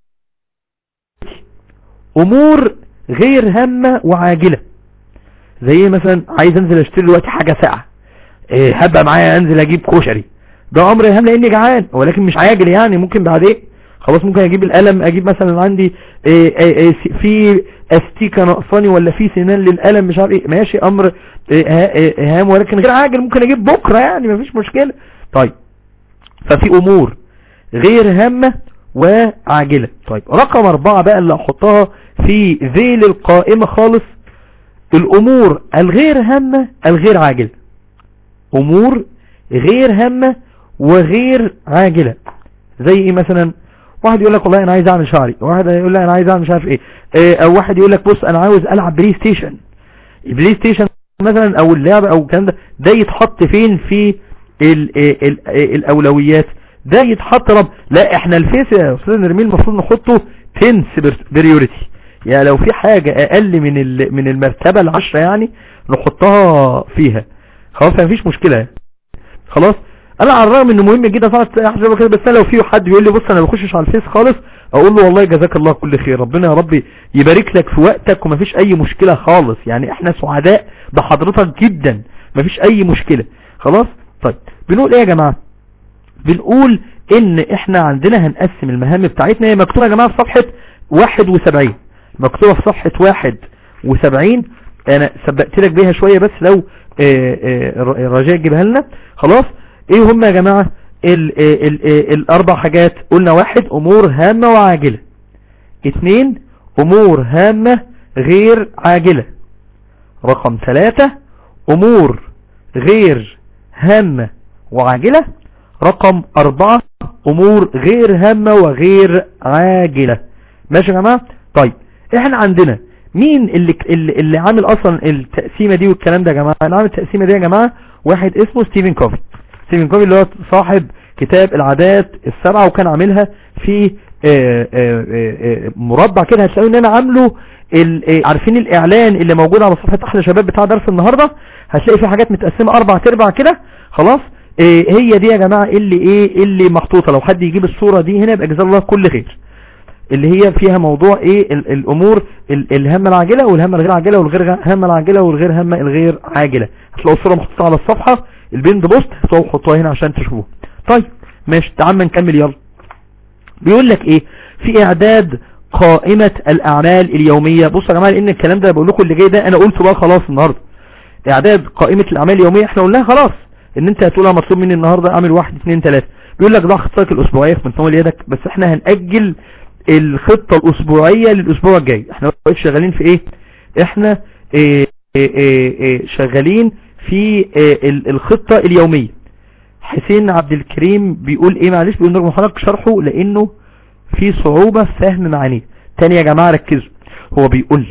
امور غير هامة وعاجلة زي مثلا عايز انزل اشتري دلوقتي حاجة ساعة إيه هبقى معايا انزل اجيب كشري ده امر هام لاني جعان ولكن مش عاجل يعني ممكن بعد ايه خلاص ممكن اجيب القلم اجيب مثلا عندي إيه إيه إيه في استيكة ناقصاني ولا في سنان للقلم مش عارف ايه ماشي امر إيه إيه هام ولكن غير عاجل ممكن اجيب بكرة يعني مفيش مشكلة طيب ففي امور غير هامة وعاجلة طيب رقم اربعة بقى اللي احطها في ذيل القائمة خالص الامور الغير هامة الغير عاجلة امور غير هامة وغير عاجلة زي ايه مثلا واحد يقول لك والله انا عايز اعمل شعري واحد يقول لك انا عايز اعمل مش عارف ايه إيه، او واحد يقول لك بص انا عاوز العب بلاي ستيشن البلاي ستيشن مثلا او اللعبة او الكلام ده ده يتحط فين في ال ال ال الاولويات ده يتحط رب لا احنا الفيس يا استاذ نرمين المفروض نحطه تنس بريوريتي يعني لو في حاجة اقل من ال- من المرتبة العشرة يعني نحطها فيها خلاص مفيش مشكلة خلاص انا على الرغم انه مهم جدا طبعا احجبه كده بس انا لو في حد بيقول لي بص انا ما بخشش على الفيس خالص اقول له والله جزاك الله كل خير ربنا يا ربي يبارك لك في وقتك ومفيش اي مشكلة خالص يعني احنا سعداء بحضرتك جدا مفيش اي مشكلة خلاص طيب بنقول ايه يا جماعة بنقول ان احنا عندنا هنقسم المهام بتاعتنا هي مكتوبة يا جماعة في صفحة 71 مكتوبة في صفحة 71 انا سبقت لك بيها شوية بس لو آه، آه، رجاء تجيبها لنا خلاص ايه هم يا جماعة ال ال ال الاربع حاجات قلنا واحد امور هامة وعاجلة اتنين امور هامة غير عاجلة رقم ثلاثة امور غير هامة وعاجلة رقم اربعة امور غير هامة وغير عاجلة ماشي يا جماعة طيب احنا عندنا مين اللي اللي, اللي عامل اصلا التقسيمة دي والكلام ده يا جماعة اللي عامل التقسيمة دي يا جماعة واحد اسمه ستيفن كوفي ستيفن كوفي اللي هو صاحب كتاب العادات السبعة وكان عاملها في آه، آه، آه، مربع كده هتلاقوا ان انا عامله ال- آه، عارفين الاعلان اللي موجود على صفحة احلى شباب بتاع درس النهاردة هتلاقي في حاجات متقسمة اربع تربع كده خلاص آه، هي دي يا جماعة اللي ايه اللي محطوطة لو حد يجيب الصورة دي هنا يبقى جزاه الله كل خير اللي هي فيها موضوع ايه ال- الامور ال- الهامة العاجلة والهامة الغير عاجلة والغير هامة العاجلة والغير هامة الغير عاجلة هتلاقوا الصورة محطوطة على الصفحة البند بوست هتلاقوا حطوها هنا عشان تشوفوها طيب ماشي تعال ما نكمل يلا بيقول لك ايه في اعداد قائمة الاعمال اليومية بصوا يا جماعة لان الكلام ده بقول لكم اللي جاي ده انا قلته بقى خلاص النهاردة اعداد قائمة الاعمال اليومية احنا قلناها خلاص ان انت هتقولها مطلوب مني النهاردة اعمل واحد اتنين تلاتة بيقول لك ضع خطتك الاسبوعية في متناول يدك بس احنا هنأجل الخطة الاسبوعية للاسبوع الجاي احنا واقف شغالين في ايه احنا ايه ايه ايه ايه شغالين في ايه ال- الخطة اليومية حسين عبد الكريم بيقول ايه معلش بيقول نرجو حضرتك شرحه لانه في صعوبة في فهم معانيه تاني يا جماعة ركزوا هو بيقول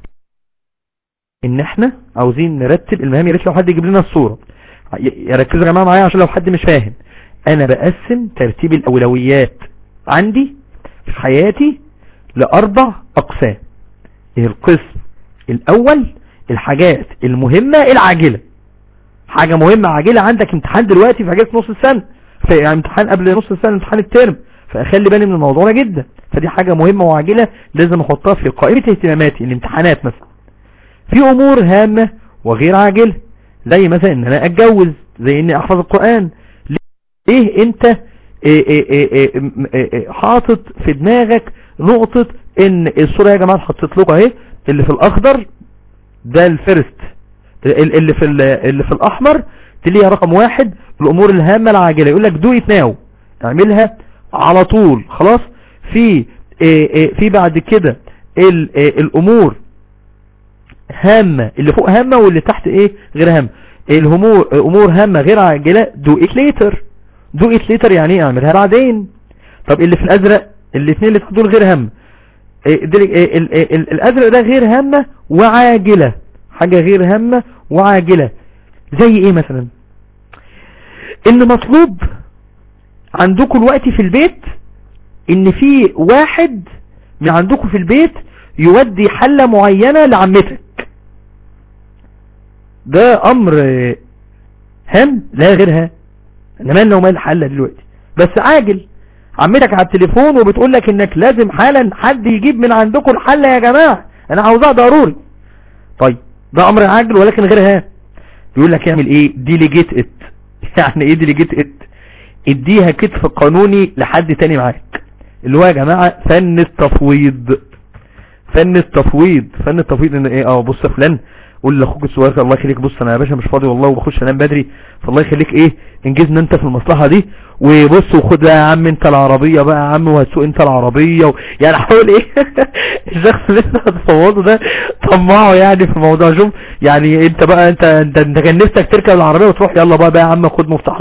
ان احنا عاوزين نرتب المهام يا ريت لو حد يجيب لنا الصورة ي- يركزوا يا جماعة معايا عشان لو حد مش فاهم انا بقسم ترتيب الاولويات عندي في حياتي لاربع اقسام القسم الاول الحاجات المهمة العاجلة حاجة مهمة عاجلة عندك امتحان دلوقتي في اجازة نص السنة في يعني امتحان قبل نص السنة امتحان الترم فاخلي بالي من الموضوع ده جدا فدي حاجة مهمة وعاجلة لازم احطها في قائمة اهتماماتي الامتحانات مثلا في امور هامة وغير عاجلة زي مثلا ان انا اتجوز زي اني احفظ القرآن ليه انت إيه إيه إيه إيه م- إيه إيه حاطط في دماغك نقطة ان الصورة يا جماعة حطيت لكم اهي اللي في الاخضر ده الفيرست ال- اللي في ال- اللي في الاحمر تلاقيها رقم واحد الامور الهامة العاجلة يقول لك دو ات ناو اعملها على طول خلاص في إيه إيه في بعد كده ال- إيه الامور هامة اللي فوق هامة واللي تحت ايه غير هامة الامور امور هامة غير عاجلة دو ات ليتر دو ات ليتر يعني ايه اعملها بعدين طب اللي في الازرق الاثنين اللي تحت دول غير هامة إيه دي- إيه ال- ال- ال- الازرق ده غير هامة وعاجلة حاجة غير هامة وعاجلة زي ايه مثلا ان مطلوب عندكم الوقت في البيت ان في واحد من عندكم في البيت يودي حلة معينة لعمتك ده امر آه، هام لا غيرها انا مالنا ومال الحلة دلوقتي بس عاجل عمتك على التليفون وبتقول لك انك لازم حالا حد يجيب من عندكم الحلة يا جماعة انا عاوزها ضروري طيب ده امر عاجل ولكن غير هام يقول لك يعمل ايه ديليجيت ات يعني ايه ديليجيت ات اديها كتف قانوني لحد تاني معاك اللي هو يا جماعة فن التفويض فن التفويض فن التفويض ان ايه اه بص يا فلان قول لاخوك الصغير الله يخليك بص انا يا باشا مش فاضي والله وبخش انام بدري فالله يخليك ايه انجزنا انت في المصلحة دي وبص وخد بقى يا عم انت العربية بقى يا عم وهتسوق انت العربية و... يعني حاول ايه الشخص اللي انت هتفوضه ده طمعه يعني في الموضوع شوف يعني انت بقى انت انت, انت كان نفسك تركب العربية وتروح يلا بقى بقى يا عم خد مفتاح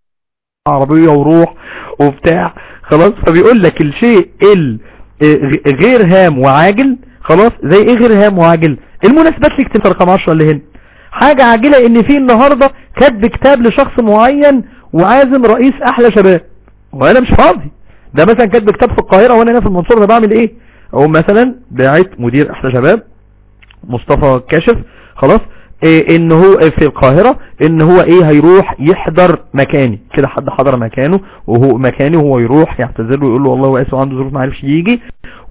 عربية وروح وبتاع خلاص فبيقول لك الشيء ال غ- غير هام وعاجل خلاص زي ايه غير هام وعاجل المناسبات اللي كتبت رقم 10 اللي هنا حاجة عاجلة ان في النهاردة كاتب كتاب لشخص معين وعازم رئيس احلى شباب وانا مش فاضي ده مثلا كاتب كتاب في القاهرة وانا هنا في المنصورة ده بعمل ايه او مثلا باعت مدير احلى شباب مصطفى كاشف خلاص إيه ان هو في القاهرة ان هو ايه هيروح يحضر مكاني كده حد حضر مكانه وهو مكاني وهو يروح يعتذر له ويقول له والله هو اسف عنده ظروف ما عرفش يجي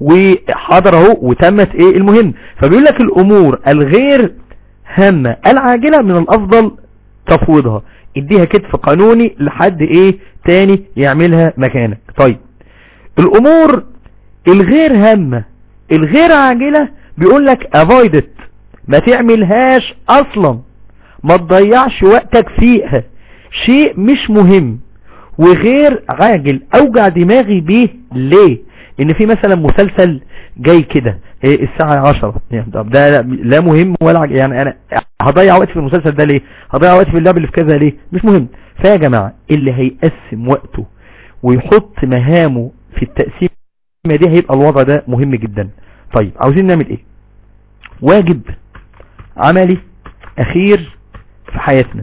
وحضر اهو وتمت ايه المهم فبيقول لك الامور الغير هامة العاجلة من الافضل تفويضها اديها كتف قانوني لحد ايه تاني يعملها مكانك طيب الامور الغير هامة الغير عاجلة بيقول لك avoid it ما تعملهاش اصلا ما تضيعش وقتك فيها شيء مش مهم وغير عاجل اوجع دماغي بيه ليه ان في مثلا مسلسل جاي كده إيه الساعة عشرة يعني طب ده لا مهم ولا عاجل يعني انا هضيع وقت في المسلسل ده ليه هضيع وقت في اللعب اللي في كذا ليه مش مهم فيا جماعة اللي هيقسم وقته ويحط مهامه في التقسيمة دي هيبقى الوضع ده مهم جدا طيب عاوزين نعمل ايه واجب عملي اخير في حياتنا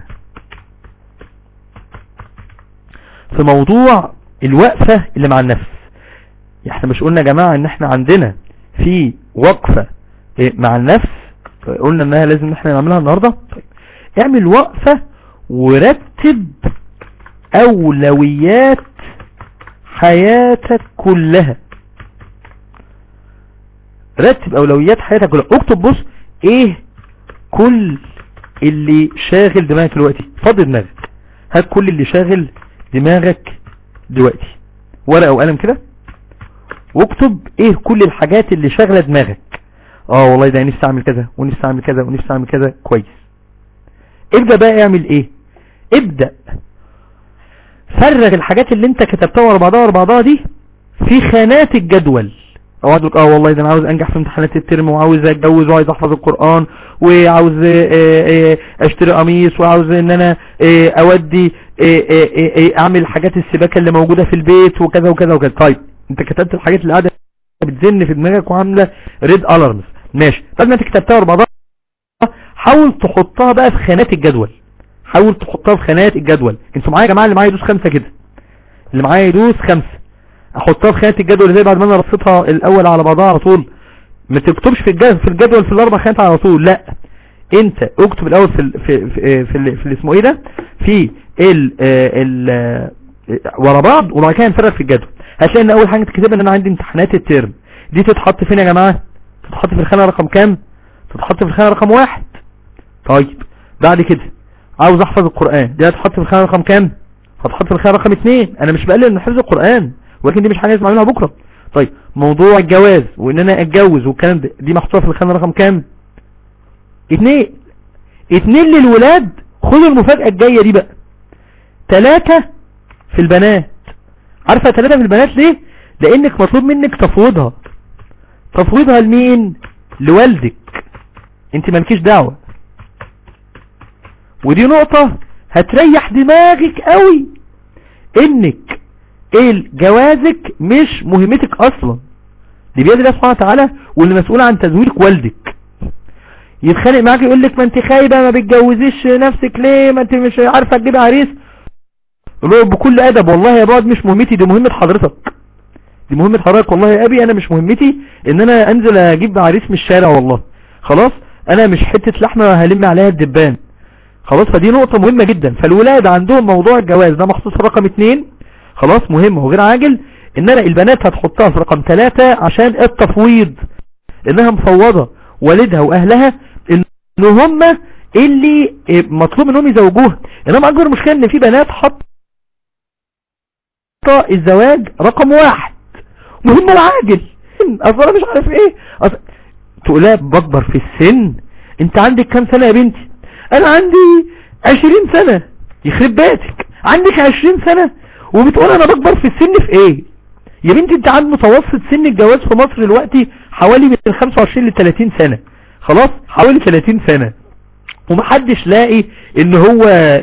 في موضوع الوقفة اللي مع النفس احنا مش قلنا يا جماعة ان احنا عندنا في وقفة إيه، مع النفس قلنا انها لازم احنا نعملها النهاردة طيب اعمل وقفة ورتب اولويات حياتك كلها رتب اولويات حياتك كلها اكتب بص ايه كل اللي شاغل دماغك دلوقتي فضي دماغك هات كل اللي شاغل دماغك دلوقتي ورقة وقلم كده واكتب ايه كل الحاجات اللي شاغله دماغك اه والله ده نفسي اعمل كذا ونفسي اعمل كذا ونفسي اعمل كذا كويس ابدأ بقى اعمل ايه ابدأ فرغ الحاجات اللي انت كتبتها ورا بعضها ورا بعضها دي في خانات الجدول اقعد لك اه والله ده انا عاوز انجح في امتحانات الترم وعاوز اتجوز وعاوز احفظ القرآن وعاوز اه اه اشتري قميص وعاوز ان انا اه اودي اعمل الحاجات السباكة اللي موجودة في البيت وكذا وكذا وكذا طيب انت كتبت الحاجات اللي قاعدة بتزن في دماغك وعاملة ريد الارمز ماشي بعد ما انت كتبتها ورا بعضها حاول تحطها بقى في خانات الجدول حاول تحطها في خانات الجدول انتوا معايا يا جماعه اللي معايا يدوس خمسة كده اللي معايا يدوس خمسة احطها في خانات الجدول زي بعد ما انا رصيتها الاول على بعضها على طول ما تكتبش في الجدول في الجدول في الاربع خانات على طول لا انت اكتب الاول في ال في في في, ال في اللي اسمه ايه ده في ال ال ورا بعض وبعد كده نفرق في الجدول هتلاقي ان اول حاجه تكتبها ان انا عندي امتحانات الترم دي تتحط فين يا جماعه تتحط في الخانه رقم كام تتحط في الخانه رقم واحد طيب بعد كده عاوز احفظ القرآن دي هتحط في الخانه رقم كام هتحط في الخانه رقم اتنين انا مش بقلل من حفظ القرآن ولكن دي مش حاجه لازم اعملها بكره طيب موضوع الجواز وان انا اتجوز والكلام ده دي محطوطه في الخانه رقم كام اتنين اتنين للولاد خدوا المفاجأة الجاية دي بقى تلاتة في البنات عارفة تلاتة في البنات ليه لانك مطلوب منك تفوضها تفويضها لمين لوالدك انت مالكيش دعوة ودي نقطة هتريح دماغك قوي انك ايه جوازك مش مهمتك اصلا دي بيد الله سبحانه وتعالى واللي مسؤول عن تزويرك والدك يتخانق معاك يقول لك ما انت خايبة ما بتجوزيش نفسك ليه ما انت مش عارفة تجيب عريس له بكل ادب والله يا بعد مش مهمتي دي مهمة حضرتك دي مهمة حضرتك والله يا ابي انا مش مهمتي ان انا انزل اجيب عريس من الشارع والله خلاص انا مش حتة لحمة هلم عليها الدبان خلاص فدي نقطة مهمة جدا فالولاد عندهم موضوع الجواز ده مخصوص في رقم اتنين خلاص مهم وغير عاجل ان انا البنات هتحطها في رقم ثلاثة عشان التفويض انها مفوضة والدها واهلها ان هم اللي مطلوب انهم يزوجوها انما اكبر مشكلة ان في بنات حط الزواج رقم واحد مهم وعاجل اصلا مش عارف ايه أصلا تقولها بكبر في السن انت عندك كام سنة يا بنتي انا عندي عشرين سنة يخرب بيتك عندك عشرين سنة وبتقول انا بكبر في السن في ايه يا بنتي انت عند متوسط سن الجواز في مصر دلوقتي حوالي من 25 ل 30 سنة خلاص حوالي 30 سنة ومحدش لاقي ان هو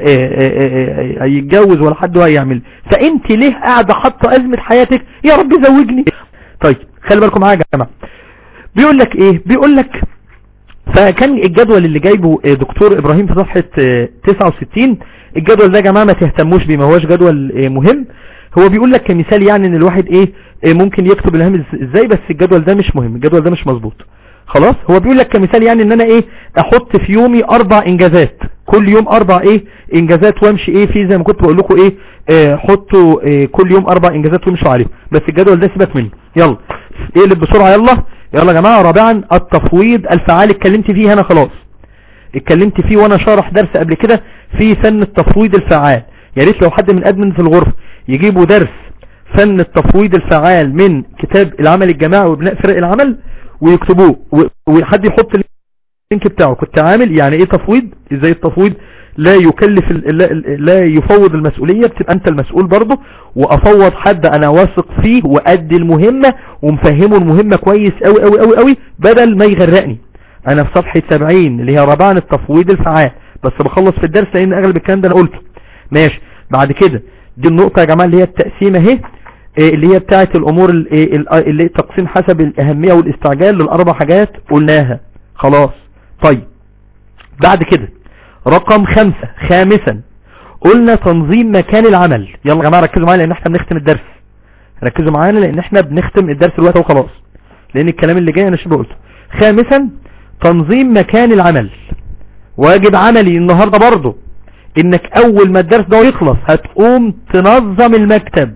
يتجوز ولا حد هو يعمل فانت ليه قاعدة حاطة ازمة حياتك يا رب زوجني طيب خلي بالكم معايا يا جماعة بيقول لك ايه بيقول لك فكان الجدول اللي جايبه دكتور ابراهيم في صفحة 69 الجدول ده يا جماعة ما تهتموش بيه ما هوش جدول مهم هو بيقول لك كمثال يعني ان الواحد ايه ممكن يكتب الهامش ازاي بس الجدول ده مش مهم الجدول ده مش مظبوط خلاص هو بيقول لك كمثال يعني ان انا ايه احط في يومي اربع انجازات كل يوم اربع ايه انجازات وامشي ايه في زي ما كنت بقول لكم ايه اه حطوا اه كل يوم اربع انجازات وامشوا عليهم بس الجدول ده سيبك منه يلا اقلب بسرعة يلا يلا يا جماعة رابعا التفويض الفعال اتكلمت فيه هنا خلاص اتكلمت فيه وانا شارح درس قبل كده في فن التفويض الفعال يا ريت لو حد من ادمن في الغرفة يجيبوا درس فن التفويض الفعال من كتاب العمل الجماعي وبناء فرق العمل ويكتبوه وحد يحط اللينك بتاعه كنت عامل يعني ايه تفويض ازاي التفويض لا يكلف لا, لا يفوض المسؤولية بتبقى انت المسؤول برضه وافوض حد انا واثق فيه وادي المهمة ومفهمه المهمة كويس قوي قوي قوي قوي بدل ما يغرقني انا في صفحة 70 اللي هي رابعا التفويض الفعال بس بخلص في الدرس لان اغلب الكلام ده انا قلته ماشي بعد كده دي النقطة يا جماعة اللي هي التقسيمة اهي اللي هي بتاعة الامور اللي تقسيم حسب الاهمية والاستعجال للاربع حاجات قلناها خلاص طيب بعد كده رقم خمسة خامسا قلنا تنظيم مكان العمل يلا يا جماعة ركزوا معايا لان احنا بنختم الدرس ركزوا معانا لان احنا بنختم الدرس الوقت وخلاص لان الكلام اللي جاي انا شبه قلته خامسا تنظيم مكان العمل واجب عملي النهاردة برضه انك اول ما الدرس ده يخلص هتقوم تنظم المكتب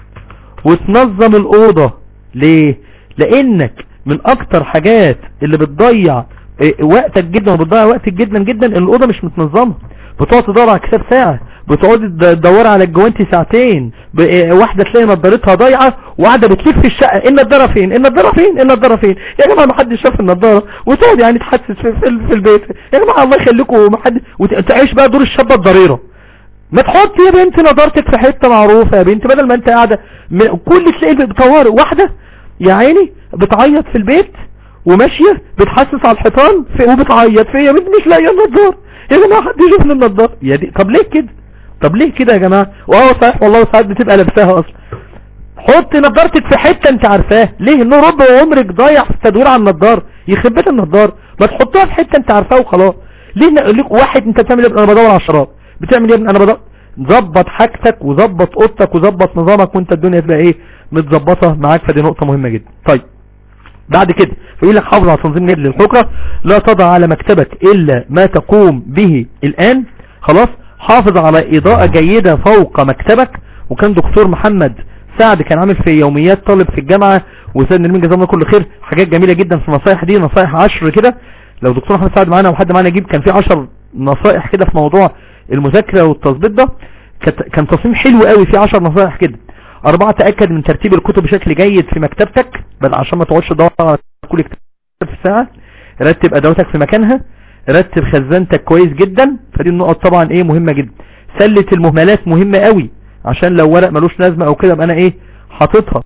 وتنظم الأوضة ليه لانك من اكتر حاجات اللي بتضيع وقتك جدا وبتضيع وقتك جدا جدا ان الأوضة مش متنظمة بتقعد تدور على كتاب ساعة بتقعد تدور على الجوانتي ساعتين واحدة تلاقي نظارتها ضايعة وقاعدة بتلف في الشقة ايه النضارة فين النضارة فين النضارة فين يا جماعة ما حدش شاف النضارة وتقعد يعني تحسس في, في, في البيت يا جماعة الله يخليكم ما حد وتعيش بقى دور الشابة الضريرة ما تحط يا بنت نظارتك في حتة معروفة يا بنت بدل ما انت قاعدة كل تلاقي بتطور واحدة يا عيني بتعيط في البيت وماشية بتحسس على الحيطان وبتعيط في يا بنت مش لاقيه النضارة يا جماعة حد يشوف لي النضارة يا دي طب ليه كده طب ليه كده يا جماعة واه صحيح والله ساعات بتبقى لابساها اصلا حط نضارتك في حتة انت عارفاها ليه ان ربع عمرك ضايع في التدوير على النضار يخرب بيت النضار ما تحطها في حتة انت عارفاها وخلاص ليه ليك واحد انت بتعمل ايه انا بدور على الشراب بتعمل ايه انا بدور ظبط حاجتك وظبط اوضتك وظبط نظامك وانت الدنيا تبقى ايه متظبطه معاك فدي نقطة مهمة جدا طيب بعد كده فيقول لك حافظ على تنظيم جيد للحجرة لا تضع على مكتبك الا ما تقوم به الان خلاص حافظ على اضاءة جيدة فوق مكتبك وكان دكتور محمد سعد كان عامل في يوميات طالب في الجامعة وسيد نرمين جزاه الله كل خير حاجات جميلة جدا في النصايح دي نصايح عشر كده لو دكتور محمد سعد معانا وحد معانا يجيب كان في عشر نصائح كده في موضوع المذاكرة والتظبيط ده كان تصميم حلو قوي في عشر نصائح كده اربعة تأكد من ترتيب الكتب بشكل جيد في مكتبتك بدل عشان ما تقعدش تدور على كل كتاب في الساعة رتب ادواتك في مكانها رتب خزانتك كويس جدا فدي النقط طبعا ايه مهمة جدا سلة المهملات مهمة قوي عشان لو ورق ملوش لازمة او كده يبقى انا ايه حاططها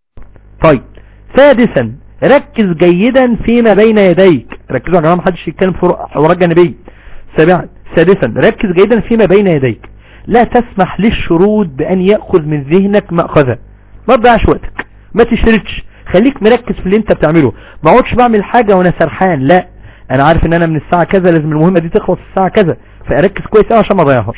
طيب سادسا ركز جيدا فيما بين يديك ركزوا يا جماعه محدش يتكلم في حوارات جانبيه سابعا سادسا ركز جيدا فيما بين يديك لا تسمح للشرود بان ياخذ من ذهنك ماخذه ما تضيعش وقتك ما تشردش خليك مركز في اللي انت بتعمله ما اقعدش بعمل حاجه وانا سرحان لا انا عارف ان انا من الساعه كذا لازم المهمه دي تخلص الساعه كذا فاركز كويس قوي عشان ما اضيعهاش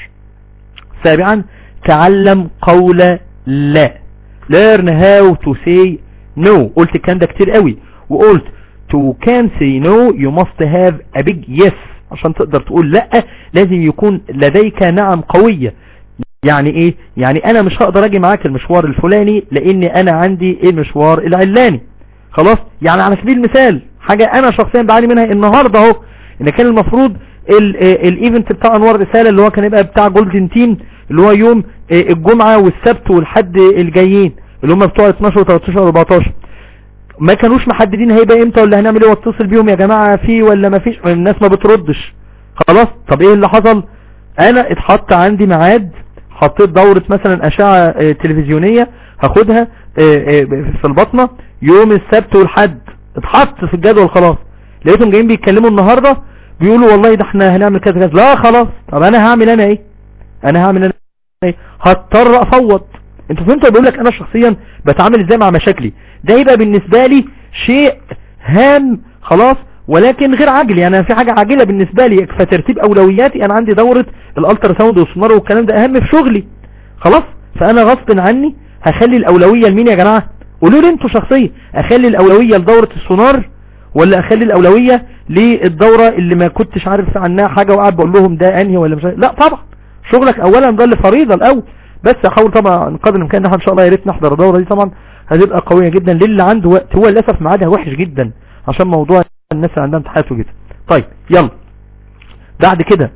سابعا تعلم قول لا learn how to say no قلت الكلام ده كتير قوي وقلت to can say no you must have a big yes عشان تقدر تقول لا لازم يكون لديك نعم قوية يعني ايه يعني انا مش هقدر اجي معاك المشوار الفلاني لان انا عندي المشوار العلاني خلاص يعني على سبيل المثال حاجة انا شخصيا بعاني منها النهاردة اهو ان كان المفروض الايفنت بتاع انوار رسالة اللي هو كان يبقى بتاع جولدن تيم اللي هو يوم الجمعة والسبت والحد الجايين اللي هم بتوع 12 و13 و14 ما كانوش محددين هيبقى امتى ولا هنعمل ايه واتصل بيهم يا جماعة في ولا ما فيش الناس ما بتردش خلاص طب ايه اللي حصل انا اتحط عندي ميعاد حطيت دورة مثلا اشعة تلفزيونية هاخدها في البطنة يوم السبت والحد اتحط في الجدول خلاص لقيتهم جايين بيتكلموا النهاردة بيقولوا والله ده احنا هنعمل كذا كذا لا خلاص طب انا هعمل انا ايه انا هعمل انا ايه هضطر افوض انت فهمت بقول لك انا شخصيا بتعامل ازاي مع مشاكلي ده يبقى بالنسبة لي شيء هام خلاص ولكن غير عاجل يعني أنا في حاجة عاجلة بالنسبة لي فترتيب اولوياتي انا عندي دورة الالترا ساوند والسونار والكلام ده اهم في شغلي خلاص فانا غصب عني هخلي الاولوية لمين يا جماعة قولوا لي انتوا شخصيا اخلي الاولوية لدورة السونار ولا اخلي الاولوية للدورة اللي ما كنتش عارف عنها حاجة وقاعد بقول لهم ده انهي ولا مش عارف لا طبعا شغلك اولا ده اللي فريضة الاول بس احاول طبعا قدر الامكان ان شاء الله يا ريت نحضر الدوره دي طبعا هتبقى قويه جدا للي عنده وقت هو للاسف ميعادها وحش جدا عشان موضوع الناس اللي عندها امتحانات وكده طيب يلا بعد كده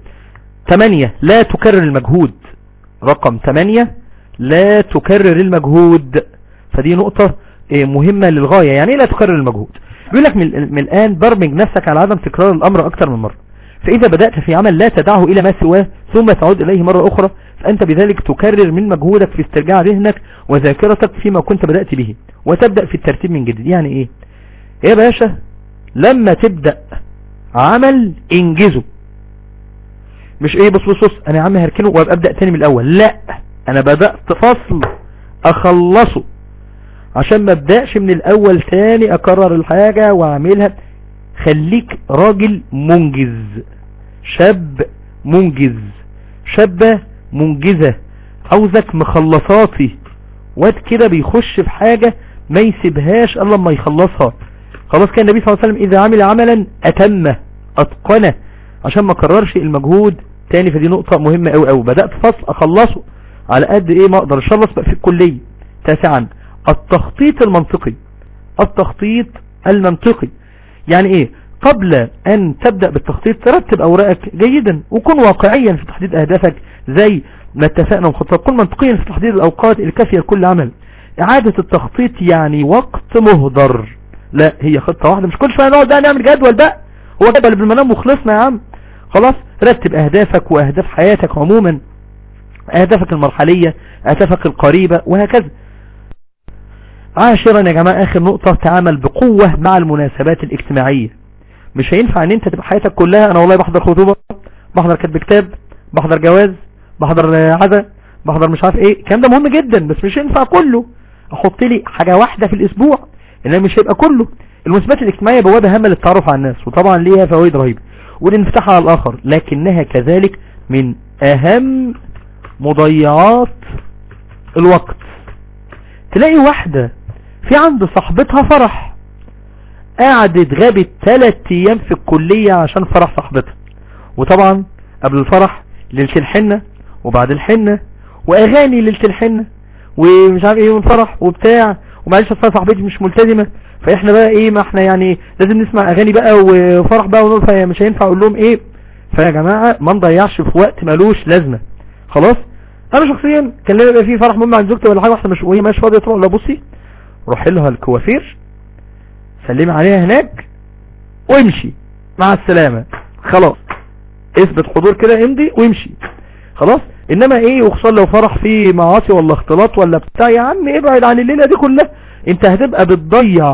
8 لا تكرر المجهود رقم 8 لا تكرر المجهود فدي نقطة مهمة للغاية يعني لا تكرر المجهود بيقول لك من الآن برمج نفسك على عدم تكرار الأمر أكثر من مرة فإذا بدأت في عمل لا تدعه إلى ما سواه ثم تعود إليه مرة أخرى فأنت بذلك تكرر من مجهودك في استرجاع ذهنك وذاكرتك فيما كنت بدأت به وتبدأ في الترتيب من جديد يعني إيه يا باشا لما تبدأ عمل انجزه مش ايه بص بص بص انا يا عم هركنه وابقى ابدأ تاني من الاول لا انا بدأت فصل اخلصه عشان ما ابدأش من الاول تاني اكرر الحاجة واعملها خليك راجل منجز شاب منجز شابة منجزة عاوزك مخلصاتي واد كده بيخش في حاجة ما يسيبهاش الا لما يخلصها خلاص كان النبي صلى الله عليه وسلم اذا عمل عملا اتمه اتقنه عشان ما كررش المجهود تاني فدي نقطة مهمة قوي قوي بدأت فصل اخلصه على قد ايه ما اقدر اشلص بقى في الكلية تاسعا التخطيط المنطقي التخطيط المنطقي يعني ايه قبل ان تبدأ بالتخطيط ترتب اوراقك جيدا وكن واقعيا في تحديد اهدافك زي ما اتفقنا وخطط كن منطقيا في تحديد الاوقات الكافية لكل عمل اعادة التخطيط يعني وقت مهدر لا هي خطة واحدة مش كل شوية نقعد بقى نعمل جدول بقى هو جدول بالمنام وخلصنا يا عم خلاص رتب اهدافك واهداف حياتك عموما اهدافك المرحلية اهدافك القريبة وهكذا عاشرا يا جماعة اخر نقطة تعامل بقوة مع المناسبات الاجتماعية مش هينفع ان انت تبقى حياتك كلها انا والله بحضر خطوبة بحضر كتب كتاب بحضر جواز بحضر عزا بحضر مش عارف ايه الكلام ده مهم جدا بس مش هينفع كله احط لي حاجة واحدة في الاسبوع انها مش هيبقى كله المناسبات الاجتماعية بوابة هامة للتعرف على الناس وطبعا ليها فوائد رهيبة والانفتاح على الاخر لكنها كذلك من اهم مضيعات الوقت تلاقي واحدة في عند صاحبتها فرح قعدت غابت ثلاث ايام في الكلية عشان فرح صاحبتها وطبعا قبل الفرح ليلة الحنة وبعد الحنة واغاني ليلة الحنة ومش عارف ايه والفرح وبتاع ومعلش اصلا صاحبتي مش ملتزمة فاحنا بقى ايه ما احنا يعني لازم نسمع اغاني بقى وفرح بقى ونقول فمش هينفع اقول لهم ايه فيا جماعة ما نضيعش في وقت ملوش لازمة خلاص انا شخصيا كان لما يبقى في فرح مهم عند زوجتي ولا حاجه واحده مش وهي مش فاضيه تروح لا بصي روح لها الكوافير سلمي عليها هناك وامشي مع السلامه خلاص اثبت حضور كده امضي وامشي خلاص انما ايه وخصوصا لو فرح فيه معاصي ولا اختلاط ولا بتاع يا عم ابعد عن الليله دي كلها انت هتبقى بتضيع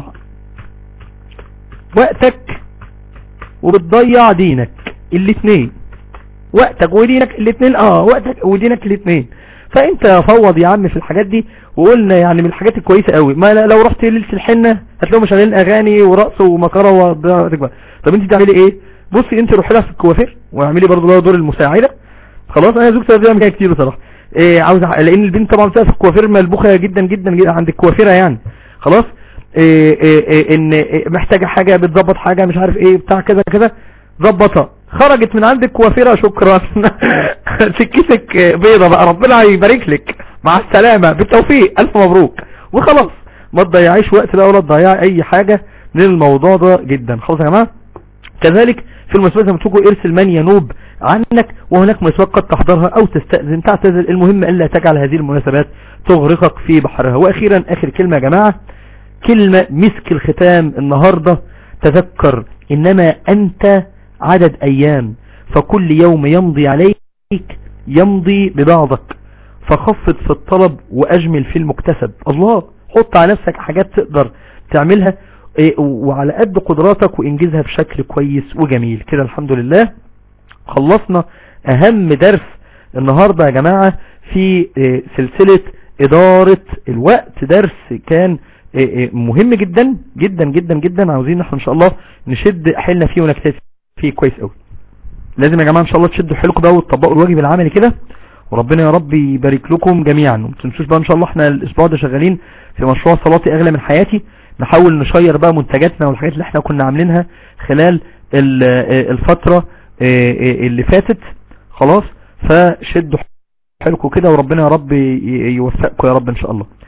وقتك وبتضيع دينك الاتنين وقتك ودينك الاتنين اه وقتك ودينك الاتنين فانت فوض يا عم في الحاجات دي وقلنا يعني من الحاجات الكويسة قوي ما لو رحت ليلة الحنة هتلاقوا مشغلين اغاني ورقص ومكرة وتكبر طب انت تعملي ايه بصي انت روحي لها في الكوافير واعملي برضه لها دور المساعدة خلاص انا زوجتي بتعمل كده كتير بصراحة إيه عاوز لان البنت طبعا بتبقى في الكوافير ملبوخة جدا جدا, جدا عند الكوافيرة يعني خلاص إيه إيه إيه ان إيه محتاجة حاجة بتظبط حاجة مش عارف ايه بتاع كذا كذا ظبطها خرجت من عندك كوافيرة شكرا سكتك بيضة بقى ربنا يبارك لك مع السلامة بالتوفيق الف مبروك وخلاص ما تضيعيش وقت بقى ولا تضيعي اي حاجة من الموضوع ده جدا خلاص يا جماعة كذلك في المناسبات لما تقول ارسل من ينوب عنك وهناك مناسبات قد تحضرها او تستأذن تعتذر المهم الا تجعل هذه المناسبات تغرقك في بحرها واخيرا اخر كلمة يا جماعة كلمة مسك الختام النهاردة تذكر انما انت عدد ايام فكل يوم يمضي عليك يمضي ببعضك فخفض في الطلب واجمل في المكتسب الله حط على نفسك حاجات تقدر تعملها وعلى قد قدراتك وانجزها بشكل كويس وجميل كده الحمد لله خلصنا اهم درس النهاردة يا جماعة في سلسلة ادارة الوقت درس كان مهم جدا جدا جدا جدا عاوزين احنا ان شاء الله نشد حيلنا فيه ونكتفي فيه كويس قوي لازم يا جماعة ان شاء الله تشدوا حيلكم بقى وتطبقوا الواجب العملي كده وربنا يا رب يبارك لكم جميعا وما تنسوش بقى ان شاء الله احنا الاسبوع ده شغالين في مشروع صلاتي اغلى من حياتي نحاول نشير بقى منتجاتنا والحاجات اللي احنا كنا عاملينها خلال الفترة اللي فاتت خلاص فشدوا حيلكم كده وربنا يا رب يوفقكم يا رب ان شاء الله